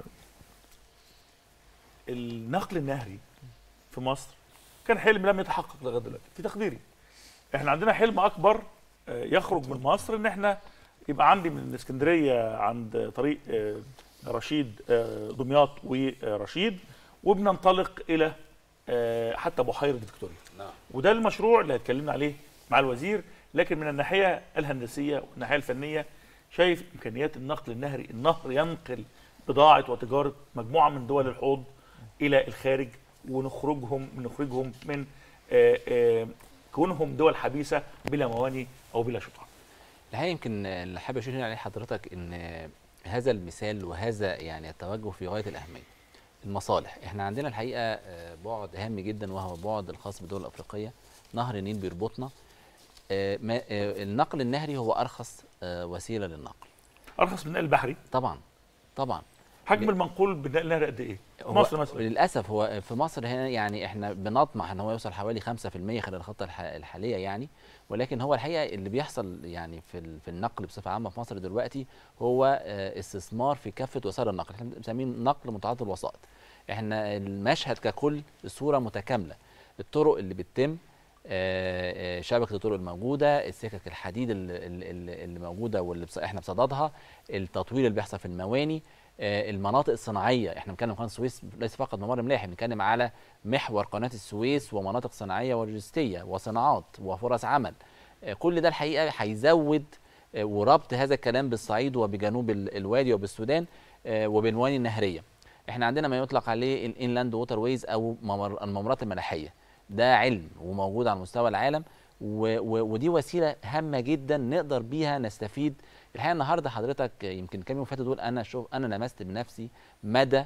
S2: النقل النهري في مصر كان حلم لم يتحقق لغايه دلوقتي في تقديري احنا عندنا حلم اكبر آه يخرج من مصر ان احنا يبقى عندي من الاسكندريه عند طريق آه رشيد آه دمياط ورشيد وبننطلق الى آه حتى بحيره فيكتوريا
S3: نعم
S2: وده المشروع اللي اتكلمنا عليه مع الوزير لكن من الناحيه الهندسيه والناحيه الفنيه شايف امكانيات النقل النهري النهر ينقل بضاعه وتجاره مجموعه من دول الحوض الى الخارج ونخرجهم نخرجهم من آه، آه، كونهم دول حبيسه بلا مواني او بلا شطار
S7: الحقيقه يمكن اللي حابب اشير عليه حضرتك ان هذا المثال وهذا يعني التوجه في غايه الاهميه المصالح احنا عندنا الحقيقه آه، بعد هام جدا وهو بعد الخاص بالدول الافريقيه نهر النيل بيربطنا آه، ما- آه، النقل النهري هو ارخص آه، وسيله للنقل
S2: ارخص من النقل البحري
S7: طبعا طبعا
S2: حجم المنقول بالنقل النهري قد ايه؟ في
S7: هو
S2: مصر مثلا
S7: للاسف هو في مصر هنا يعني احنا بنطمح ان هو يوصل حوالي 5% خلال الخطه الح- الحاليه يعني ولكن هو الحقيقه اللي بيحصل يعني في ال- في النقل بصفه عامه في مصر دلوقتي هو آه، استثمار في كافه وسائل النقل احنا بنسميه نقل متعدد الوسائط احنا المشهد ككل الصوره متكامله الطرق اللي بتتم آه، آه، شبكه الطرق الموجوده السكك الحديد اللي, اللي اللي موجوده واللي بص- احنا بصددها التطوير اللي بيحصل في المواني آه، المناطق الصناعيه احنا بنتكلم قناه السويس ليس فقط ممر ملاحي بنتكلم على محور قناه السويس ومناطق صناعيه ولوجستيه وصناعات وفرص عمل آه، كل ده الحقيقه هيزود آه، وربط هذا الكلام بالصعيد وبجنوب ال- الوادي وبالسودان آه، وبالمواني النهريه احنا عندنا ما يطلق عليه الانلاند ووتر ويز او ممر الممرات الملاحيه ده علم وموجود على مستوى العالم و و ودي وسيله هامه جدا نقدر بيها نستفيد الحقيقه النهارده حضرتك يمكن كام يوم فاتوا دول انا شوف انا لمست بنفسي مدى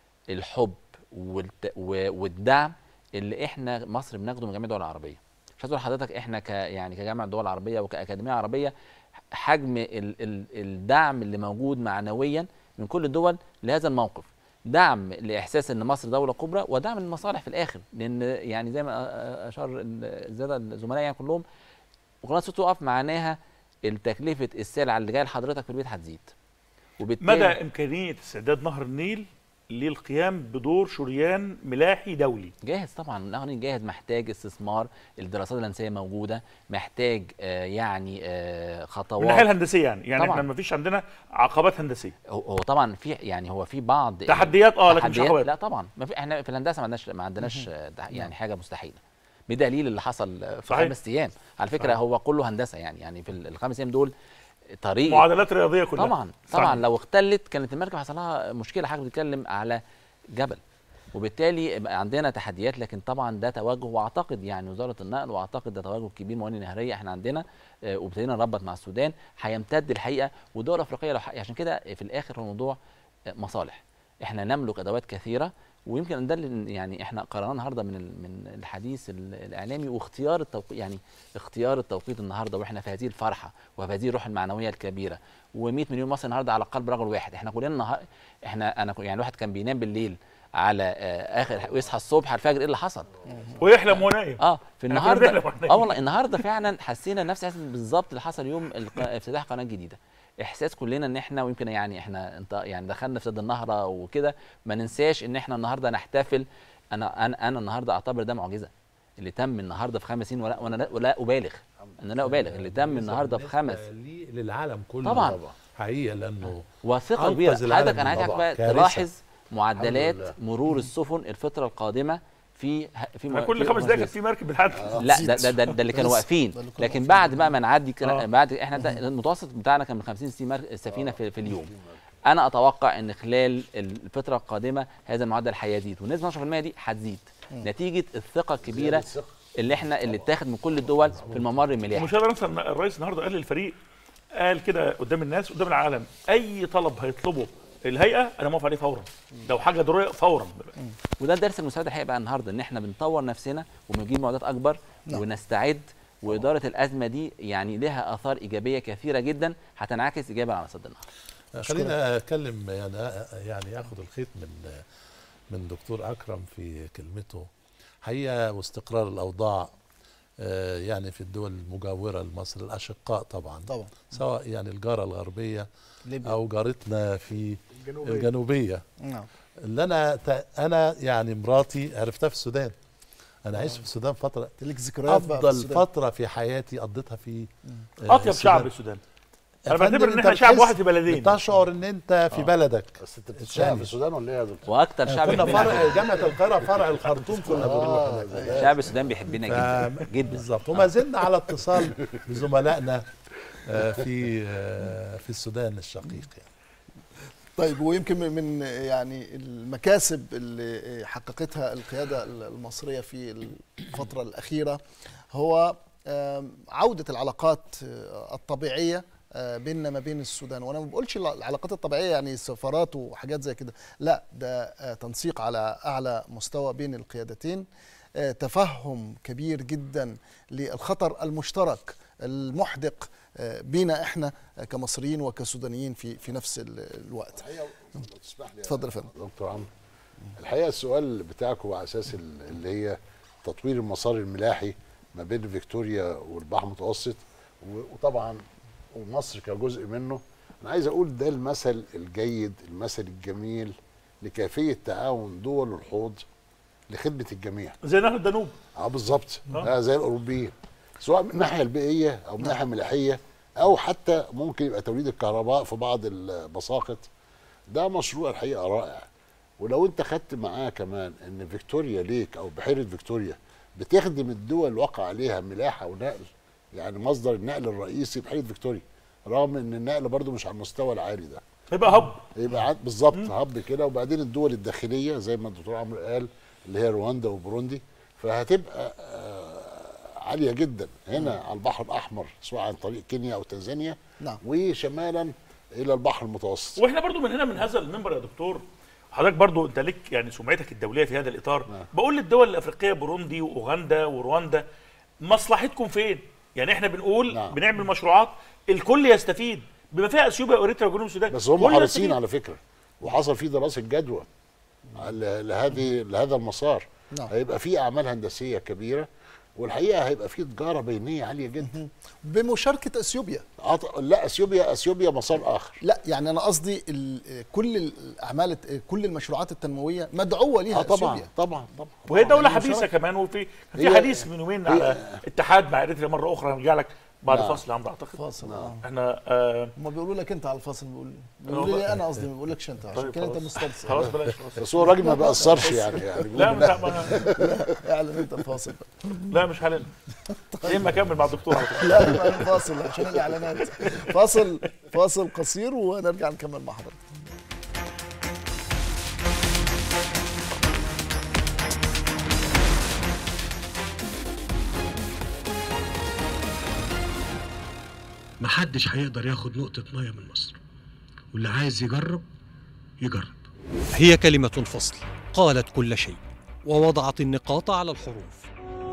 S7: الحب والت و والدعم اللي احنا مصر بناخده من جميع الدول العربيه مش عايز اقول لحضرتك احنا ك يعني كجامعه دول عربيه وكاكاديميه عربيه حجم ال ال الدعم اللي موجود معنويا من كل الدول لهذا الموقف دعم لاحساس ان مصر دوله كبرى ودعم المصالح في الاخر لان يعني زي ما اشار الزياده الزملاء يعني كلهم وقناه الصوت تقف معناها التكلفه السلعه اللي جايه لحضرتك في البيت هتزيد وبالتالي
S2: مدى امكانيه استعداد نهر النيل للقيام بدور شريان ملاحي دولي
S7: جاهز طبعا الاهرامي جاهز محتاج استثمار الدراسات الهندسيه موجوده محتاج آه يعني آه خطوات
S2: من الناحيه الهندسيه يعني يعني
S7: طبعاً.
S2: احنا ما فيش عندنا عقبات هندسيه
S7: هو هو طبعا في يعني هو في بعض
S2: تحديات اه لكن مش
S7: تحديات
S2: عقبات
S7: لا طبعا ما في احنا في الهندسه ما عندناش ما عندناش آه، ده- يعني حاجه مستحيله بدليل اللي حصل آه، في
S2: صحيح.
S7: خمس ايام على فكره
S2: صحيح.
S7: هو كله هندسه يعني يعني في ال- الخمس ايام دول طريق
S2: معادلات رياضيه كلها
S7: طبعا طبعا
S2: صحيح.
S7: لو اختلت كانت المركب حصل لها مشكله حضرتك بتتكلم على جبل وبالتالي بقى عندنا تحديات لكن طبعا ده توجه واعتقد يعني وزاره النقل واعتقد ده توجه كبير موانئ نهريه احنا عندنا آه، وابتدينا نربط مع السودان هيمتد الحقيقه والدول الافريقيه لو ح- عشان كده في الاخر هو موضوع آه، مصالح احنا نملك ادوات كثيره ويمكن ده اللي يعني احنا قررناه النهارده من ال- من الحديث ال- الاعلامي واختيار التوقيت يعني اختيار التوقيت النهارده واحنا في هذه الفرحه وفي هذه الروح المعنويه الكبيره و100 مليون مصري النهارده على قلب رجل واحد احنا كلنا النهار احنا انا ك- يعني الواحد كان بينام بالليل على آه اخر ويصحى الصبح على الفجر ايه اللي حصل؟
S2: ويحلم ونايم
S7: اه في
S2: إحنا كنا
S7: النهارده
S2: بنحلم وإحنا
S7: اه والله النهارده فعلا حسينا نفس احساس بالظبط اللي حصل يوم الق- افتتاح قناه جديده احساس كلنا ان احنا ويمكن يعني احنا انت يعني دخلنا في سد النهره وكده ما ننساش ان احنا النهارده نحتفل انا انا انا النهارده اعتبر ده معجزه اللي تم النهارده في خمس سنين ولا وانا لا, ولا ابالغ انا لا ابالغ اللي تم النهارده في خمس
S9: ليه للعالم كله
S7: طبعاً.
S9: حقيقه لانه
S7: وثقه
S9: أنقذ
S7: كبيره
S9: العالم
S7: حضرتك انا
S9: من
S7: عايزك
S9: طبعاً
S7: بقى
S9: كارثة.
S7: تلاحظ
S9: الحمد
S7: معدلات
S9: لله.
S7: مرور السفن الفتره القادمه في في
S2: أنا
S7: م-
S2: كل
S7: في
S2: خمس دقايق كان
S7: مصر.
S2: في مركب بتحدث
S7: لا ده ده, ده, ده اللي كانوا
S1: بس.
S7: واقفين
S1: ده اللي كانوا
S7: لكن
S1: واقفين.
S7: بعد بقى ما نعدي كلا-
S2: آه.
S7: بعد احنا ده المتوسط بتاعنا كان من 50 60 مر- سفينه في, في اليوم انا اتوقع ان خلال الفتره القادمه هذا المعدل هيزيد ونسبه 10% دي هتزيد نتيجه الثقه الكبيره اللي احنا اللي اتاخد من كل الدول في الممر الملاحي
S2: ومش هقدر انسى ان الرئيس النهارده قال للفريق قال كده قدام الناس قدام العالم اي طلب هيطلبه الهيئه انا موافق عليه فورا لو حاجه ضروريه فورا
S7: وده الدرس المستفاد الحقيقه بقى النهارده ان احنا بنطور نفسنا وبنجيب معدات اكبر
S1: نعم.
S7: ونستعد واداره الازمه دي يعني لها اثار ايجابيه كثيره جدا هتنعكس ايجابا على سد النهر
S9: خلينا اتكلم يعني يعني اخذ الخيط من من دكتور اكرم في كلمته حقيقه واستقرار الاوضاع آه، يعني في الدول المجاوره لمصر الاشقاء طبعا
S1: طبعا
S9: سواء يعني الجاره الغربيه
S1: ليبيا
S9: او جارتنا في
S2: الجنوبية.
S9: الجنوبيه
S1: نعم
S9: اللي انا ت- انا يعني مراتي عرفتها في السودان انا عشت في السودان فتره
S1: ليك ذكريات بقى في
S9: افضل
S1: السودان.
S9: فتره في حياتي قضيتها في آه،
S2: اطيب شعب
S9: السودان.
S2: السودان
S9: يا
S2: انا بعتبر
S9: فندم
S2: ان
S9: أنت
S2: احنا شعب
S9: بتحس-
S2: واحد في بلدين
S9: بتشعر ان انت في بلدك
S3: بس انت بتتشاهد
S9: الثاني.
S3: في السودان ولا ايه يا دكتور؟
S7: واكتر شعب
S9: كنا
S7: يحبنا
S9: فرع جامعه القاهره فرع الخرطوم كنا بنروح هناك.
S7: شعب السودان بيحبنا جدا
S9: ف-
S7: جدا
S9: بالظبط وما زلنا على اتصال بزملائنا آه، في آه، في السودان الشقيق يعني.
S1: طيب ويمكن من- من يعني المكاسب اللي حققتها القيادة المصرية في الفترة الأخيرة هو آم، عودة العلاقات آه، الطبيعية آه، بيننا ما بين السودان وانا ما بقولش الع- العلاقات الطبيعيه يعني سفارات وحاجات زي كده لا ده آه، تنسيق على اعلى مستوى بين القيادتين آه، تفهم كبير جدا للخطر المشترك المحدق آه، بينا احنا آه، كمصريين وكسودانيين في في نفس ال- الوقت
S3: الحقيقه لو تسمح لي يا
S1: اتفضل يا فندم
S3: دكتور عمرو الحقيقه السؤال بتاعك هو على اساس ال- اللي هي تطوير المسار الملاحي ما بين فيكتوريا والبحر المتوسط و- وطبعا ومصر كجزء منه انا عايز اقول ده المثل الجيد المثل الجميل لكيفيه تعاون دول الحوض لخدمه الجميع
S2: زي نهر الدانوب
S3: اه بالظبط
S2: آه.
S3: آه زي الاوروبيين سواء من الناحيه البيئيه او من الناحيه الملاحيه او حتى ممكن يبقى توليد الكهرباء في بعض المساقط ده مشروع الحقيقه رائع ولو انت خدت معاه كمان ان فيكتوريا ليك او بحيره فيكتوريا بتخدم الدول اللي وقع عليها ملاحه ونقل يعني مصدر النقل الرئيسي بحيره فيكتوريا رغم ان النقل برضو مش على المستوى العالي ده
S2: يبقى هب
S3: يبقى عاد- بالظبط هب كده وبعدين الدول الداخليه زي ما الدكتور عمرو قال اللي هي رواندا وبوروندي فهتبقى آه، عاليه جدا هنا على البحر الاحمر سواء عن طريق كينيا او تنزانيا
S1: نعم.
S3: وشمالا الى البحر المتوسط
S2: واحنا برضو من هنا من هذا المنبر يا دكتور حضرتك برضو انت لك يعني سمعتك الدوليه في هذا الاطار
S3: نعم.
S2: بقول للدول الافريقيه بوروندي واوغندا ورواندا مصلحتكم فين يعني احنا بنقول
S3: نعم.
S2: بنعمل مشروعات الكل يستفيد بما فيها اثيوبيا واريتريا وجنوب السودان
S3: بس هم
S2: كل
S3: حريصين
S2: يستفيد.
S3: على فكره وحصل في دراسه جدوى ل- لهذه لهذا المسار
S1: نعم.
S3: هيبقى في اعمال هندسيه كبيره والحقيقه هيبقى في تجاره بينيه عاليه جدا
S1: بمشاركه اثيوبيا
S3: أط- لا اثيوبيا اثيوبيا مسار اخر
S1: لا يعني انا قصدي ال- كل الاعمال كل المشروعات التنمويه مدعوه ليها
S3: اه طبعا
S1: اثيوبيا
S3: طبعا طبعا
S2: وهي دوله
S1: يعني
S2: حديثه
S1: مشاركة.
S2: كمان وفي في
S3: هي-
S2: حديث من يومين
S3: هي-
S2: على اتحاد مع اريتريا مره اخرى هنرجع لك بعد
S3: نعم.
S2: فاصل يا عمرو اعتقد
S1: فاصل اه
S2: احنا آه
S1: هم بيقولوا لك انت على الفاصل بيقول بيقولوا لي انا قصدي ما بيقولكش انت عشان
S2: طيب
S1: كده انت
S2: خلاص.
S1: مسترسل
S2: خلاص بلاش خلاص.
S3: بس هو الراجل ما بيأثرش يعني يعني بيقول
S2: لا
S3: لا.
S2: لا ما
S1: اعلن انت الفاصل
S2: لا مش حالنا يا اما اكمل مع الدكتور على طول
S1: لا ما فاصل عشان الاعلانات فاصل فاصل قصير ونرجع نكمل مع حضرتك
S12: محدش هيقدر ياخد نقطة مية من مصر واللي عايز يجرب يجرب
S14: هي كلمة فصل قالت كل شيء ووضعت النقاط على الحروف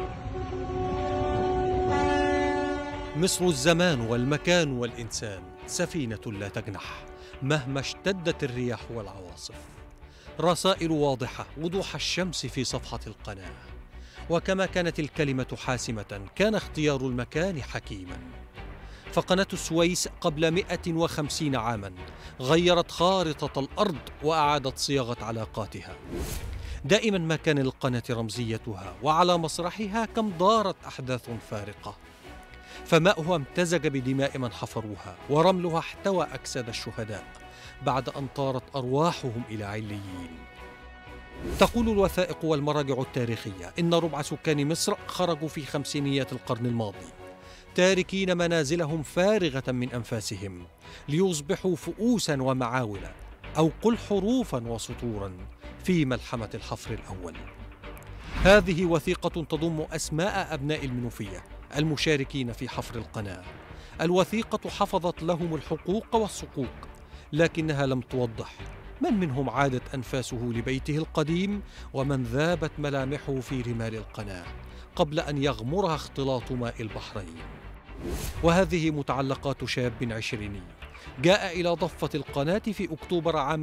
S14: مصر الزمان والمكان والإنسان سفينة لا تجنح مهما اشتدت الرياح والعواصف رسائل واضحة وضوح الشمس في صفحة القناة وكما كانت الكلمة حاسمة كان اختيار المكان حكيما فقناة السويس قبل 150 عاما غيرت خارطة الأرض وأعادت صياغة علاقاتها دائما ما كان للقناة رمزيتها وعلى مسرحها كم دارت أحداث فارقة فماؤها امتزج بدماء من حفروها ورملها احتوى أجساد الشهداء بعد أن طارت أرواحهم إلى عليين تقول الوثائق والمراجع التاريخية إن ربع سكان مصر خرجوا في خمسينيات القرن الماضي تاركين منازلهم فارغة من أنفاسهم ليصبحوا فؤوسا ومعاول أو قل حروفا وسطورا في ملحمة الحفر الأول هذه وثيقة تضم أسماء أبناء المنوفية المشاركين في حفر القناة الوثيقة حفظت لهم الحقوق والصكوك لكنها لم توضح من منهم عادت أنفاسه لبيته القديم ومن ذابت ملامحه في رمال القناة قبل أن يغمرها اختلاط ماء البحرين وهذه متعلقات شاب عشريني جاء إلى ضفة القناة في أكتوبر عام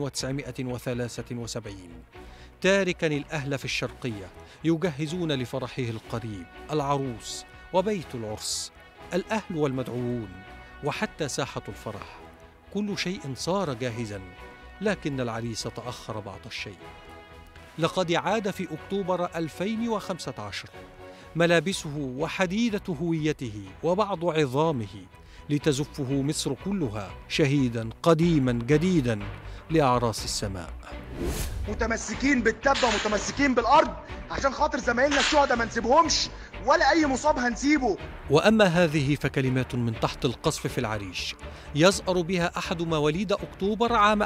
S14: 1973 تاركا الأهل في الشرقية يجهزون لفرحه القريب العروس وبيت العرس الأهل والمدعوون وحتى ساحة الفرح كل شيء صار جاهزا لكن العريس تأخر بعض الشيء لقد عاد في أكتوبر 2015 ملابسه وحديدة هويته وبعض عظامه لتزفه مصر كلها شهيدا قديما جديدا لأعراس السماء
S15: متمسكين بالتبة ومتمسكين بالأرض عشان خاطر زمايلنا الشهداء ما نسيبهمش ولا أي مصاب هنسيبه
S14: وأما هذه فكلمات من تحت القصف في العريش يزأر بها أحد مواليد أكتوبر عام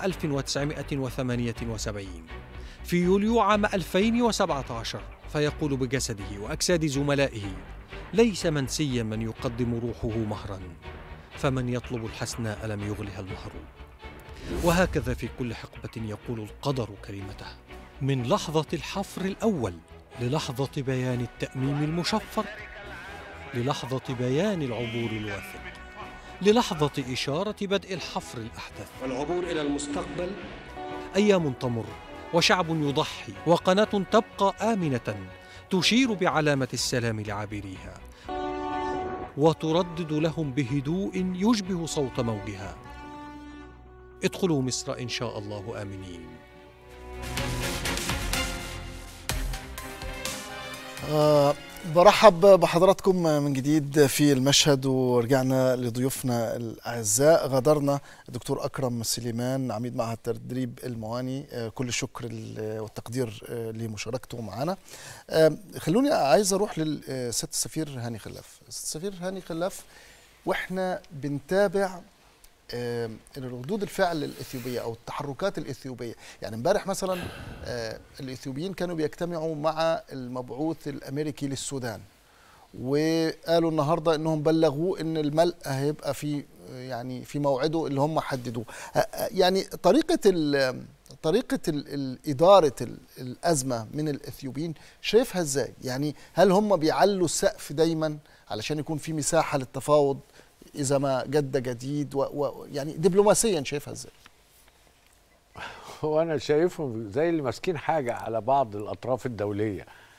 S14: 1978 في يوليو عام 2017 فيقول بجسده وأجساد زملائه ليس منسيا من يقدم روحه مهرا فمن يطلب الحسناء لم يغلها المهر وهكذا في كل حقبة يقول القدر كلمته من لحظة الحفر الأول للحظة بيان التأميم المشفر للحظة بيان العبور الواثق للحظة إشارة بدء الحفر الأحدث
S16: والعبور إلى المستقبل
S14: أيام تمر وشعب يضحي وقناة تبقى آمنة تشير بعلامة السلام لعابريها وتردد لهم بهدوء يشبه صوت موجها ادخلوا مصر إن شاء الله آمنين
S1: آه برحب بحضراتكم من جديد في المشهد ورجعنا لضيوفنا الاعزاء غادرنا الدكتور اكرم سليمان عميد معهد تدريب المواني آه كل الشكر والتقدير آه لمشاركته معنا آه خلوني عايز اروح للست السفير هاني خلاف السفير هاني خلاف واحنا بنتابع آه ردود الفعل الاثيوبيه او التحركات الاثيوبيه يعني امبارح مثلا آه الاثيوبيين كانوا بيجتمعوا مع المبعوث الامريكي للسودان وقالوا النهارده انهم بلغوه ان الملء هيبقى في يعني في موعده اللي هم حددوه يعني طريقه ال طريقه ال اداره ال الازمه من الاثيوبيين شايفها ازاي يعني هل هم بيعلوا السقف دايما علشان يكون في مساحه للتفاوض اذا ما جد جديد و و يعني دبلوماسيا شايفها ازاي؟
S5: هو انا شايفهم زي اللي ماسكين حاجه على بعض الاطراف الدوليه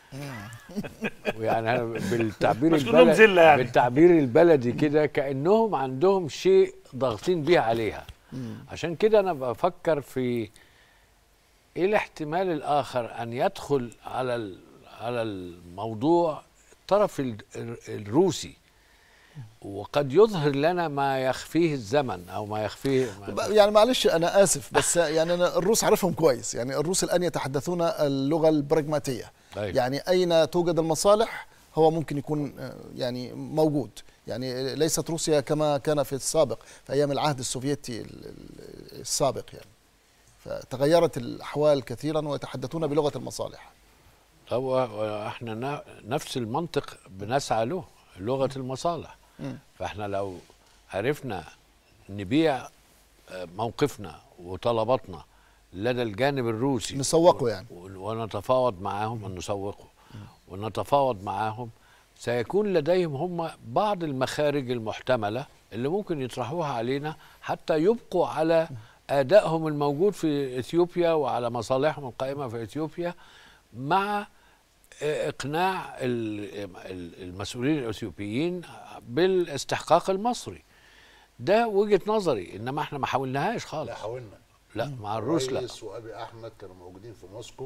S5: ويعني أنا بالتعبير
S2: مش كلهم
S5: البلدي
S2: زلة يعني.
S5: بالتعبير البلدي كده كانهم عندهم شيء ضاغطين بيه عليها عشان كده انا بفكر في ايه الاحتمال الاخر ان يدخل على ال- على الموضوع الطرف ال- ال- الروسي وقد يظهر لنا ما يخفيه الزمن او ما يخفيه ما
S1: يعني معلش انا اسف بس يعني انا الروس عارفهم كويس يعني الروس الان يتحدثون اللغه البراغماتيه
S5: أيوة.
S1: يعني اين توجد المصالح هو ممكن يكون آه، يعني موجود يعني ليست روسيا كما كان في السابق في ايام العهد السوفيتي ال- ال- السابق يعني فتغيرت الاحوال كثيرا ويتحدثون بلغه المصالح
S5: هو احنا نا- نفس المنطق بنسعى له لغه المصالح
S1: مم.
S5: فاحنا لو عرفنا نبيع آه، موقفنا وطلباتنا لدى الجانب الروسي
S1: نسوقه يعني
S5: و- ونتفاوض معاهم أن نسوقه ونتفاوض معاهم سيكون لديهم هم بعض المخارج المحتملة اللي ممكن يطرحوها علينا حتى يبقوا على أدائهم الموجود في إثيوبيا وعلى مصالحهم القائمة في إثيوبيا مع إقناع ال- ال- المسؤولين الإثيوبيين بالاستحقاق المصري ده وجهة نظري إنما احنا ما حاولناهاش خالص
S3: لا حاولنا
S5: لا مع الروس لا
S3: الرئيس وابي احمد كانوا موجودين في موسكو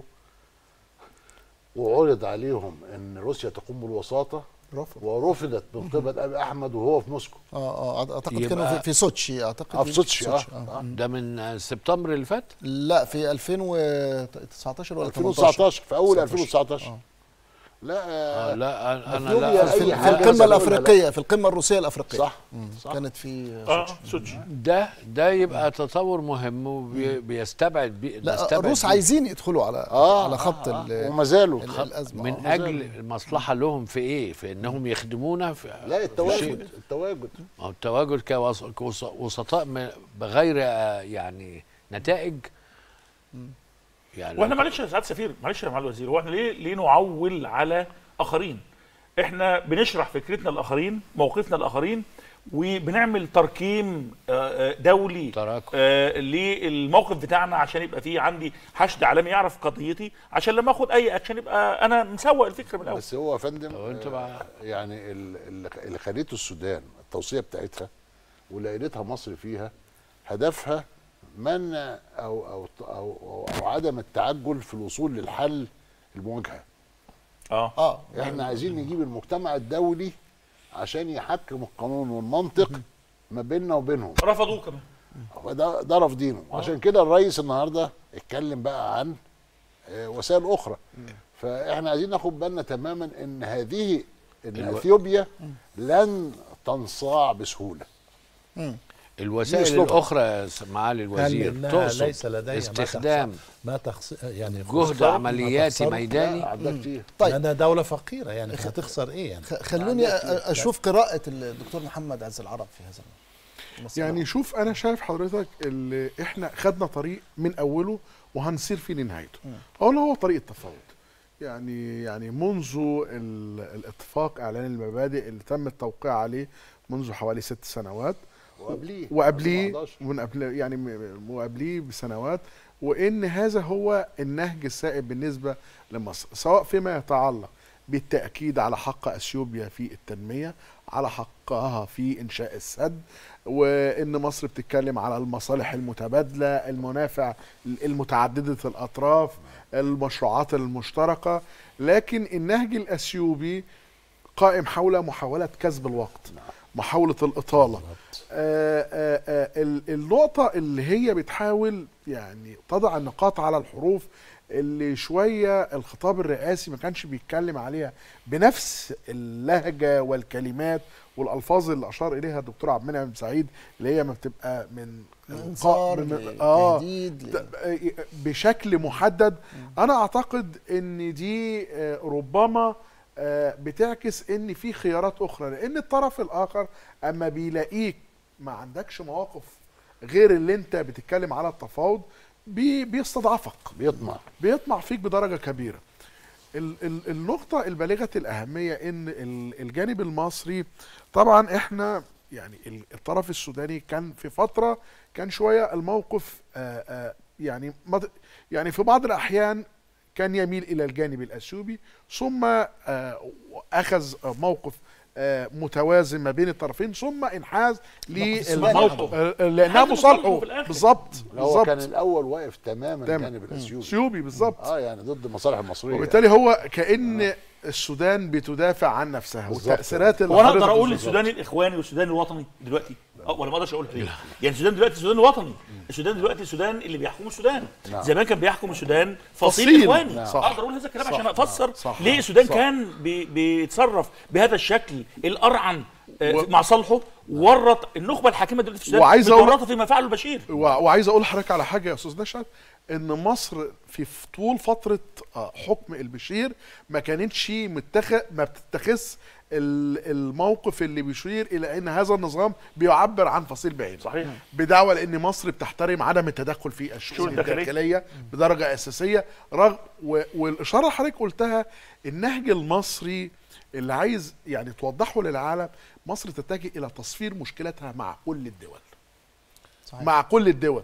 S3: وعرض عليهم ان روسيا تقوم بالوساطه
S1: رفض
S3: ورفضت من قبل ابي احمد وهو في موسكو
S1: اه اه اعتقد
S5: يبقى-
S1: كانوا في, في سوتشي اعتقد
S3: آه، في سوتشي، آه.
S1: آه.
S5: ده من سبتمبر اللي فات
S1: لا في 2019 ولا
S3: 2019 في اول
S1: 19.
S3: 2019
S1: آه.
S3: لا
S5: آه لا انا
S3: أثيوبيا
S5: لا
S3: أي
S1: في, في
S3: حاجة
S1: القمه
S3: زي ما
S1: الافريقيه في القمه الروسيه الافريقيه
S3: صح
S1: مم.
S3: صح
S1: كانت في
S2: اه
S1: سوتشي
S2: سوتشي
S5: ده ده يبقى تطور مهم وبيستبعد بي
S1: لا
S5: نستبعد
S1: الروس
S5: بيه
S1: عايزين يدخلوا على
S3: آه،
S1: على خط
S3: آه،
S1: ال-
S3: آه. وما زالوا
S1: ال-
S3: خط-
S1: الازمه
S5: من
S1: آه.
S5: اجل المصلحه لهم في ايه؟ في انهم يخدمونا في
S3: لا
S5: في
S3: التواجد
S5: شيء.
S3: التواجد
S5: ما هو التواجد كوس- كوس- كوسطاء م- بغير آه، يعني نتائج يعني
S2: واحنا
S5: لو-
S2: معلش يا سعاده سفير معلش يا معالي الوزير هو احنا ليه ليه نعول على اخرين؟ احنا بنشرح فكرتنا للاخرين موقفنا للاخرين وبنعمل تركيم آه، آه، دولي
S5: تراكم.
S2: آه، للموقف بتاعنا عشان يبقى فيه عندي حشد عالمي يعرف قضيتي عشان لما اخد اي اكشن يبقى انا مسوق الفكره من الاول
S3: بس هو يا فندم
S5: لو أنت
S3: آه،
S5: بقى-
S3: يعني ال- ال- اللي خليته السودان التوصيه بتاعتها واللي قالتها مصر فيها هدفها منع او او او, أو, أو عدم التعجل في الوصول للحل المواجهه
S2: اه
S1: اه
S3: احنا عايزين نجيب المجتمع الدولي عشان يحكم القانون والمنطق ما بيننا وبينهم
S2: رفضوه كمان
S3: وده ده رافضينه عشان كده الرئيس النهارده اتكلم بقى عن آه، وسائل اخرى فاحنا عايزين ناخد بالنا تماما ان هذه ان
S5: الو-
S3: اثيوبيا لن تنصاع بسهوله
S5: الوسائل
S3: أسلوبها.
S5: الاخرى يا س- معالي
S9: هل
S5: الوزير
S9: إنها
S5: تقصد
S9: ليس لديها ما
S5: استخدام
S9: تخسر- ما تخس يعني
S5: جهد
S9: خسارة؟ ما
S5: عملياتي
S9: تخسره؟
S5: ميداني
S3: لا عندها كتير
S1: طيب.
S9: لأنها دولة فقيرة يعني هتخسر إيه يعني
S1: خ- خلوني أ- أ- اشوف قراءه الدكتور محمد عز العرب في هذا المسألة.
S6: يعني شوف انا شايف حضرتك اللي احنا خدنا طريق من اوله وهنسير فيه لنهايته اولا هو طريق التفاوض يعني يعني منذ ال- الاتفاق اعلان المبادئ اللي تم التوقيع عليه منذ حوالي ست سنوات
S3: وقبليه
S6: وقبليه
S3: 17.
S6: من قبل يعني م- وقبليه بسنوات وان هذا هو النهج السائد بالنسبه لمصر سواء فيما يتعلق بالتاكيد على حق اثيوبيا في التنميه على حقها في انشاء السد وان مصر بتتكلم على المصالح المتبادله المنافع المتعدده الاطراف المشروعات المشتركه لكن النهج الاثيوبي قائم حول محاوله كسب الوقت محاوله الاطاله آه، آه، آه، ال- النقطة اللي هي بتحاول يعني تضع النقاط على الحروف اللي شوية الخطاب الرئاسي ما كانش بيتكلم عليها بنفس اللهجة والكلمات والألفاظ اللي أشار إليها الدكتور عبد المنعم سعيد اللي هي ما بتبقى من
S1: انذار
S6: من- آه
S1: تهديد ل-
S6: بشكل محدد انا اعتقد ان دي آه، ربما آه، بتعكس ان في خيارات اخرى لان الطرف الاخر اما بيلاقيك ما عندكش مواقف غير اللي انت بتتكلم على التفاوض بي بيستضعفك
S3: بيطمع
S6: بيطمع فيك بدرجه كبيره ال ال النقطة البالغة الأهمية إن ال- الجانب المصري طبعا إحنا يعني ال- الطرف السوداني كان في فترة كان شوية الموقف آآ آآ يعني ما ت- يعني في بعض الأحيان كان يميل الى الجانب الاثيوبي ثم آه، اخذ موقف آه، متوازن ما بين الطرفين ثم انحاز
S3: السوداني.
S6: لانها مصالحه بالظبط
S3: هو
S6: بالظبط
S3: كان الاول واقف تماما
S6: تمام.
S3: الجانب الاثيوبي
S6: اثيوبي بالظبط
S3: اه يعني ضد المصالح المصريه
S6: وبالتالي هو كان السودان بتدافع عن نفسها
S3: بالظبط.
S6: والتاثيرات اللي
S2: هو انا
S6: حضرتك
S2: اقدر اقول
S6: بالظبط.
S2: السوداني الاخواني والسوداني الوطني دلوقتي أه ولا ما اقدرش اقولها ليه؟ يعني السودان دلوقتي السودان الوطني السودان دلوقتي السودان اللي بيحكم السودان
S3: نعم.
S2: زمان كان بيحكم السودان فصيل,
S6: فصيل.
S2: اخواني
S6: نعم.
S2: اقدر اقول هذا الكلام
S6: صح.
S2: عشان افسر
S6: صح.
S2: ليه السودان
S6: صح.
S2: كان بي بيتصرف بهذا الشكل الارعن آه،
S6: و-
S2: مع صالحه ورط النخبه الحاكمه دلوقتي في السودان
S6: وعايز أقول-
S2: متورطه فيما فعله البشير
S6: و- وعايز اقول لحضرتك على حاجه يا استاذ نشأت ان مصر في في طول فتره آه، حكم البشير ما كانتش متخذ ما بتتخذ ال- الموقف اللي بيشير الى ان هذا النظام بيعبر عن فصيل بعيد
S2: صحيح
S6: بدعوى لان مصر بتحترم عدم التدخل في الشؤون
S2: الشؤون الداخلية.
S6: الداخليه بدرجه اساسيه رغم و- والاشاره اللي حضرتك قلتها النهج المصري اللي عايز يعني توضحه للعالم مصر تتجه الى تصفير مشكلتها مع كل الدول
S1: صحيح.
S6: مع كل الدول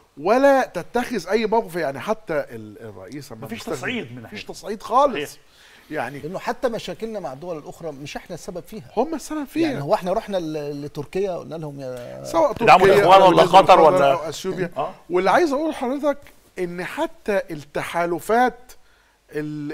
S6: ولا تتخذ اي موقف يعني حتى ال- الرئيس لما
S2: مفيش
S6: بيستخدم-
S2: تصعيد من
S6: مفيش
S2: ناحيته.
S6: تصعيد خالص
S2: صحيح.
S6: يعني
S1: لانه حتى مشاكلنا مع الدول الاخرى مش احنا السبب فيها
S6: هم السبب فيها
S1: يعني هو احنا رحنا ل- لتركيا قلنا لهم يا
S6: سواء
S2: تدعموا
S6: تركيا
S2: الإخوان
S6: أو
S2: ولا
S6: بالنسبة
S2: قطر
S6: للإخوان
S2: ولا-
S6: أو اثيوبيا
S2: آه.
S6: واللي عايز اقول لحضرتك ان حتى التحالفات ال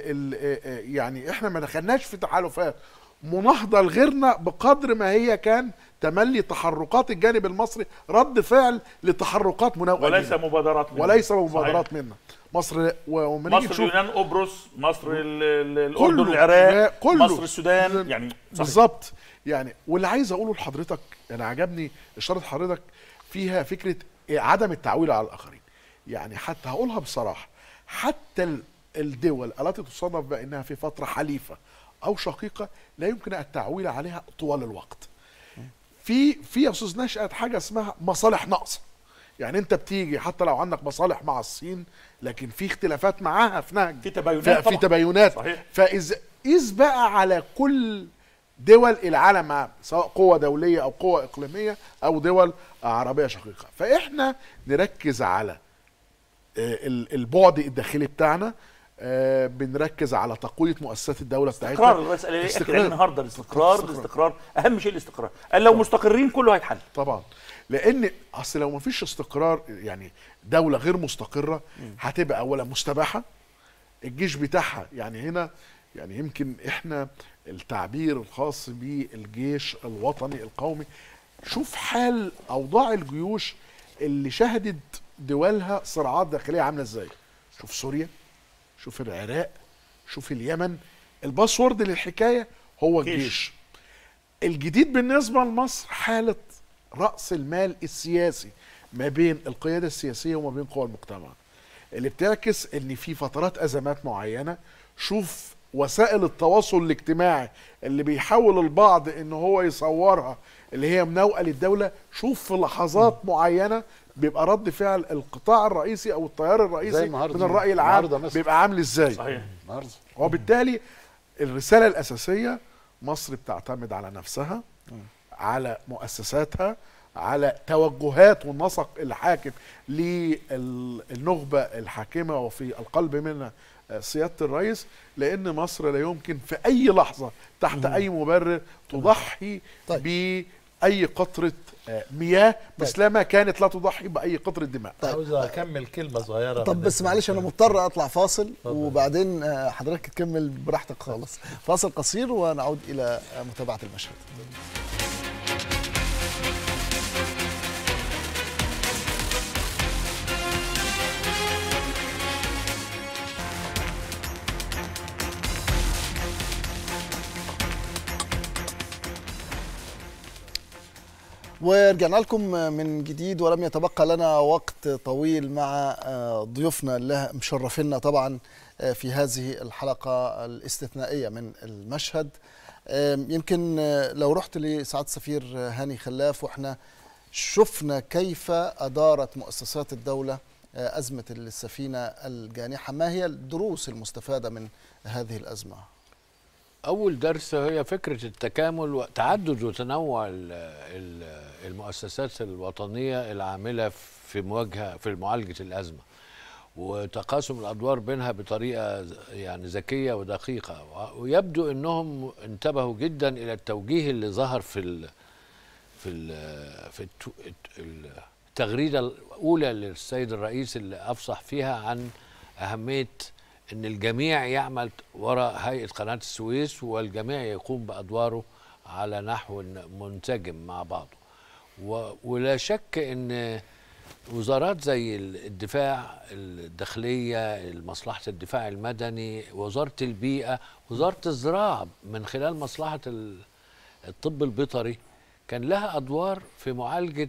S6: ال يعني احنا ما دخلناش في تحالفات مناهضه لغيرنا بقدر ما هي كان تملي تحركات الجانب المصري رد فعل لتحركات مناوئه
S2: وليس
S6: لينا.
S2: مبادرات منه.
S6: وليس
S2: صحيح.
S6: مبادرات منا مصر و- وما نيجي
S2: مصر
S6: نشوف
S2: اليونان قبرص مصر ال- ال- الاردن
S6: كله.
S2: العراق
S6: كله.
S2: مصر السودان يعني صحيح.
S6: بالظبط يعني واللي عايز اقوله لحضرتك انا عجبني اشاره حضرتك فيها فكره عدم التعويل على الاخرين يعني حتى هقولها بصراحه حتى ال- الدول التي تصنف بانها في فتره حليفه او شقيقه لا يمكن التعويل عليها طوال الوقت في في يا استاذ نشأت حاجه اسمها مصالح ناقصه يعني انت بتيجي حتى لو عندك مصالح مع الصين لكن في اختلافات معاها في نهج
S2: في تباينات
S6: في, في
S2: طبعاً.
S6: تباينات
S2: صحيح.
S6: فاذا قيس بقى على كل دول العالم سواء قوة دولية أو قوة إقليمية أو دول عربية شقيقة فإحنا نركز على آه، ال- البعد الداخلي بتاعنا آه، بنركز على تقوية مؤسسات الدولة بتاعتنا
S2: استقرار الرئيس قال ايه أكد عليه النهارده الاستقرار الاستقرار اهم شيء الاستقرار قال لو مستقرين كله هيتحل
S6: طبعا لان اصل لو ما فيش استقرار يعني دوله غير مستقره هتبقى اولا مستباحه الجيش بتاعها يعني هنا يعني يمكن احنا التعبير الخاص بالجيش الوطني القومي شوف حال اوضاع الجيوش اللي شهدت دولها صراعات داخليه عامله ازاي شوف سوريا شوف العراق شوف اليمن الباسورد للحكايه هو
S2: جيش.
S6: الجيش الجديد بالنسبة لمصر حالة رأس المال السياسي ما بين القيادة السياسية وما بين قوى المجتمع اللي بتعكس ان في فترات ازمات معينة شوف وسائل التواصل الاجتماعي اللي بيحاول البعض ان هو يصورها اللي هي مناوئة للدولة شوف في لحظات معينة بيبقى رد فعل القطاع الرئيسي او التيار
S3: زي
S6: الرئيسي
S3: النهاردة.
S6: من الرأي العام
S3: النهاردة مثلا.
S6: بيبقى عامل ازاي
S2: صحيح
S3: النهارده
S6: وبالتالي الرسالة الأساسية مصر بتعتمد على نفسها على مؤسساتها على توجهات والنسق الحاكم للنخبة الحاكمة وفي القلب منها آه، سيادة الرئيس لأن مصر لا يمكن في أي لحظة تحت أي مبرر تضحي
S1: طيب.
S6: بأي قطرة آه، مياه مثلما كانت لا تضحي بأي قطرة دماء
S9: عاوز اكمل كلمه صغيره
S1: طب
S9: من
S1: بس
S9: ال-
S1: معلش انا مضطر اطلع فاصل وبعدين آه، حضرتك تكمل براحتك خالص فاصل قصير ونعود الى آه، متابعه المشهد ورجعنا لكم من جديد ولم يتبقى لنا وقت طويل مع آه، ضيوفنا اللي مشرفينا طبعا آه، في هذه الحلقة الاستثنائية من المشهد آم، يمكن آه، لو رحت لسعادة السفير آه، هاني خلاف واحنا شفنا كيف أدارت مؤسسات الدولة آه، أزمة السفينة الجانحة ما هي الدروس المستفادة من هذه الأزمة؟
S5: أول درس هي فكرة التكامل وتعدد وتنوع ال- ال- المؤسسات الوطنية العاملة في مواجهة في معالجة الأزمة وتقاسم الادوار بينها بطريقه ز- يعني ذكيه ودقيقه و- ويبدو انهم انتبهوا جدا الى التوجيه اللي ظهر في ال في ال في التو- الت- التغريده الاولى للسيد الرئيس اللي افصح فيها عن اهميه ان الجميع يعمل وراء هيئه قناه السويس والجميع يقوم بادواره على نحو منسجم مع بعضه و- ولا شك ان وزارات زي الدفاع الداخليه مصلحه الدفاع المدني وزاره البيئه وزاره الزراعه من خلال مصلحه ال- الطب البيطري كان لها ادوار في معالجه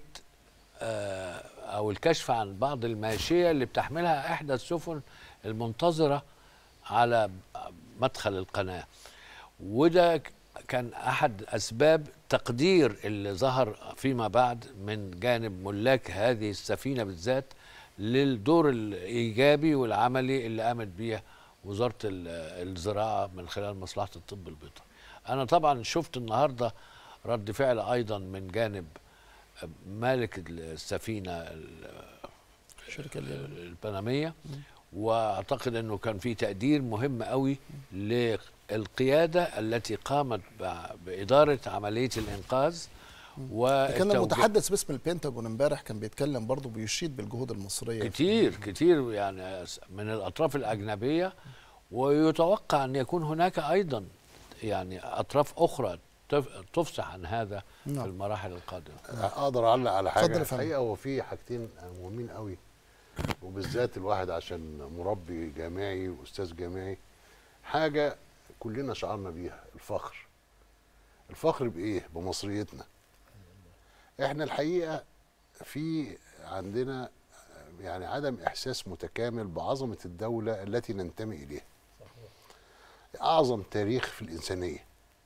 S5: آه، او الكشف عن بعض الماشيه اللي بتحملها احدى السفن المنتظره على مدخل القناه وده ك- كان احد اسباب تقدير اللي ظهر فيما بعد من جانب ملاك هذه السفينه بالذات للدور الايجابي والعملي اللي قامت بيه وزاره ال- الزراعه من خلال مصلحه الطب البيطري. انا طبعا شفت النهارده رد فعل ايضا من جانب مالك السفينه ال-
S1: الشركه اليابانيه
S5: البناميه واعتقد انه كان في تقدير مهم قوي للقياده التي قامت ب- باداره عمليه الانقاذ
S1: كان
S5: والتوجيه-
S1: المتحدث باسم البنتاجون امبارح كان بيتكلم برضه بيشيد بالجهود المصريه
S5: كتير كتير يعني من الاطراف الاجنبيه ويتوقع ان يكون هناك ايضا يعني اطراف اخرى تف- تفصح عن هذا في
S3: نعم.
S5: المراحل القادمه
S3: اقدر اعلق على
S5: اتفضل
S3: حاجه
S5: يا فندم.
S3: الحقيقه هو في حاجتين مهمين قوي وبالذات الواحد عشان مربي جامعي واستاذ جامعي حاجه كلنا شعرنا بيها الفخر الفخر بايه بمصريتنا احنا الحقيقه في عندنا يعني عدم احساس متكامل بعظمه الدوله التي ننتمي اليها اعظم تاريخ في الانسانيه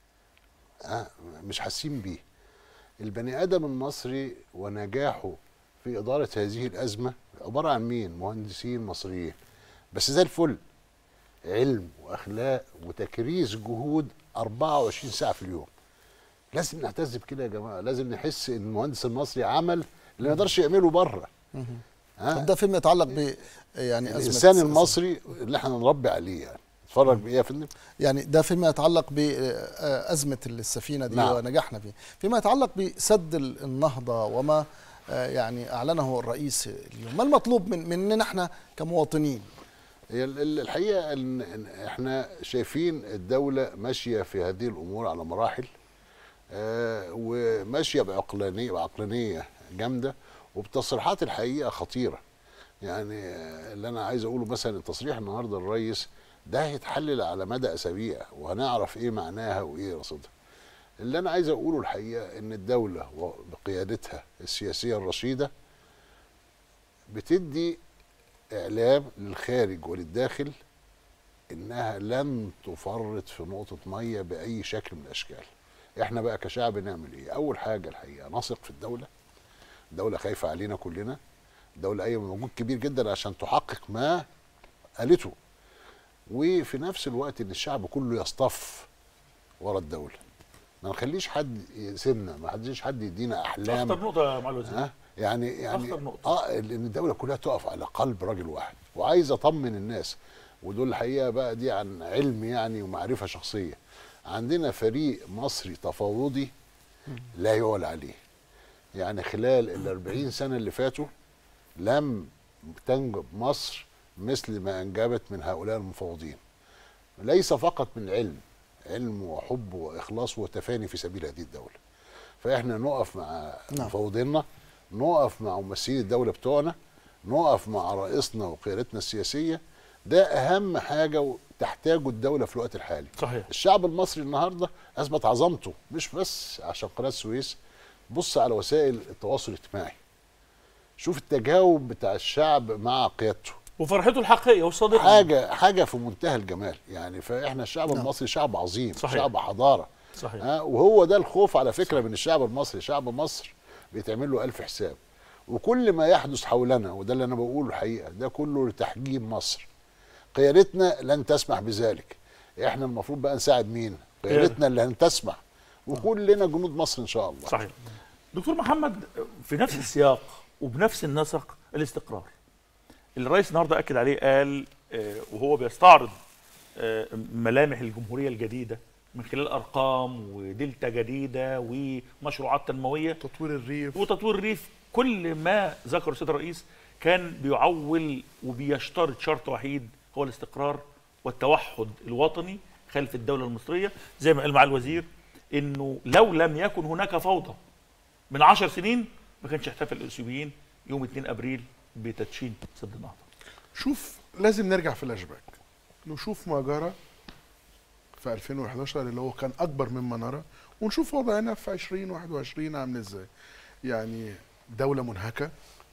S3: أه مش حاسين بيه البني ادم المصري ونجاحه في اداره هذه الازمه عباره عن مين مهندسين مصريين بس زي الفل علم واخلاق وتكريس جهود 24 ساعه في اليوم لازم نعتز بكده يا جماعه لازم نحس ان المهندس المصري عمل اللي ما يقدرش يعمله بره
S1: طب ده فيما يتعلق ب يعني أزمة
S3: الانسان المصري اللي احنا نربي عليه يعني اتفرج بايه يا فندم
S1: يعني ده فيما يتعلق بأزمة السفينة دي
S3: نعم.
S1: ونجاحنا فيه فيما يتعلق بسد ال- النهضة وما آه، يعني أعلنه الرئيس اليوم ما المطلوب من مننا احنا كمواطنين
S3: هي ال- ال- الحقيقه ان إن احنا شايفين الدوله ماشيه في هذه الامور على مراحل آه وماشيه بعقلانيه بعقلانيه جامده وبتصريحات الحقيقه خطيره يعني آه، اللي انا عايز اقوله مثلا التصريح النهارده الرئيس ده هيتحلل على مدى اسابيع وهنعرف ايه معناها وايه رصيدها اللي انا عايز اقوله الحقيقه ان الدوله وبقيادتها السياسيه الرشيده بتدي اعلام للخارج وللداخل انها لن تفرط في نقطه ميه باي شكل من الاشكال احنا بقى كشعب نعمل ايه اول حاجه الحقيقه نثق في الدوله الدوله خايفه علينا كلنا الدوله قايمه مجهود كبير جدا عشان تحقق ما قالته وفي نفس الوقت ان الشعب كله يصطف ورا الدوله ما نخليش حد يسيبنا ما حدش حد يدينا احلام
S2: اخطر نقطه يا معالي الوزير
S3: ها يعني يعني
S2: أخطر نقطة.
S3: اه ان الدوله كلها تقف على قلب راجل واحد وعايز اطمن الناس ودول الحقيقه بقى دي عن علم يعني ومعرفه شخصيه عندنا فريق مصري تفاوضي لا يعلى عليه يعني خلال ال 40 سنه اللي فاتوا لم تنجب مصر مثل ما انجبت من هؤلاء المفاوضين ليس فقط من علم علم وحب واخلاص وتفاني في سبيل هذه الدوله فاحنا نقف مع
S1: نعم.
S3: مفاوضينا نقف مع ممثلين الدوله بتوعنا نقف مع رئيسنا وقيادتنا السياسيه ده اهم حاجه تحتاجه الدوله في الوقت الحالي
S2: صحيح
S3: الشعب المصري النهارده اثبت عظمته مش بس عشان قناه السويس بص على وسائل التواصل الاجتماعي شوف التجاوب بتاع الشعب مع قيادته
S2: وفرحته الحقيقيه والصادقه
S3: حاجه حاجه في منتهى الجمال يعني فاحنا الشعب
S2: نعم.
S3: المصري شعب عظيم
S2: صحيح.
S3: شعب حضاره
S2: صحيح
S3: ها وهو ده الخوف على فكره من الشعب المصري شعب مصر بيتعمل له ألف حساب وكل ما يحدث حولنا وده اللي انا بقوله الحقيقه ده كله لتحجيم مصر قيادتنا لن تسمح بذلك احنا المفروض بقى نساعد مين قيادتنا اللي لن تسمح وكلنا جنود مصر ان شاء الله
S2: صحيح دكتور محمد في نفس السياق وبنفس النسق الاستقرار اللي الرئيس النهارده اكد عليه قال آه، وهو بيستعرض آه، ملامح الجمهوريه الجديده من خلال ارقام ودلتا جديده ومشروعات تنمويه
S6: تطوير الريف
S2: وتطوير الريف كل ما ذكر السيد الرئيس كان بيعول وبيشترط شرط وحيد هو الاستقرار والتوحد الوطني خلف الدوله المصريه زي ما قال مع الوزير انه لو لم يكن هناك فوضى من عشر سنين ما كانش احتفل الاثيوبيين يوم 2 ابريل بتدشين سد النهضه
S6: شوف لازم نرجع في الاشباك نشوف ما جرى في 2011 اللي هو كان اكبر مما نرى ونشوف وضعنا في 2021 عامل ازاي يعني دولة منهكة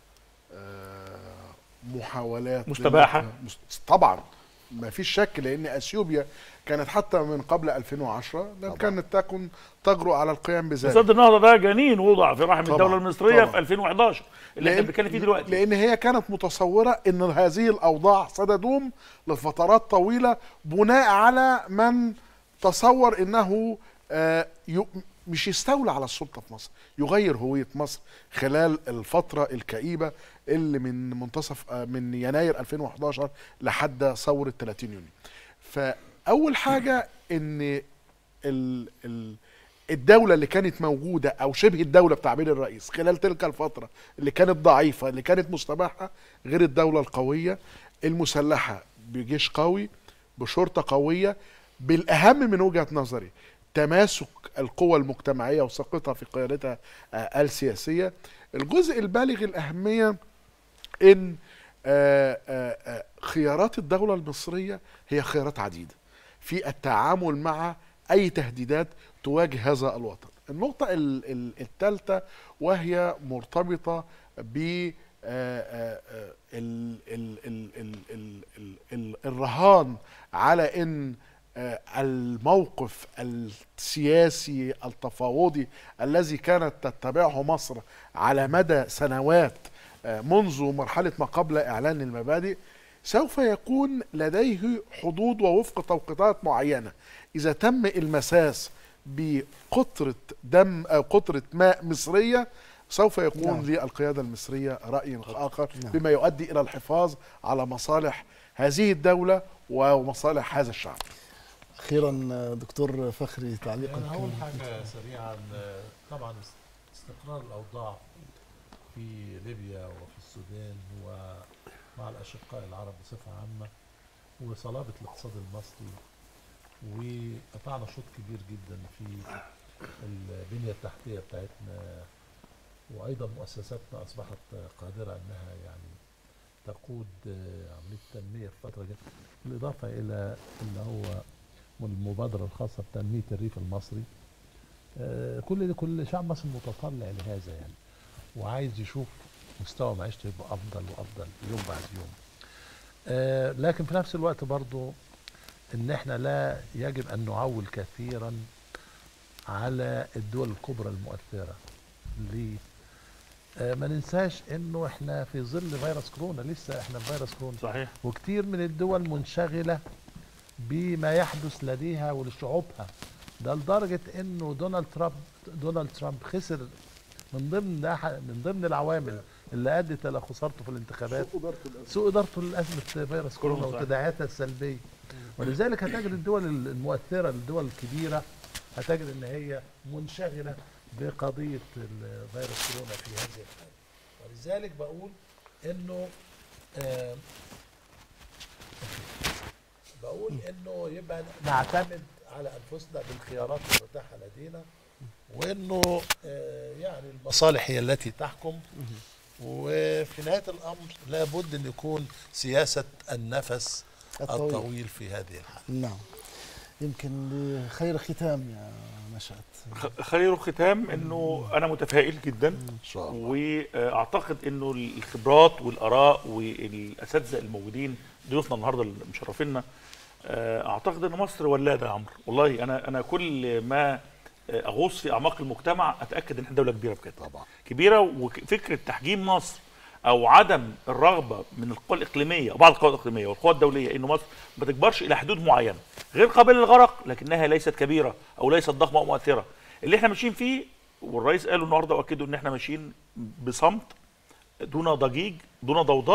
S6: آه، محاولات
S2: مستباحة.
S6: للنقل- مست- طبعا ما فيش شك لان اثيوبيا كانت حتى من قبل 2010 لم كانت تكن تجرؤ على القيام بذلك
S2: سد النهضه ده جنين وضع في رحم
S6: طبعاً،
S2: الدوله المصريه
S6: طبعاً.
S2: في 2011 اللي احنا
S6: لأن-
S2: بنتكلم فيه دلوقتي
S6: لان هي كانت متصوره ان هذه الاوضاع ستدوم لفترات طويله بناء على من تصور انه آه، ي- مش يستولى على السلطه في مصر يغير هويه مصر خلال الفتره الكئيبه اللي من منتصف آه، من يناير 2011 لحد ثوره 30 يونيو فاول حاجه ان ال ال الدولة اللي كانت موجودة أو شبه الدولة بتعبير الرئيس خلال تلك الفترة اللي كانت ضعيفة اللي كانت مستباحة غير الدولة القوية المسلحة بجيش قوي بشرطة قوية بالأهم من وجهة نظري تماسك القوى المجتمعية وثقتها في قيادتها آه، السياسية الجزء البالغ الأهمية ان آه، آه، آه، خيارات الدولة المصرية هي خيارات عديدة في التعامل مع أي تهديدات تواجه هذا الوطن النقطة الثالثة وهي مرتبطة ب آه، آه، آه، ال- ال- ال- ال- ال- ال- ال- الرهان على ان آه، الموقف السياسي التفاوضي الذي كانت تتبعه مصر على مدى سنوات آه، منذ مرحلة ما قبل إعلان المبادئ سوف يكون لديه حدود ووفق توقيتات معينة إذا تم المساس بقطرة دم أو قطرة ماء مصرية سوف يكون
S1: نعم.
S6: نعم. للقيادة المصرية رأي آخر
S1: نعم.
S6: بما يؤدي إلى الحفاظ على مصالح هذه الدولة ومصالح هذا الشعب
S1: اخيرا آه، دكتور فخري تعليقا
S9: يعني أول
S1: كان-
S9: حاجة سريعا آه، طبعا استقرار الأوضاع في ليبيا وفي السودان ومع الأشقاء العرب بصفة عامة وصلابة الاقتصاد المصري وقطعنا شوط كبير جدا في البنية التحتية بتاعتنا وأيضا مؤسساتنا أصبحت قادرة أنها يعني تقود آه، عملية تنمية في فترة جدا بالإضافة إلى اللي هو والمبادرة الخاصة بتنمية الريف المصري آه، كل ده كل شعب مصر متطلع لهذا يعني وعايز يشوف مستوى معيشته يبقى أفضل وأفضل يوم بعد يوم آه، لكن في نفس الوقت برضو ان احنا لا يجب ان نعول كثيرا على الدول الكبرى المؤثرة ليه؟ آه، ما ننساش انه احنا في ظل فيروس كورونا لسه احنا في فيروس كورونا
S2: صحيح
S9: وكتير من الدول منشغلة بما يحدث لديها ولشعوبها ده لدرجة انه دونالد ترامب دونالد ترامب خسر من ضمن أح- من ضمن العوامل اللي ادت الى خسارته في الانتخابات سوء ادارته لازمه فيروس كورونا
S2: كورونا، صحيح.
S9: وتداعياتها السلبيه ولذلك هتجد الدول المؤثره الدول الكبيره هتجد ان هي منشغله بقضيه ال- فيروس كورونا في هذه الحاله ولذلك بقول انه آه بقول انه يبقى نعتمد على انفسنا بالخيارات المتاحه لدينا وانه آه يعني المصالح هي التي تحكم وفي نهايه الامر لابد ان يكون سياسه النفس
S1: الطويل.
S9: الطويل في هذه الحاله
S1: نعم يمكن لخير ختام يا نشأت
S2: خ- خير الختام انه انا متفائل جدا
S3: ان شاء الله
S2: واعتقد انه الخبرات والاراء والاساتذه الموجودين ضيوفنا النهارده اللي مشرفينا آه، اعتقد ان مصر ولاده يا عمرو والله انا انا كل ما آه، اغوص في اعماق المجتمع اتاكد ان احنا دوله كبيره بجد
S3: طبعا
S2: كبيره وفكره تحجيم مصر او عدم الرغبه من القوى الاقليميه وبعض القوى الاقليميه والقوى الدوليه انه مصر ما تكبرش الى حدود معينه غير قابله للغرق لكنها ليست كبيره او ليست ضخمه او مؤثره اللي احنا ماشيين فيه والرئيس قالوا النهارده واكدوا ان احنا ماشيين بصمت دون ضجيج دون ضوضاء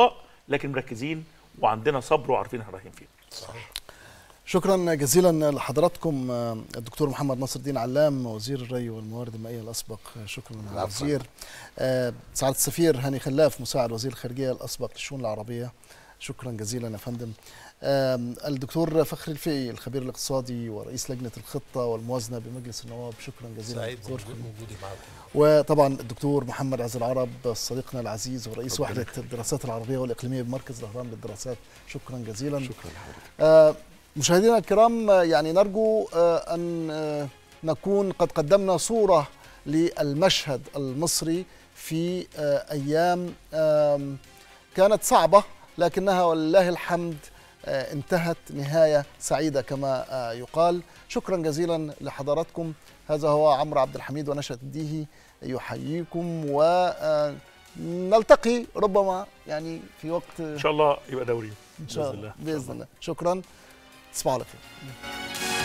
S2: لكن مركزين وعندنا صبر وعارفين احنا رايحين فين
S1: شكرا جزيلا لحضراتكم آه، الدكتور محمد نصر الدين علام وزير الري والموارد المائيه الاسبق آه، شكرا
S3: العفو.
S1: وزير آه، سعاده السفير هاني خلاف مساعد وزير الخارجيه الاسبق للشؤون العربيه شكرا جزيلا يا فندم آم، الدكتور فخري الفقي الخبير الاقتصادي ورئيس لجنه الخطه والموازنه بمجلس النواب شكرا جزيلا
S9: سعيد
S1: دكتور
S9: بوجودي معكم
S1: وطبعا الدكتور محمد عز العرب صديقنا العزيز ورئيس
S3: ربنا
S1: وحده الدراسات العربيه والاقليميه بمركز الاهرام للدراسات شكرا جزيلا
S3: شكرا لحضرتك
S1: آه، مشاهدينا الكرام آه، يعني نرجو آه، ان آه، نكون قد قدمنا صوره للمشهد المصري في آه، ايام آم، كانت صعبه لكنها ولله الحمد آه، انتهت نهايه سعيده كما آه، يقال شكرا جزيلا لحضراتكم هذا هو عمرو عبد الحميد ونشأة الديهي يحييكم ونلتقي ربما يعني في وقت
S2: ان شاء الله يبقى دوري
S1: ان شاء
S2: بإذن
S1: الله
S2: الله.
S1: باذن الله شكرا تصبحوا على خير